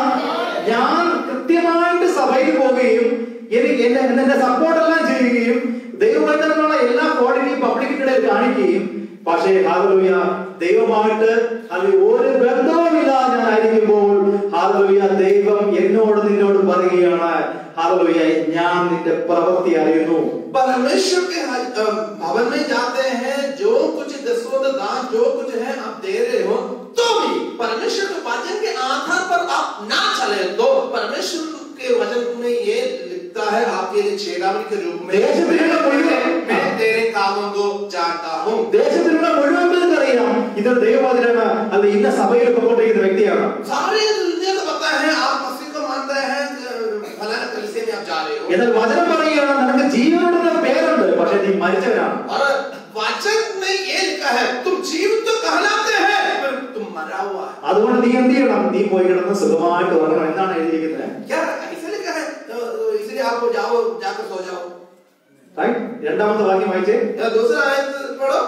ഞാൻ കൃത്യമായിട്ട് സഭയിൽ പോവുകയും എനിക്ക് എന്റെ എന്റെ സപ്പോർട്ട് എല്ലാം ചെയ്യുകയും ദൈവവചനത്തിലുള്ള എല്ലാ ക്വാളിറ്റിയും പബ്ലിക്കിനിടയിൽ കാണിക്കുകയും പക്ഷേ ഹാലലൂയ ദൈവമായിട്ട് അത് ഒരു ബന്ധവുമില്ലാതെ ഞാൻ ആയിരിക്കുമ്പോൾ ഹാലലൂയ ദൈവം എന്നോട് നിന്നോട് പറയുകയാണ് ഹാലലൂയ ഞാൻ നിന്റെ പ്രവൃത്തി അറിയുന്നു परमेश्वर के हज- अ, भवन में जाते हैं जो कुछ दसों दान जो कुछ है आप दे रहे हो तो भी परमेश्वर के वचन के आधार पर आप ना चले तो परमेश्वर के वचन में ये लिखता है आपके लिए चेतावनी के रूप में देश में मैं- मुഴുവൻ- मैं तेरे कामों को जानता हूँ ദേശത്തിലുള്ള മുഴുവൻ പേർക്ക് അറിയാം ഇത് ദൈവവചനാണ് അത് ഇന്ന സഭയിൽ പൊക്കോണ്ടിരിക്കുന്ന വ്യക്തിയാണ് सारे दुनिया को पता है आप मसीह को मानते हैं अ, फलाना कलिसिया में आप जा रहे हो എന്നാൽ വചനം പറയുകയാണ് നിനക്ക് ജീവനുള്ള പേരുണ്ട് പക്ഷെ നീ മരിച്ചവനാണ് और वचन में ये लिखा है तुम जीवित तो कहलाते हैं पर तुम मरा हुआ है അതുകൊണ്ട് നീ എന്ത് ചെയ്യണം നീ പോയി കിടന്ന് സുഖമായിട്ട് ഉറങ്ങണം എന്നാണ് എഴുതിയിരിക്കുന്നത് क्या ऐसा लिखा है अ, इसलिए आप जाओ जाकर सो जाओ Right? രണ്ടാമത്തെ വാക്യം വായിച്ചേ या दूसरा आयत पढ़ो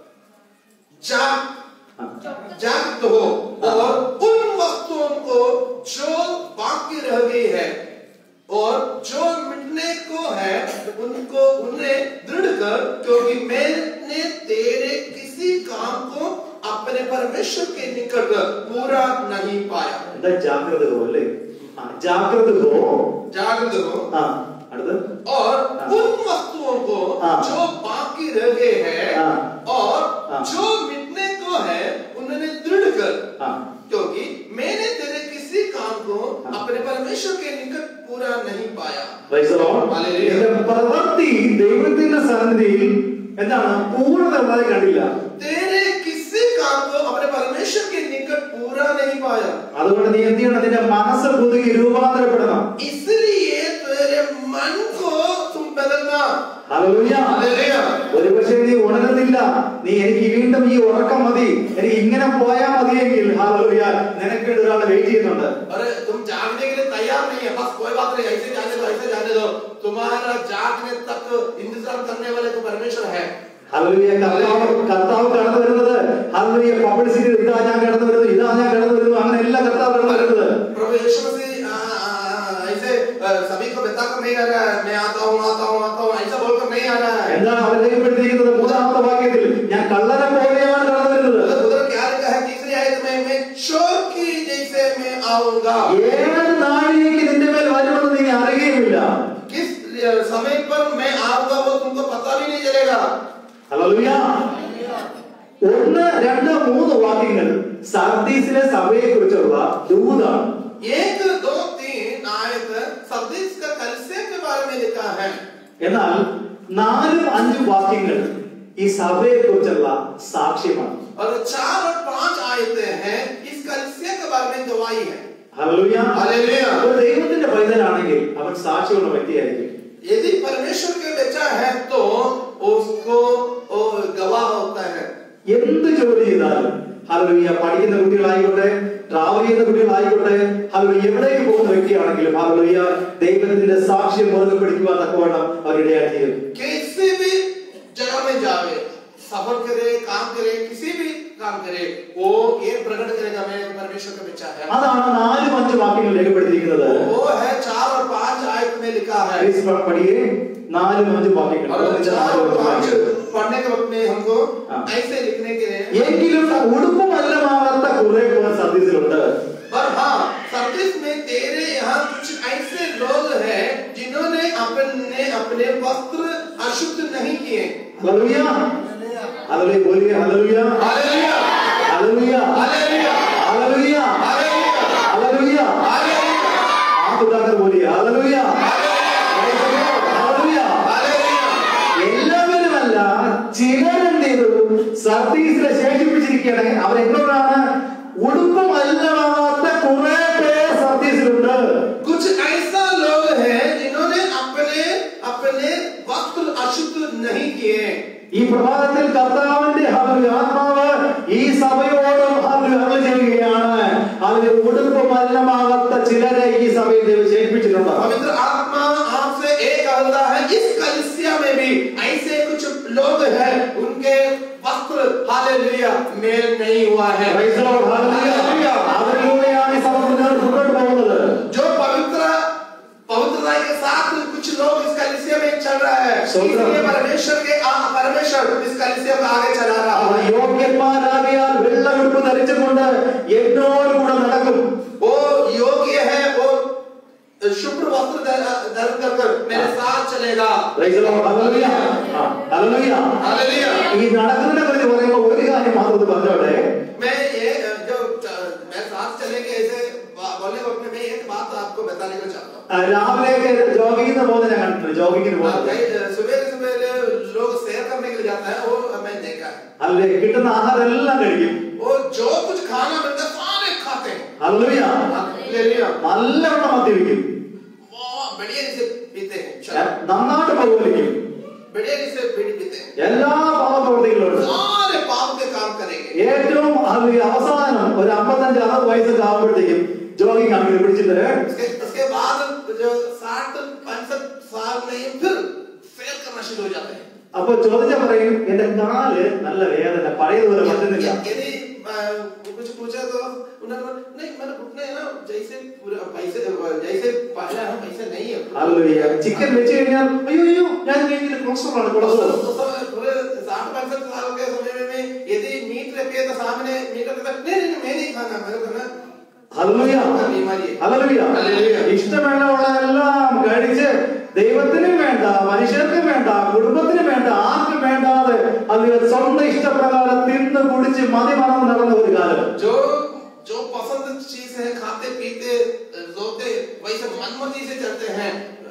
जाग ആ. जागृत हो और उन वस्तुओं को जो बाकी रह गई है और जो मिटने को है उनको उन्हें दृढ़ कर क्योंकि मैंने तेरे किसी काम को अपने परमेश्वर के निकट पूरा नहीं पाया എന്താ ജാഗ്രത ഹോ അല്ലേ ആ ജാഗ്രത ഹോ जागृत हो ആ അടുത്ത് और हाँ। उन वस्तुओं को हाँ। जो बाकी रह गए हैं हाँ। और हाँ। जो मिटने को है उन्होंने दृढ़ कर ആ क्योंकि मैंने तेरे किसी काम को हाँ। अपने परमेश्वर के निकट पूरा नहीं पाया Praise the Lord. Hallelujah. നിന്റെ പ്രവൃത്തി ദൈവത്തിന്റെ സന്നിധിയിൽ എന്താണ് പൂർണ്ണത ഉള്ളതായി കണ്ടില്ല तेरे किसी काम को अपने परमेश्वर के निकट पूरा नहीं पाया അതുകൊണ്ട് നീ എന്ത് ചെയ്യണം നിന്റെ മനസ്സ് പുതുക്കി രൂപാന്തരപ്പെടണം इसलिए तेरे मन को तुम बदलना ഹല്ലേലൂയ हालेलुया ഒരു പക്ഷേ നീ ഉണരുന്നില്ല നീ എനിക്ക് വീണ്ടും ഈ ഉറക്കം മതി എനിക്ക് ഇങ്ങനെ പോയാൽ മതിയെങ്കിൽ ഹാലൂയ നിനക്ക് വേണ്ടി ഒരാൾ വെയിറ്റ് ചെയ്യുന്നുണ്ട് अरे तुम जागने के लिए तैयार नहीं है बस कोई बात नहीं ऐसे जाने दो ऐसे जाने दो तुम्हारा जागने तक इंतजार करने वाले तो परमेश्वर है ഹല്ലേലൂയ കർത്താവ് കർത്താവ് കടന്നു വരുന്നത് ഹല്ലേലൂയ പബ്ലിസിറ്റി ഇതാ ഞാൻ കടന്നു വരുന്നത് ഇതാ ഞാൻ കടന്നു വരുന്നു അങ്ങനെ എല്ലാ കർത്താവ് കടന്നു വരുന്നത് प्रभु यीशु मसीह आ, आ, आ, ऐसे आ, सभी को बताकर नहीं आ रहा है मैं आता हूँ आता हूँ आता हूँ ऐसा बोलकर नहीं आ रहा है എന്താണ് അവർ രേഖപ്പെടുത്തിയിരിക്കുന്നത് മൂന്നാമത്തെ വാക്യത്തിൽ ഞാൻ കള്ളനെ പോലെയാണ് കടന്നു വരുന്നത് उधर उधर क्या लिखा है तीसरी आयत में मैं शोर की जैसे मैं आऊंगा ഏത് നാഴികയ്ക്ക് നിന്റെ മേൽ വരുമെന്ന് നീ അറിയുകയുമില്ല किस आ, समय पर मैं आऊंगा वो तुमको पता भी नहीं चलेगा ഹല്ലേലൂയ ഒന്ന് രണ്ട് മൂന്ന് വാക്യങ്ങൾ സർദീസിലെ സഭയെ കുറിച്ചുള്ള ദൂതാണ് एक दो तीन आयत सर्दिस का कलसे के बारे में लिखा है എന്നാൽ നാലും അഞ്ചും വാക്യങ്ങൾ ഈ സഭയെ കുറിച്ചുള്ള സാക്ഷ്യമാണ് और चार और पांच आयतें हैं इस कलिसिया के बारे में गवाही है ഹല്ലേലൂയ. ഹല്ലേലൂയ. ഒരു ദൈവത്തിന്റെ പൈതലാണെങ്കിൽ അവൻ സാക്ഷിയുള്ള വ്യക്തിയായിരിക്കും यदि परमेश्वर के बच्चा है तो उसको वो गवाह होता है എന്ത് ജോലി ചെയ്താലും ഹല്ലേലൂയ പഠിക്കുന്ന കുട്ടികളായിക്കോട്ടെ ട്രാവൽ ചെയ്യുന്ന കുട്ടികളായിക്കോട്ടെ ഹല്ലേലൂയ എവിടേക്ക് പോകുന്ന വ്യക്തിയാണെങ്കിലും ഹല്ലേലൂയ ദൈവത്തിന്റെ സാക്ഷ്യം മുറുകെ പിടിക്കുവാൻ തക്കവണ്ണം അവരിടയാക്കിയത് किसी भी जगह में जावे सफर करे काम करे किसी भी काम करे वो ये प्रकट करेगा मैं परमेश्वर का बच्चा है അതാണ് നാലും അഞ്ച് വാക്യങ്ങൾ രേഖപ്പെടുത്തിയിരിക്കുന്നത് वो है चार और पांच आयत में लिखा है ക്രൈസ്തവ പഠിയെ നാലും അഞ്ചും വാക്യങ്ങൾ और നാലും चार और അഞ്ചും पांच വാക്യങ്ങൾ. पढ़ने के वक्त में हमको हाँ। ऐसे लिखने के എങ്കിലും ഉടുപ്പുമല്ലമാകാത്ത കുറെ പേർ സർവീസിലുണ്ട് पर हाँ सर्विस में तेरे यहाँ कुछ ऐसे लोग हैं जिन्होंने अपने अपने वस्त्र अशुद्ध नहीं किए ഹല്ലേലൂയ ഹല്ലേലൂയ बोलिए hallelujah hallelujah hallelujah hallelujah hallelujah hallelujah hallelujah hallelujah हाथ उठाकर बोलिए ഹല്ലേലൂയ ഹല്ലേലൂയ हालेलुया എല്ലാവരുമല്ല ചിലരെന്ത് ചെയ്തു സർവീസിലെ ശേഷിപ്പിച്ചിരിക്കുകയാണ് അവരെന്നോടാണ് ഉടുപ്പമല്ലമാകാത്ത കുറെ പേർ സർവീസിലുണ്ട് कुछ ऐसा लोग हैं जिन्होंने अपने अपने वस्त्र अशुद्ध नहीं किए ഈ പ്രഭാതത്തിൽ കർത്താവിന്റെ ഹല്ലേലൂയ ആത്മാവ് ഈ സഭയോടും ഹല്ലേലൂയ അരുളി ചെയ്യുകയാണ് അതിന് ഉടുപ്പമല്ലമാകാത്ത ചിലരെ ഈ സഭയിൽ ദൈവം ശേഷിപ്പിച്ചിട്ടുണ്ട് पवित्र आत्मा आपसे एक कहता है इस कलिसिया में भी ऐसे कुछ लोग हैं उनके वस्त्र हालेलुया मेल नहीं हुआ है Praise the Lord. Hallelujah. അതിലൂടെയാണ് ഈ സഭ മുന്നോട്ട് മുന്നോട്ട് പോകുന്നത് जो पवित्र पवित्रता के साथ कुछ लोग इस कलिसिया में चल रहा है सोच रहा इसलिए हूं। परमेश्वर के आ- परमेश्वर इस कलिसिया को आगे चला रहा അവർ है യോഗ്യന്മാരാകിയാൽ വെള്ളമെടുപ്പ് ധരിച്ചുകൊണ്ട് എന്നോട് കൂടെ നടക്കും वो योग्य है वो शुभ्र वस्त्र धर- धारण कर कर मेरे साथ चलेगा Praise the Lord. Hallelujah. ആ, Hallelujah. हालेलुया ഈ നടക്കുന്നതിനെ കുറിച്ച് പറയുമ്പോൾ ഒരു കാര്യം മാത്രം ഇത് പറഞ്ഞോട്ടെ मैं ये जो मैं साथ चलेंगे ऐसे बोलने वक्त में मैं एक बात आपको बताने को चाहता हूँ ആ, രാവിലെയൊക്കെ ജോഗിങ്ങിന് പോകുന്നത് ഞാൻ കണ്ടിട്ടുണ്ട് ജോഗിങ്ങിന് പോകുന്നത് कई सवेरे सवेरे लोग सैर करने के लिए जाता है वो मैं देखा है അല്ലെ കിട്ടുന്ന ആഹാരം എല്ലാം കഴിക്കും वो जो कुछ खाना मिलता है सारे खाते हैं ഹല്ലേലൂയ हालेलुया നല്ലവണ്ണം മദ്യപിക്കും वो बढ़िया से पीते हैं ഏ, शराब। നന്നായിട്ട് പൗവലിക്കും बढ़िया से बीड़ी पीते हैं എല്ലാ പാവപ്രവർത്തികളുണ്ട് सारे पाप के काम करेंगे ഏറ്റവും ഹല്ലേലൂയ അവസാനം ഒരു അമ്പത്തഞ്ച് അറുപത് വയസ്സൊക്കെ ആകുമ്പോഴത്തേക്കും ജോഗിങ് അങ്ങനെ പിടിച്ചിട്ട് उसके उसके बाद जो साठ पैंसठ साल में फिर सैर करना शुरू हो जाते हैं അപ്പൊ ചോദിച്ചാ പറയും എന്റെ കാല് നല്ല വേദന പഴയതുപോലെ പറ്റുന്നില്ല यदि अ, कुछ पूछा तो उन्होंने बोला, नहीं मेरे घुटने ना जैसे पूरा पैसे जैसे पहले हम पैसे नहीं है ഹല്ലേലൂയ ചിക്കൻ വെച്ച് കഴിഞ്ഞാൽ അയ്യോ അയ്യോ ഞാൻ കഴിക്കുന്ന കൊളസ്ട്രോൾ ആണ് उस കൊളസ്ട്രോൾ उस समय पूरे साठ पैंसठ साल के समय में यदि मीट रखे तो सामने मीट रखे तो नहीं नहीं मैं नहीं खाना मेरे को ना ഹല്ലേലൂയ बीमारी है ഹല്ലേലൂയ ഹല്ലേലൂയ. ഇഷ്ടമുള്ള എല്ലാം കഴിച്ച് ദൈവത്തിനും വേണ്ട മനുഷ്യർക്കും വേണ്ട കുടുംബത്തിനും വേണ്ട ആർക്കും വേണ്ടാതെ അല്ലെങ്കിൽ സ്വന്തം ഇഷ്ടപ്രകാരം തിന്ന് കുടിച്ച് മതി മറന്ന് നടന്ന ഒരു കാലം जो जो पसंद चीज है खाते पीते रोते वैसे मनमर्जी से चलते हैं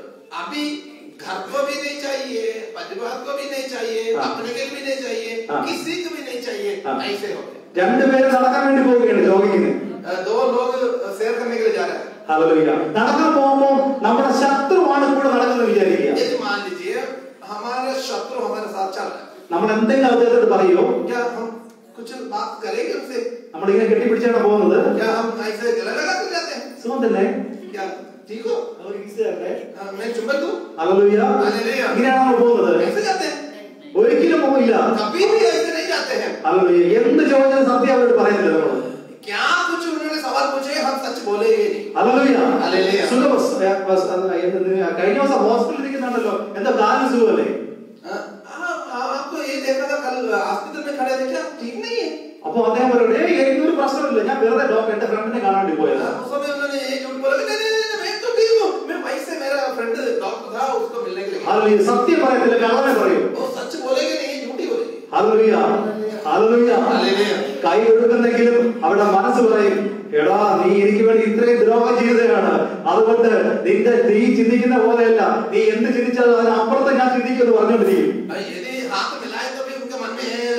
अभी घर को भी नहीं चाहिए परिवार को भी नहीं चाहिए हाँ। अपने के लिए भी नहीं चाहिए हाँ। किसी को भी नहीं चाहिए हाँ। ऐसे होते हैं। രണ്ടുപേരും നടക്കാൻ വേണ്ടി പോവുകയാണ് ജോഗിങ്ങിന് अ, दो लोग शेयर करने के लिए जा रहे हैं ഹല്ലേലൂയ നടക്കാൻ പോകുമ്പോൾ നമ്മുടെ ശത്രുവാണ് കൂടെ നടക്കുന്നത് വിചാരിക്കുക यदि मान लीजिए हमारा शत्रु हमारे साथ चल रहा है നമ്മൾ എന്തെങ്കിലും അദ്ദേഹത്തോട് പറയോ क्या हम कुछ बात करेंगे उनसे നമ്മൾ ഇങ്ങനെ കെട്ടിപ്പിടിച്ചാണ് പോകുന്നത് क्या हम ऐसे गले लगा कर जाते हैं സുഖം തന്നെ क्या ठीक हो അവർ kiss തരട്ടെ? अ, मैं चुंबन दूं ഹല്ലേലൂയ ഹല്ലേലൂയ. ഇങ്ങനെയാണ് നമ്മൾ പോകുന്നത് ऐसे जाते हैं ഒരിക്കലും പോയില്ല कभी भी ऐसे नहीं जाते हैं ഹല്ലേലൂയ എന്ത് ചോദിച്ചാലും സത്യം അവരോട് പറയുന്നില്ല നമ്മൾ क्या कुछ उन्होंने सवाल पूछे हम सच बोलेंगे नहीं ഹല്ലേലൂയ ഹല്ലേലൂയ. സുഖം ഏ, ബസ്, അത് എന്ത് കഴിഞ്ഞ ദിവസം ഹോസ്പിറ്റലിൽ ഇരിക്കുന്നുണ്ടല്ലോ എന്താ കാലിന് സുഖമല്ലേ हाँ, हाँ, आपको ये देखा था कल हॉस्पिटल में खड़े थे क्या ठीक नहीं है അപ്പൊ അദ്ദേഹം പറയും ഏയ് എനിക്കൊരു പ്രശ്നമില്ല ഞാൻ വെറുതെ ഡോക്ടർ എന്റെ ഫ്രണ്ടിനെ കാണാൻ വേണ്ടി പോയതാ उस समय उन्होंने ये झूठ बोला कि नहीं नहीं नहीं मैं तो ठीक हूँ मैं वहीं से मेरा फ्रेंड डॉक्टर था उसको मिलने के लिए गया। ഹല്ലേലൂയ സത്യം പറയത്തില്ല കള്ളനെ പറയും वो सच बोलेंगे नहीं झूठी बोलेंगे ഹല്ലേലൂയ ഹല്ലേലൂയ ഹല്ലേലൂയ. കൈ ഒഴുകുന്നെങ്കിലും അവിടെ മനസ്സ് പറയും എടാ നീ എനിക്ക് വേണ്ടി ഇത്രയും ദ്രോഹം ചെയ്തതാണ് അതുകൊണ്ട് നിന്റെ നീ ചിന്തിക്കുന്ന പോലെയല്ല നീ എന്ത് ചിന്തിച്ചാലും അതിനപ്പുറത്ത് ഞാൻ ചിന്തിക്കുമെന്ന് പറഞ്ഞുകൊണ്ടിരിക്കും यदि हाथ मिलाए तो भी उनके मन में आएगा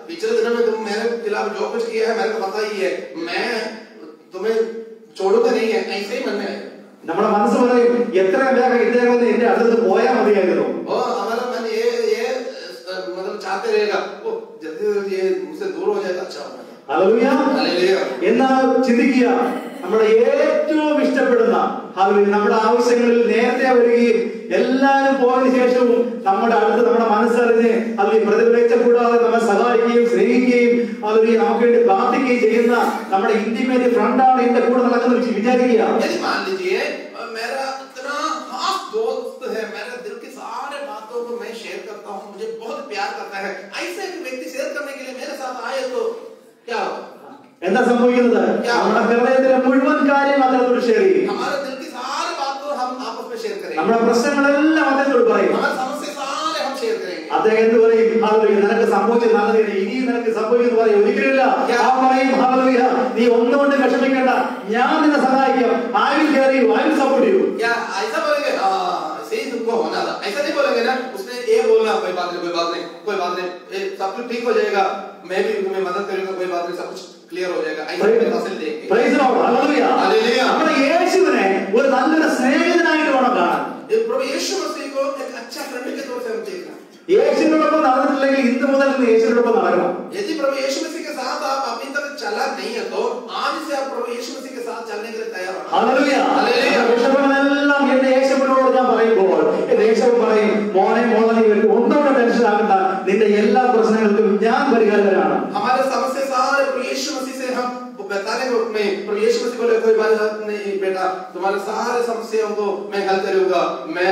पिछले दिनों में तुम मेरे खिलाफ जो कुछ किया है मेरे को पता ही है मैं तुम्हें छोड़ूंगा नहीं है ऐसे ही मन में है നമ്മുടെ മനസ്സ് പറയും എത്ര വേഗം ഇദ്ദേഹം ഒന്ന് എന്റെ അടുത്ത് പോയാൽ മതിയായിരുന്നു और हमारा मन ये ये अ, मतलब चाहते रहेगा ओ जल्दी जल्दी ये मुझसे दूर हो जाएगा अच्छा होगा ഹല്ലേലൂയ हालेलुया എന്നാൽ ചിന്തിക്കുക നമ്മുടെ ഏറ്റവും ഇഷ്ടപ്പെടുന്ന ഹല്ലേലൂയ നമ്മുടെ ആവശ്യങ്ങളിൽ നേരത്തെ വരികയും എല്ലാവരും പോയതിനു ശേഷവും നമ്മുടെ അടുത്ത് നമ്മുടെ മനസ്സറിഞ്ഞ് അല്ലെങ്കിൽ പ്രതിഫലിച്ച കൂടാതെ നമ്മെ സഹായിക്കുകയും സ്നേഹിക്കുകയും അല്ലെങ്കിൽ നമുക്ക് വേണ്ടി പ്രാർത്ഥിക്കുകയും ചെയ്യുന്ന നമ്മുടെ ഇന്റിമേറ്റ് ഫ്രണ്ടാണ് എന്റെ കൂടെ നടക്കുന്നത് വിചാരിക്കുക यदि मान लीजिए अ, मेरा इतना खास दोस्त है मेरे दिल की सारे बातों को मैं शेयर करता हूँ मुझे बहुत प्यार करता है ऐसे एक व्यक्ति शेयर करने के लिए मेरे साथ आए तो क्या होगा എന്താ സംഭവിക്കുന്നത് നമ്മുടെ ഹൃദയത്തിലെ മുഴുവൻ കാര്യം അദ്ദേഹത്തോട് ഷെയർ ചെയ്യും हमारे दिल की सारी बातों हम आपस में शेयर करेंगे നമ്മുടെ പ്രശ്നങ്ങളെല്ലാം അദ്ദേഹത്തോട് പറയും हमारे समस्या सारे हम शेयर करेंगे അദ്ദേഹം എന്ത് പറയും ഹാലലുയ നിനക്ക് സംഭവിച്ചത് നല്ലതാണ് ഇനിയും നിനക്ക് സംഭവിക്കുന്നു പറയും ഒരിക്കലില്ല ആ പറയും ഹാലലുയ നീ ഒന്നുകൊണ്ട് വിഷമിക്കണ്ട ഞാൻ നിന്നെ സഹായിക്കാം I will care you I will support you क्या ऐसा बोलेंगे हाँ ऐसे ही तुमको होना था ऐसा नहीं बोलेंगे ना उसने ये बोला कोई बात नहीं कोई बात नहीं कोई बात नहीं ये सब कुछ ठीक हो जाएगा मैं भी तुम्हें मदद करूंगा कोई बात नहीं सब कुछ क्लियर हो जाएगा ऐसा मैं हासिल देंगे Praise the Lord. Hallelujah. Hallelujah. നമ്മുടെ യേശുവിനെ ഒരു നല്ലൊരു സ്നേഹിതനായിട്ട് വേണം കാണാൻ ये प्रभु यीशु मसीह को एक अच्छा फ्रेंड के तौर से हम देखना യേശുവിനോടൊപ്പം നടന്നിട്ടില്ലെങ്കിൽ ഇന്ന് മുതൽ ഇന്ന് യേശുവിനോടൊപ്പം നടക്കണം यदि प्रभु यीशु मसीह के साथ आप अभी तक चला नहीं है तो आज से आप प्रभु यीशु मसीह के साथ चलने के लिए तैयार हो ഹല്ലേലൂയ. Hallelujah. വിഷമങ്ങളെല്ലാം എന്റെ യേശുവിനോട് ഞാൻ പറയുമ്പോൾ എന്റെ യേശു പറയും മോനെ മോളെ നീ ഒരു- ഒന്നുകൂടെ ടെൻഷൻ ആകണ്ട നിന്റെ എല്ലാ പ്രശ്നങ്ങൾക്കും ഞാൻ പരിഹാരമാണ് हमारे समस्या सारे प्रभु यीशु मसीह से हम बताने को में प्रभु यीशु मसीह बोले कोई बात नहीं बेटा तुम्हारे सारे समस्याओं को मैं हल करूंगा मैं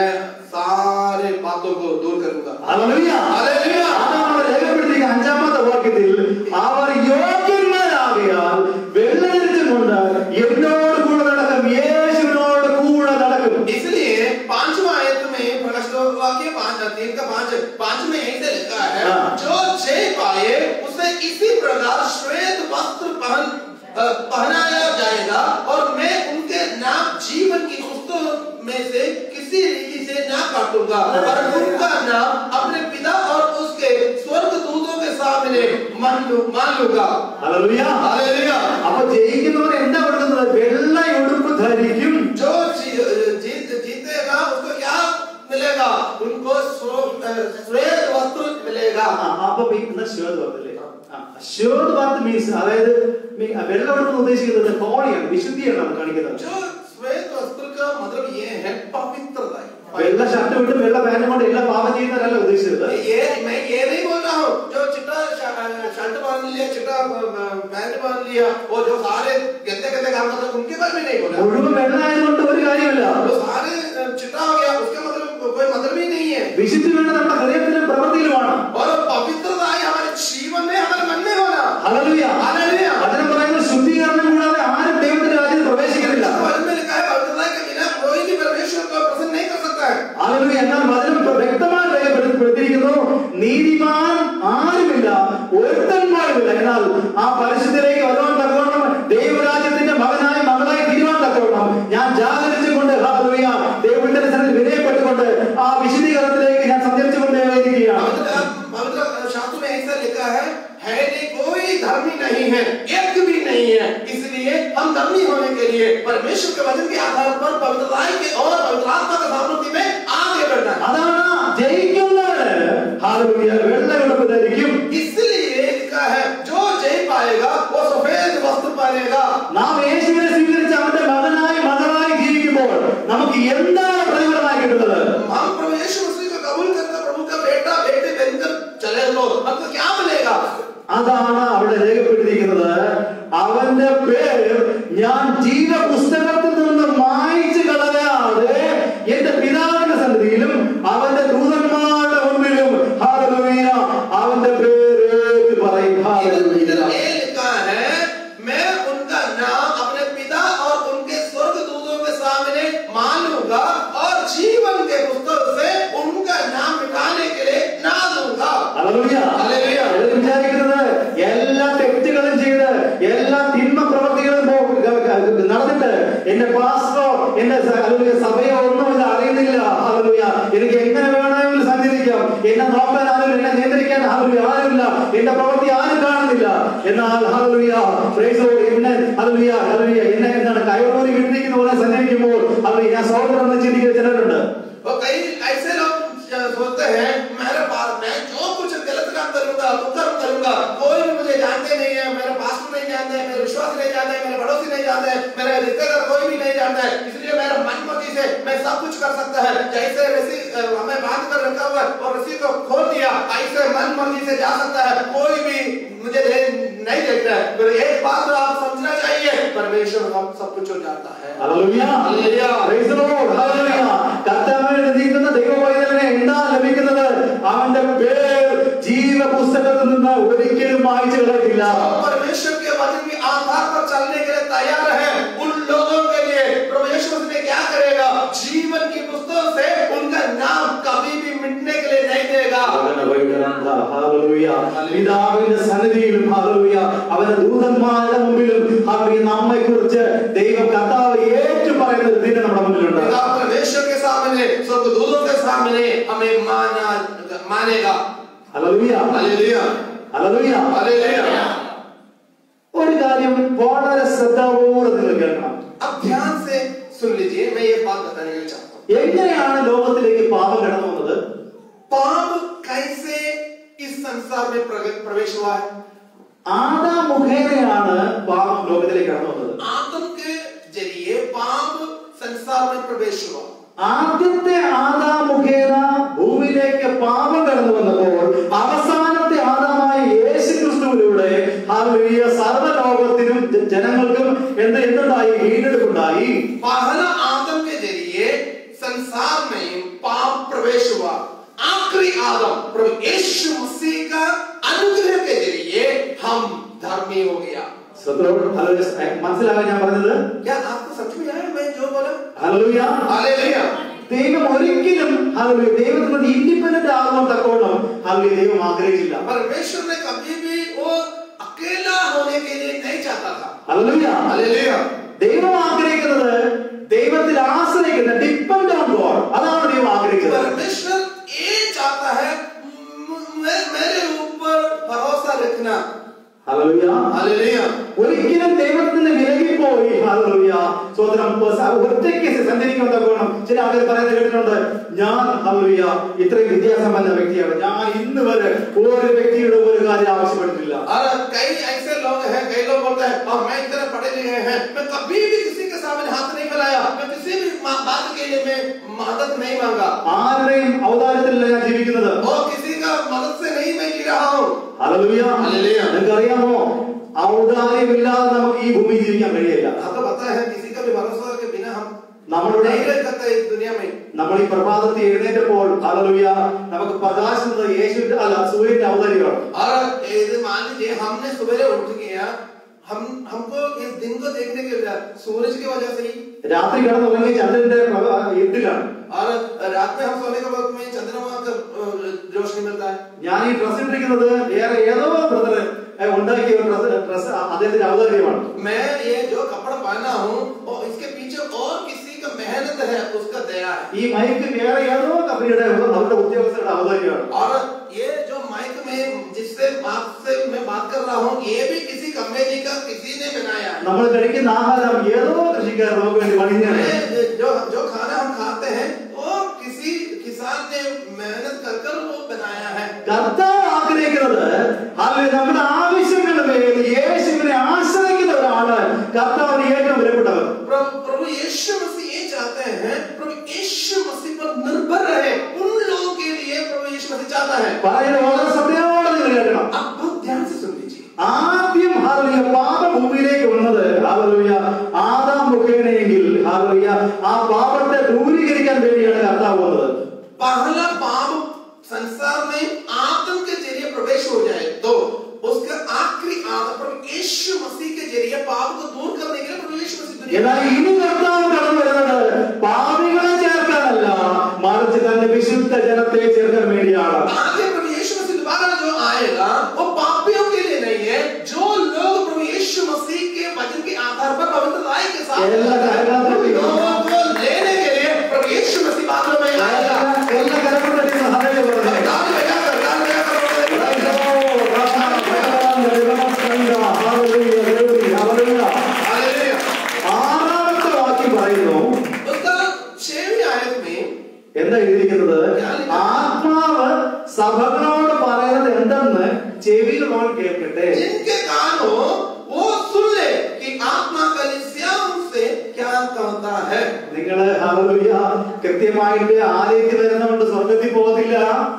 सारे बातों को दूर करूंगा ഹല്ലേലൂയ. ഹല്ലേലൂയ. അതാണ് അവിടെ രേഖപ്പെടുത്തിയിരിക്കുന്ന അഞ്ചാമത്തെ വാക്യത്തിൽ അവർ യോഗ്യന്മാരാകിയാൽ വെള്ളരിച്ചും കൊണ്ട് എന്നോട് കൂടെ നടക്കും യേശുവിനോട് കൂടെ നടക്കും इसलिए पांचवा आयत में प्रकाशित वाक्य पांच तीन का पांच पांच में ऐसे लिखा है हाँ। जो जय पाए उसे इसी प्रकार श्वेत वस्त्र पहन अ, पहनाया जाएगा और मैं उनके नाम जीवन की पुस्तक में से किसी रीति से ना काटूंगा पर उनका नाम अपने पिता और उसके स्वर्ग दूतों के सामने मान लू- मान लूंगा ഹല്ലേലൂയ. हालेलुया അപ്പൊ ജയിക്കുന്നവർ എന്താ കൊടുക്കുന്നത് വെള്ള ഉടുപ്പ് ധരിക്കും जो जी- जीत जीतेगा उसको क्या मिलेगा उनको स्व- अ, श्वेत वस्त्र मिलेगा ആ, അപ്പൊ ഈ- എന്നാ ശ്വേത് വർദ്ധല്ലേ ശ്വേത് വർദ്ധ മീൻസ് അതായത് മീ- വെള്ള ഉടുപ്പ് ഉദ്ദേശിക്കുന്നത് ഹോളിയാണ് വിശുദ്ധിയാണ് നമുക്ക് കാണിക്കുന്നത് जो श्वेत वस्त्र का मतलब ये है पवित्रता വെള്ള ഷർട്ട് വിട്ട് വെള്ള പാന്റ് കൊണ്ട് എല്ലാ പാപം ചെയ്യുന്നവരല്ല ഉദ്ദേശിച്ചത് ये मैं ये नहीं बोल रहा हूँ जो चिट्टा श- शर्ट पहन लिया चिट्टा अ, पैंट पहन लिया वो जो सारे गंदे गंदे काम करते हैं, उनके बारे में नहीं बोल रहा മുഴുവൻ വെള്ള ആയതുകൊണ്ട് ഒരു കാര്യമില്ല जो सारे अ, चिट्टा हो गया उसका मतलब कोई मतलब ही नहीं है വിശുദ്ധി വേണ്ട നമ്മുടെ ഹൃദയത്തിലും പ്രവൃത്തിയിലുമാണ് और पवित्रता ही हमारे जीवन में हमारे मन में होना ഹല്ലേലൂയ. हालेलुया അതിന് പറയുന്നത് ശുദ്ധീകരണം കൂടാതെ ആരും ദൈവത്തിന്റെ രാജ്യത്തിൽ പ്രവേശിക്കുന്നില്ല वचन में लिखा है पवित्रता के बिना कोई भी परमेश्वर को प्रसन्न नहीं कर सकता है ഹല്ലേലൂയ. എന്നാൽ വചനം വ്യക്തമായി രേഖപ്പെടുത്തിയിരിക്കുന്നു നീതിമാൻ ആരുമില്ല ഒരുത്തൻ പോലുമില്ല എന്നാൽ ആ പരിശുദ്ധിയിലേക്ക് വരുവാൻ തക്കവണ്ണം ദൈവരാജ്യത്തിന്റെ മകനായി മകളായി തീരുവാൻ തക്കവണ്ണം ഞാൻ ജാഗരിച്ചുകൊണ്ട് ഹല്ലേലൂയ ദൈവത്തിന്റെ സന്നിധിയിൽ വിനയപ്പെട്ടുകൊണ്ട് ആ വിശദീകരണത്തിലേക്ക് ഞാൻ സഞ്ചരിച്ചുകൊണ്ടേയിരിക്കുകയാണ് पवित्र पवित्र शास्त्र में ऐसा लिखा है है नहीं कोई धर्मी नहीं है एक भी नहीं है इसलिए हम धर्मी होने के लिए परमेश्वर के वचन के आधार पर पवित्रता के और पवित्र आत्मा के सामर्थ्य में आगे बढ़ना है അതാണ് ജയിക്കുന്നവര് ഹല്ലേലൂയ വെള്ള ഉടുപ്പ് ധരിക്കും इसलिए लिखा है जो जय पाएगा वो सफेद वस्त्र पाएगा നാം യേശുവിനെ സ്വീകരിച്ച് അവന്റെ മകനായി മകളായി ജീവിക്കുമ്പോൾ നമുക്ക് എന്താണ് പ്രതിഫലമായി കിട്ടുന്നത് हम प्रभु यीशु मसीह को कबूल करकर प्रभु का बेटा बेटे बनकर चले तो हमको क्या मिलेगा അതാണ് അവിടെ രേഖപ്പെടുത്തിയിരിക്കുന്നത് അവന്റെ പേര് ഞാൻ ജീവ പുസ്തകത്തിൽ നിന്ന് മായിച്ചു കളയാതെ എന്റെ പിതാവിന്റെ സന്നിധിയിലും അവന്റെ ദൂതന്മാരുടെ മുമ്പിലും ഹല്ലേലൂയ അവന്റെ പേര് ഏറ്റു പറയും इधर इधर ഹല്ലേലൂയ. ये लिखा है मैं उनका नाम अपने पिता और उनके स्वर्ग दूतों के सामने मानूंगा और जीवन के पुस्तक से उनका नाम मिटाने के लिए ना दूंगा ഹല്ലേലൂയ. ഹല്ലേലൂയ. ഇത് വിചാരിക്കുന്നത് എല്ലാ തെറ്റുകളും ചെയ്ത് എല്ലാ തിന്മ പ്രവർത്തികളും പോ- ക- ക- നടന്നിട്ട് എന്റെ പാസ്റ്ററോ എന്റെ സ- ഹല്ലേലൂയ, സഭയോ ഒന്നും ഇത് അറിയുന്നില്ല ഹല്ലേലൂയ. എനിക്ക് എങ്ങനെ വേണമെങ്കിലും സഞ്ചരിക്കാം എന്നെ നോക്കാൻ ആരും എന്നെ നിയന്ത്രിക്കാൻ ഹല്ലേലൂയ ആരുമില്ല എന്റെ പ്രവൃത്തി ആരും കാണുന്നില്ല എന്നാൽ ഹല്ലേലൂയ praise the Lord. എന്നെ ഹല്ലേലൂയ ഹല്ലേലൂയ എന്നെ എന്താണ് കയറൂരി വിട്ടിരിക്കുന്ന പോലെ സഞ്ചരിക്കുമ്പോൾ ഹല്ലേലൂയ ഞാൻ സഹോദരൻ എന്ന് ചിന്തിക്കുന്ന ചിലരുണ്ട് और कई ऐसे लोग सोचते हैं मेरे पास मैं जो कुछ गलत काम करूंगा कुकर्म करूंगा कोई भी मुझे जानते नहीं है मेरे पास्टर नहीं जानते हैं मेरे विश्वास नहीं जानते हैं मेरे पड़ोसी नहीं जानते हैं मेरे रिश्तेदार कोई भी नहीं जानता है इसलिए मेरा मन मर्जी से मैं सब कुछ कर सकता है जैसे रस्सी अ, हमें बांध कर रखा हुआ है और रस्सी को खोल दिया ऐसे मन मर्जी से जा सकता है कोई भी मुझे दे- नहीं देखता है पर एक बात तो आप समझना चाहिए परमेश्वर हम सब कुछ हो जाता है hallelujah hallelujah. Praise the Lord. Hallelujah. കർത്താവിനെ നീക്കുന്ന ദൈവവൈതലിനെ എന്താ ലഭിക്കുന്നത് അവന്റെ പേർ ജീവ പുസ്തകത്തിൽ നിന്ന് ഒരിക്കലും മായ്ച്ചു കളയത്തില്ല हम परमेश्वर के वचन के आधार पर चलने के लिए तैयार हैं उन लोगों के लिए प्रभु यीशु मसीह क्या करेगा जीवन की पुस्तक से उनका नाम कभी भी मिटने के लिए नहीं देगा ഹല്ലേലൂയ. പിതാവിന്റെ സന്നിധിയിലും ഹല്ലേലൂയ. അവന്റെ ദൂതന്മാരുടെ മുമ്പിലും ഹല്ലേലൂയ നമ്മെ കുറിച്ച് ദൈവം കർത്താവ് ഏറ്റു പറയുന്ന ഒരു ദിനം നമ്മുടെ മുന്നിലുണ്ട് पिता परमेश्वर के सामने सब दूतों के सामने हमें माना मानेगा ഹല്ലേലൂയ. Hallelujah hallelujah. हालेलुया ഒരു കാര്യം വളരെ ശ്രദ്ധാപൂർവ്വം നിങ്ങൾ കേൾക്കണം अब ध्यान से सुन लीजिए मैं ये बात बताने के लिए चाहता हूँ എങ്ങനെയാണ് ലോകത്തിലേക്ക് പാപം കടന്നു വന്നത് पाप कैसे इस संसार में प्रवे- प्रवेश हुआ है ആദാം മുഖേനയാണ് പാപം ലോകത്തിലേക്ക് കടന്നു വന്നത് आदम के जरिए पाप संसार में प्रवेश हुआ ആദ്യത്തെ ആദാം മുഖേന ഭൂമിയിലേക്ക് പാപം കടന്നു വന്നപ്പോൾ അവസാനത്തെ ആദാമായ യേശു ക്രിസ്തുവിലൂടെ ഹല്ലേലൂയ സർവ്വലോകത്തിനും ജ- ജനങ്ങൾക്കും എന്ത് എന്തുണ്ടായി വീണ്ടെടുപ്പുണ്ടായി पहला आदम के जरिए संसार में पाप प्रवेश हुआ आखिरी आदम प्रभु यीशु मसीह का अनुग्रह के जरिए हम धर्मी हो गया സ്വത്തോട് ഹല്ലേലൂയ. ഏ, മനസ്സിലായോ ഞാൻ പറഞ്ഞത് क्या आपको समझ में आया मैं जो बोला ഹല്ലേലൂയ हालेलुया ദൈവം ഒരിക്കലും ഹല്ലേലൂയ ദൈവത്തിൽ നിന്ന് ഇൻഡിപെൻഡന്റ് ആകുമ്പോൾ തക്കോണം ഹല്ലേലൂയ ദൈവം ആഗ്രഹിച്ചില്ല परमेश्वर ने कभी भी वो अकेला होने के लिए नहीं चाहता था ഹല്ലേലൂയ हालेलुया ദൈവം ആഗ്രഹിക്കുന്നത് ദൈവത്തിൽ ആശ്രയിക്കുന്ന ഡിപ്പെൻഡ് ഓൺ ഗോഡ് അതാണ് ദൈവം ആഗ്രഹിക്കുന്നത് परमेश्वर ये चाहता है म- मे- मेरे ऊपर भरोसा रखना ഹല്ലേലൂയ हालेलुया ഒരിക്കലും ദൈവത്തിൽ നിന്ന് വിലകിപ്പോയി ഹല്ലേലൂയ സ്വതന്ത്രം ഒറ്റയ്ക്ക് സഞ്ചരിക്കാൻ തക്കോണം ചില ആൾക്കാർ പറയുന്നത് കേട്ടിട്ടുണ്ട് ഞാൻ ഹല്ലേലൂയ ഇത്രയും വിദ്യാസമ്പന്ന വ്യക്തിയാണ് ഞാൻ ഇന്ന് വരെ ഒരു വ്യക്തിയുടെ ഒരു കാര്യം ആവശ്യപ്പെട്ടിട്ടില്ല और कई ऐसे लोग हैं कई लोग बोलते हैं और मैं इतने पढ़े लिखे हैं मैं कभी भी किसी के सामने हाथ नहीं फैलाया मैं किसी भी मा- बात के लिए मैं मदद नहीं मांगा ആരുടെയും ഔദാര്യത്തിലല്ല ഞാൻ ജീവിക്കുന്നത് और किसी का मदद से नहीं मैं जी रहा हूँ ഹല്ലേലൂയ ഹല്ലേലൂയ. നിങ്ങൾക്ക് അറിയാമോ ഔദാര്യമില്ലാതെ നമുക്ക് ഈ ഭൂമിയിൽ ജീവിക്കാൻ കഴിയില്ല आपको पता है किसी का भी भरोसा के बिना हम നമ്മളുടെ नहीं रह सकते इस दुनिया में നമ്മൾ ഈ പ്രഭാതത്തിൽ എഴുന്നേറ്റപ്പോൾ ഹല്ലേലൂയ നമുക്ക് പ്രകാശിക്കുന്നത് യേശുവിന്റെ അല്ല സൂര്യന്റെ ഔദാര്യമാണ് और ये मान लीजिए हमने सवेरे उठ गया हम हमको इस दिन को देखने के लिए सूरज की वजह से ही രാത്രി കിടന്നുറങ്ങി ചന്ദ്രന്റെ പ്രഭ- ഇരുട്ടിലാണ് और रात में हम सोने के वक्त में चंद्रमा का अ, रोशनी मिलता है ഞാൻ ഈ ഡ്രസ് ഇട്ടിരിക്കുന്നത് വേറെ ഏതോ ബ്രദർ ഉണ്ടാക്കിയ ഒരു ഡ്രസ് ഡ്രസ് അദ്ദേഹത്തിന്റെ ഔദാര്യമാണ് मैं ये जो कपड़ा पहना हूँ और इसके पीछे और किसी का मेहनत है उसका दया है ഈ മൈക്ക് വേറെ ഏതോ കമ്പനിയുടെ അവരുടെ ഉദ്യോഗസ്ഥരുടെ ഔദാര്യമാണ് और ये जो माइक में जिससे आपसे मैं बात कर रहा हूँ ये भी किसी कंपनी का किसी ने बनाया है നമ്മൾ കഴിക്കുന്ന ആഹാരം ഏതോ കൃഷിക്കാർ നമുക്ക് വേണ്ടി പണിഞ്ഞാണ് ये जो जो खाना हम खाते हैं वो किसी किसान ने मेहनत कर कर वो बनाया है കർത്താവ് ആഗ്രഹിക്കുന്നത് അല്ലെങ്കിൽ നമ്മുടെ ആവശ്യങ്ങളുടെ മേൽ യേശുവിനെ ആശ്രയിക്കുന്ന ഒരാള് കർത്താവിന് ഏറ്റവും വിലപ്പെട്ടവർ प्रभु प्रभु यीशु मसीह ये चाहते हैं प्रभु यीशु मसीह पर निर्भर रहे उन लोगों के लिए प्रभु यीशु मसीह चाहता है പറയുന്നത് വളരെ ശ്രദ്ധയോടെ നിങ്ങൾ കേൾക്കണം आप बहुत ध्यान से सुन लीजिए ആദ്യം ഹാലറിയ പാപ ഭൂമിയിലേക്ക് വന്നത് ഹാലറിയ ആദാം മുഖേനയെങ്കിൽ ഹാലറിയ ആ പാപത്തെ ദൂരീകരിക്കാൻ വേണ്ടിയാണ് കർത്താവ് വന്നത് पहला पाप संसार में आदम के जरिए प्रवेश हो जाए तो उसका आखिरी आदम प्रभु यीशु मसीह के जरिए पाप को दूर करने के लिए प्रभु यीशु मसीह दुनिया में എന്നാൽ आए। ഇനി കർത്താവ് കടന്നു വരുന്നത് പാപികളെ ചേർക്കാനല്ല മറിച്ച് തന്റെ വിശുദ്ധ ജനത്തെ ചേർക്കാൻ വേണ്ടിയാണ് आगे प्रभु यीशु मसीह दोबारा जो आएगा वो पापियों के लिए नहीं है जो लोग प्रभु यीशु मसीह के वचन के आधार पर पवित्र राय के साथ എല്ലാ കാര്യങ്ങളും उन लोगों को लेने के लिए प्रभु यीशु मसीह बादलों में आएगा എല്ലാ കരങ്ങളും ताली बजाकर, ताली बजाकर प्रभु എഴുതിയിരിക്കുന്നത് ആത്മാവ് സഭകളോട് പറയുന്നത് എന്തെന്ന് ചെവികളോട് കേൾക്കട്ടെ जिनके कान हो वो सुन ले कि आत्मा कलीसियाओं से क्या कहता है നിങ്ങള് ഹല്ലേലൂയ കൃത്യമായിട്ട് ആലയത്തിൽ വരുന്നതുകൊണ്ട് സ്വർഗത്തിൽ പോകത്തില്ല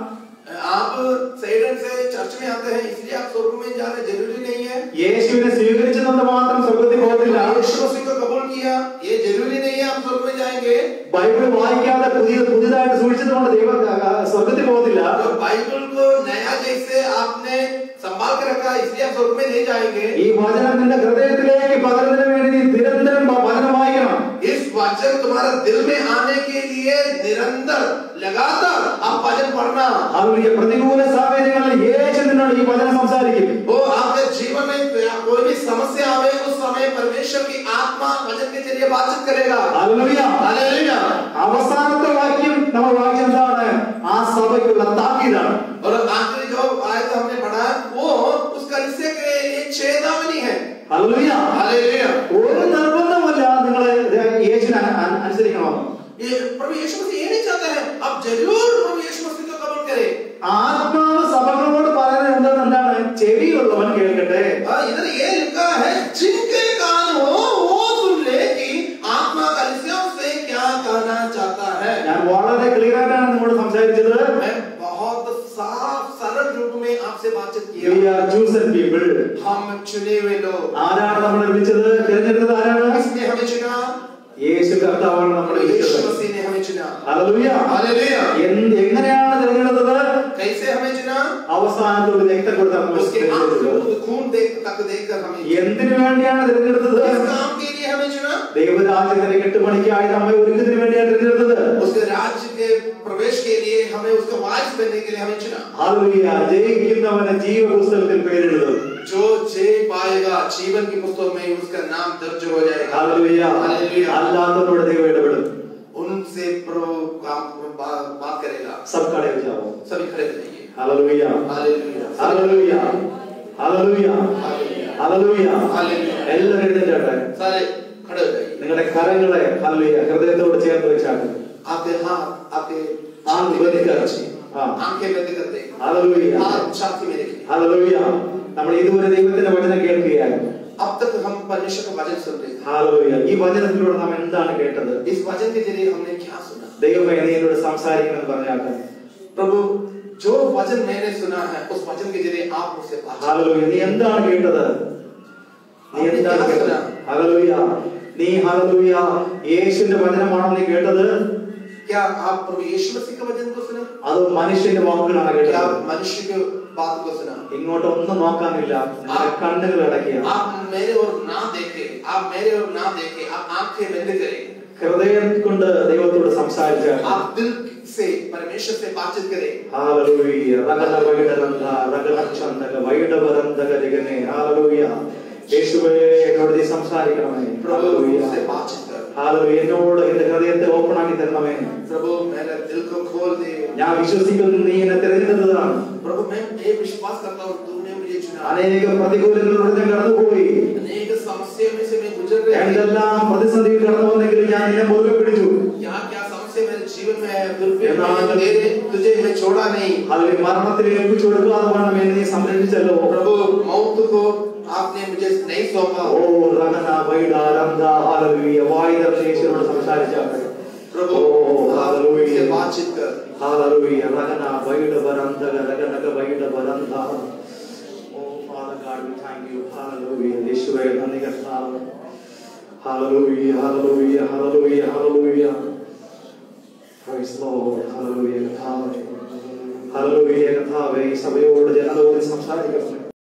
आप सैडन से चर्च में आते हैं इसलिए आप स्वर्ग में जाना जरूरी नहीं है യേശുവിനെ സ്വീകരിച്ചതുകൊണ്ട് മാത്രം സ്വർഗത്തിൽ പോകത്തില്ല यीशु मसीह को कबूल किया ये जरूरी नहीं है आप स्वर्ग में जाएंगे ബൈബിൾ വായിക്കാതെ പുതിയ പുതിയതായിട്ട് സൂക്ഷിച്ചതുകൊണ്ട് ദൈവ സ്വർഗത്തിൽ പോകത്തില്ല तो बाइबल को नया जैसे आपने संभाल के रखा इसलिए आप स्वर्ग में नहीं जाएंगे ഈ വചനം നിന്റെ ഹൃദയത്തിലേക്ക് പകരുന്നതിന് വേണ്ടി നീ നിരന്തരം വ- വചനം വായിക്കണം इस वचन तुम्हारे दिल में आने के लिए निरंतर लगातार आप वचन पढ़ना അതുകൊണ്ട് പ്രതികൂല സാഹചര്യങ്ങളിൽ യേശു നിന്നോട് ഈ വചനം സംസാരിക്കും वो आपके जीवन में कोई भी समस्या आवे उस समय परमेश्वर की आत्मा वचन के जरिए बातचीत करेगा ഹല്ലേലൂയ. हालेलुया അവസാനത്തെ വാക്യം നമ്മൾ വായിച്ചത് എന്താണ് ആ സഭയ്ക്കുള്ള താക്കീതാണ് और आखिरी जो आयत हमने पढ़ा वो उस कलिसिया के लिए चेतावनी है ഹല്ലേലൂയ. हालेलुया ഒരു നിർബന്ധമല്ല നിങ്ങൾ യേശുവിനെ അന- അന- അനുസരിക്കണമെന്ന് ये प्रभु यीशु मसीह ये नहीं चाहता है आप जरूर प्रभु यीशु मसीह को कबूल करें ആത്മാവ് സഭകളോട് പറയുന്നത് എന്താണ് എന്താണ് ചെവിയുള്ളവൻ കേൾക്കട്ടെ हाँ, इधर ये लिखा है जिनके कान हो वो सुन ले कि आत्मा कलिसियों से क्या कहना चाहता है ഞാൻ വളരെ ക്ലിയർ ആയിട്ടാണ് നിങ്ങളോട് സംസാരിച്ചത് मैं बहुत साफ सरल रूप में आपसे बातचीत We किया are chosen people. हम चुने हुए लोग ആരാണ് നമ്മളെ വിളിച്ചത് തിരഞ്ഞെടുത്തത് ആരാണ് किसने हमें चुना യേശു കർത്താവാണ് നമ്മളെ यीशु വിളിച്ചത് मसीह ने हमें चुना ഹല്ലേലൂയ. हालेलुया എന്ത് എങ്ങനെയാണ് തിരഞ്ഞെടുത്തത് कैसे हमें चुना അവസാനത്തോട് രക്തം കൊടുത്ത് നമ്മളെ उसके തിരഞ്ഞെടുത്തത് आंखों खून देख तक देखकर हमें എന്തിനു വേണ്ടിയാണ് തിരഞ്ഞെടുത്തത് किस काम के लिए हमें चुना ദൈവരാജ്യത്തിന്റെ കെട്ടുപണിക്കായി നമ്മെ ഒരുക്കുന്നതിന് വേണ്ടിയാണ് തിരഞ്ഞെടുത്തത് उसके राज्य के प्रवेश के लिए हमें उसका वारिस बनने के लिए हमें चुना ഹല്ലേലൂയ. ജയിക്കുന്നവന് ജീവപുസ്തകത്തിൽ പേരെഴുതും जो जय पाएगा जीवन की पुस्तक में उसका नाम दर्ज हो जाएगा ഹല്ലേലൂയ. हालेलुया അല്ലാത്തവരോട് ദൈവം ഇടപെടും उनसे प्रभु काम बात, बात करेगा സബ് കടയിൽ ജാവോ सभी खड़े हो जाइए hallelujah. Hallelujah hallelujah. Hallelujah. Hallelujah. Hallelujah എല്ലാവരും എഴുന്നേറ്റാട്ടെ सारे खड़े हो जाइए നിങ്ങളുടെ കരങ്ങളെ ഹല്ലേലൂയ ഹൃദയത്തോട് ചേർത്ത് വെച്ചാട്ടെ आपके हाथ आपके आंख बंद कर। हाँ। आंखें बंद कर दे ഹല്ലേലൂയ. हाथ छाती में रखिए ഹല്ലേലൂയ. നമ്മൾ ഇതുവരെ ദൈവത്തിന്റെ വചനം കേൾക്കുകയായിരുന്നു अब तक हम परमेश्वर का वचन सुन रहे थे ഹല്ലേലൂയ. ഈ വചനത്തിലൂടെ നാം എന്താണ് കേട്ടത് इस वचन के जरिए हमने क्या सुना ദൈവമേ നീ എന്നോട് സംസാരിക്കണമെന്ന് പറഞ്ഞാട്ടെ प्रभु जो वचन मैंने सुना है उस वचन के जरिए आप मुझसे बात ഹല്ലേലൂയ. നീ എന്താണ് കേട്ടത് നീ എന്താണ് കേട്ടത് ഹല്ലേലൂയ. നീ ഹല്ലേലൂയ യേശുവിന്റെ വചനമാണോ നീ കേട്ടത് क्या आप प्रभु यीशु मसीह का वचन को सुना അത് മനുഷ്യന്റെ വാക്കുകളാണ് क्या കേട്ടത് आप मनुष्य के बात को सुना ഇങ്ങോട്ട് ഒന്നും നോക്കാനില്ല നിങ്ങളുടെ കണ്ണുകൾ അടയ്ക്കുക आप मेरे ओर ना देखे आप मेरे ओर ना देखे आप आंखें बंद करें ഹൃദയം കൊണ്ട് ദൈവത്തോട് സംസാരിച്ച आप दिल से परमेश्वर से बातचीत करें ഹാലലൂയ റഗന വൈഡരന്ത റഗന ചന്ദക വൈഡവരന്തക രഗനെ ഹാലലൂയ യേശുവേ എന്നോട് നീ സംസാരിക്കണമേ प्रभु ഹാലലൂയ से बातचीत कर ഹാലലൂയ എന്നോട് എന്റെ ഹൃദയത്തെ ഓപ്പൺ ആക്കി തരണമേ प्रभु मेरे दिल को खोल दे ഞാൻ വിശ്വസിക്കുന്നു നീ എന്നെ തിരഞ്ഞെടുത്തതാണ് प्रभु मैं ये विश्वास करता हूँ तूने मुझे चुना അനേക പ്രതികൂലങ്ങളിലൂടെ ഞാൻ കടന്നുപോയി अनेक समस्या में से मैं गुजर रही हूँ എന്തെല്ലാം പ്രതിസന്ധിയിൽ കടന്നു വന്നെങ്കിലും ഞാൻ നിന്നെ മുറുകെ പിടിച്ചു क्या क्या समस्या मेरे जीवन में है फिर भी मैं तेरे तुझे मैं छोड़ा नहीं അതിൽ മരണത്തിൽ ഏൽപ്പിച്ചു കൊടുക്കാതെ വേണം എന്നെ നീ സംരക്ഷിച്ചല്ലോ प्रभु मौत को आपने मुझे नहीं सौंपा ഓ റഗന വൈഡാരന്ത ഹാലലൂയ വായുധർശേശ്വരോട് സംസാരിച്ചാട്ടെ प्रभु ഓ आप ഹാലലൂയ मुझसे बातचीत कर ഹാലലൂയ റഗന വൈഡവരന്തക രഗനക വൈഡവരന്ത oh father god we thank you hallelujah യേശുവേ നന്ദി കർത്താവേ hallelujah hallelujah hallelujah hallelujah praise lord hallelujah കർത്താവേ ഹാലലൂയ കർത്താവേ ഈ സഭയോട് ജനതയോട് സംസാരിക്കണമേ